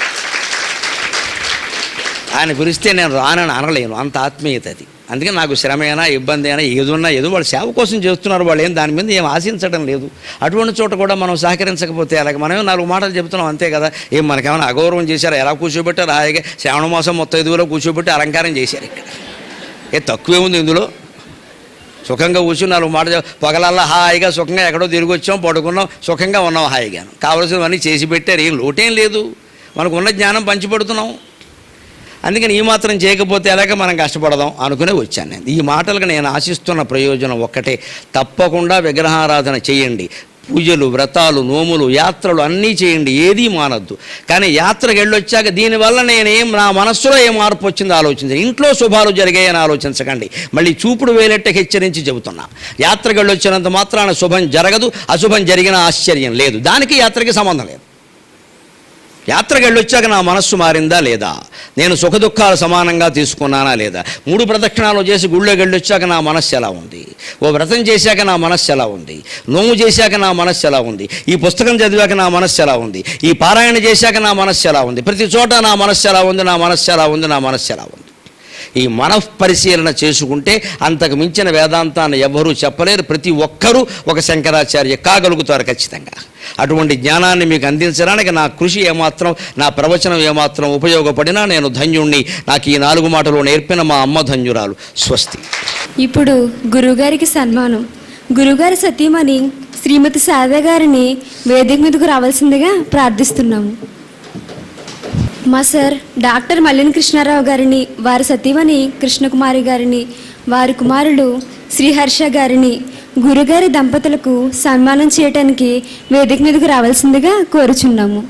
ఆయన పిలిస్తే నేను రానని అనలేను అంత ఆత్మీయత అది అందుకే నాకు శ్రమ అయినా ఇబ్బంది అయినా ఏదున్నా ఏదో వాళ్ళు సేవ కోసం చేస్తున్నారు వాళ్ళు ఏం దాని మీద ఏం ఆశించడం లేదు అటువంటి చోట కూడా మనం సహకరించకపోతే అలాగే మనమే నాలుగు మాటలు చెప్తున్నాం అంతే కదా ఏం మనకేమైనా అగౌరవం చేశారు ఎలా కూర్చోబెట్టారు హాయిగా శ్రావణ మాసం మొత్తం ఎదుగులో కూర్చోబెట్టి అలంకారం చేశారు ఇక్కడ ఏ తక్కువే ఉంది ఇందులో సుఖంగా కూర్చుని నాలుగు మాట చెప్- పగలల్లా హాయిగా సుఖంగా ఎక్కడో తిరిగి వచ్చాం పడుకున్నాం సుఖంగా ఉన్నాం హాయిగా కావలసినవన్నీ చేసి పెట్టారు ఏం లోటేం లేదు మనకున్న జ్ఞానం పంచిపెడుతున్నాం అందుకని ఈ మాత్రం చేయకపోతే ఎలాగ మనం కష్టపడదాం అనుకునే వచ్చాను నేను ఈ మాటలకు నేను ఆశిస్తున్న ప్రయోజనం ఒక్కటే తప్పకుండా విగ్రహారాధన చేయండి పూజలు వ్రతాలు నోములు యాత్రలు అన్నీ చేయండి ఏదీ మానద్దు కానీ యాత్రకు వెళ్ళొచ్చాక దీనివల్ల నేనేం నా మనస్సులో ఏం మార్పు వచ్చిందో ఆలోచించండి ఇంట్లో శుభాలు జరిగాయని ఆలోచించకండి మళ్ళీ చూపుడు వేలెట్ట హెచ్చరించి చెబుతున్నా యాత్రకు వెళ్ళొచ్చినంత మాత్రాన శుభం జరగదు అశుభం జరిగిన ఆశ్చర్యం లేదు దానికి యాత్రకి సంబంధం లేదు యాత్రకు వెళ్ళొచ్చాక నా మనస్సు మారిందా లేదా నేను సుఖదుఖాలు సమానంగా తీసుకున్నానా లేదా మూడు ప్రదక్షిణాలు చేసి గుళ్ళోకి వెళ్ళొచ్చాక నా మనస్సు ఎలా ఉంది ఓ వ్రతం చేశాక నా మనస్సు ఎలా ఉంది నోము చేశాక నా మనస్సు ఎలా ఉంది ఈ పుస్తకం చదివాక నా మనస్సు ఎలా ఉంది ఈ పారాయణ చేశాక నా మనస్సు ఎలా ఉంది ప్రతి చోట నా మనస్సు ఎలా ఉంది నా మనస్సు ఎలా ఉంది నా మనస్సు ఎలా ఉంది ఈ మనఃపరిశీలన చేసుకుంటే అంతకు మించిన వేదాంతాన్ని ఎవ్వరూ చెప్పలేరు ప్రతి ఒక్కరూ ఒక శంకరాచార్య కాగలుగుతారు ఖచ్చితంగా అటువంటి జ్ఞానాన్ని మీకు అందించడానికి నా కృషి ఏమాత్రం నా ప్రవచనం ఏమాత్రం ఉపయోగపడినా నేను ధన్యుణ్ణి నాకు ఈ నాలుగు మాటలు నేర్పిన మా అమ్మ ధన్యురాలు స్వస్తి ఇప్పుడు గురువుగారికి సన్మానం గురువుగారి సతీమణి శ్రీమతి శారద గారిని వేదిక మీదకు రావాల్సిందిగా ప్రార్థిస్తున్నాము మా సార్ డాక్టర్ మల్లిన కృష్ణారావు గారిని వారి సతీమణి కృష్ణకుమారి గారిని వారి కుమారుడు శ్రీహర్ష గారిని గురుగారి దంపతులకు సన్మానం చేయటానికి వేదిక మీదకు రావాల్సిందిగా కోరుచున్నాము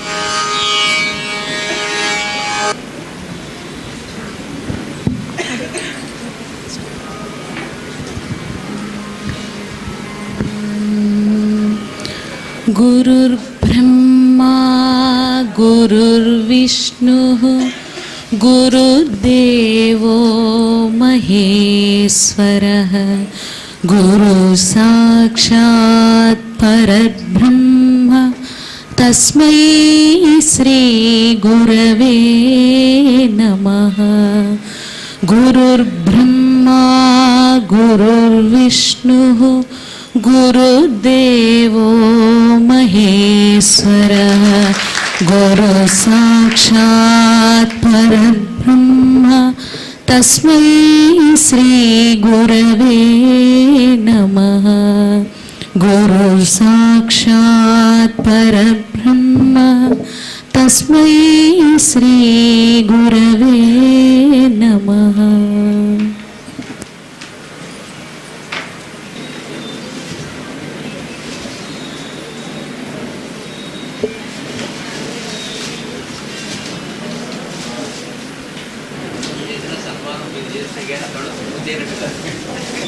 गुरुर्ब्रह्मा गुरुर्विष्णुः गुरुर्देवो महेश्वरः गुरुसाक्षात् परब्रह्म तस्मै श्रीगुरवे नमः गुरुर्ब्रह्मा गुरुर्विष्णुः गुरुदेवो महेश्वरः गुरुसाक्षात् परब्रह्म तस्मै श्रीगुरवे नमः गुरुसाक्षात् परब्रह्म तस्मै श्रीगुरवे नमः చేస్తే కానీ కళ్ళు మూతేనట్టుగా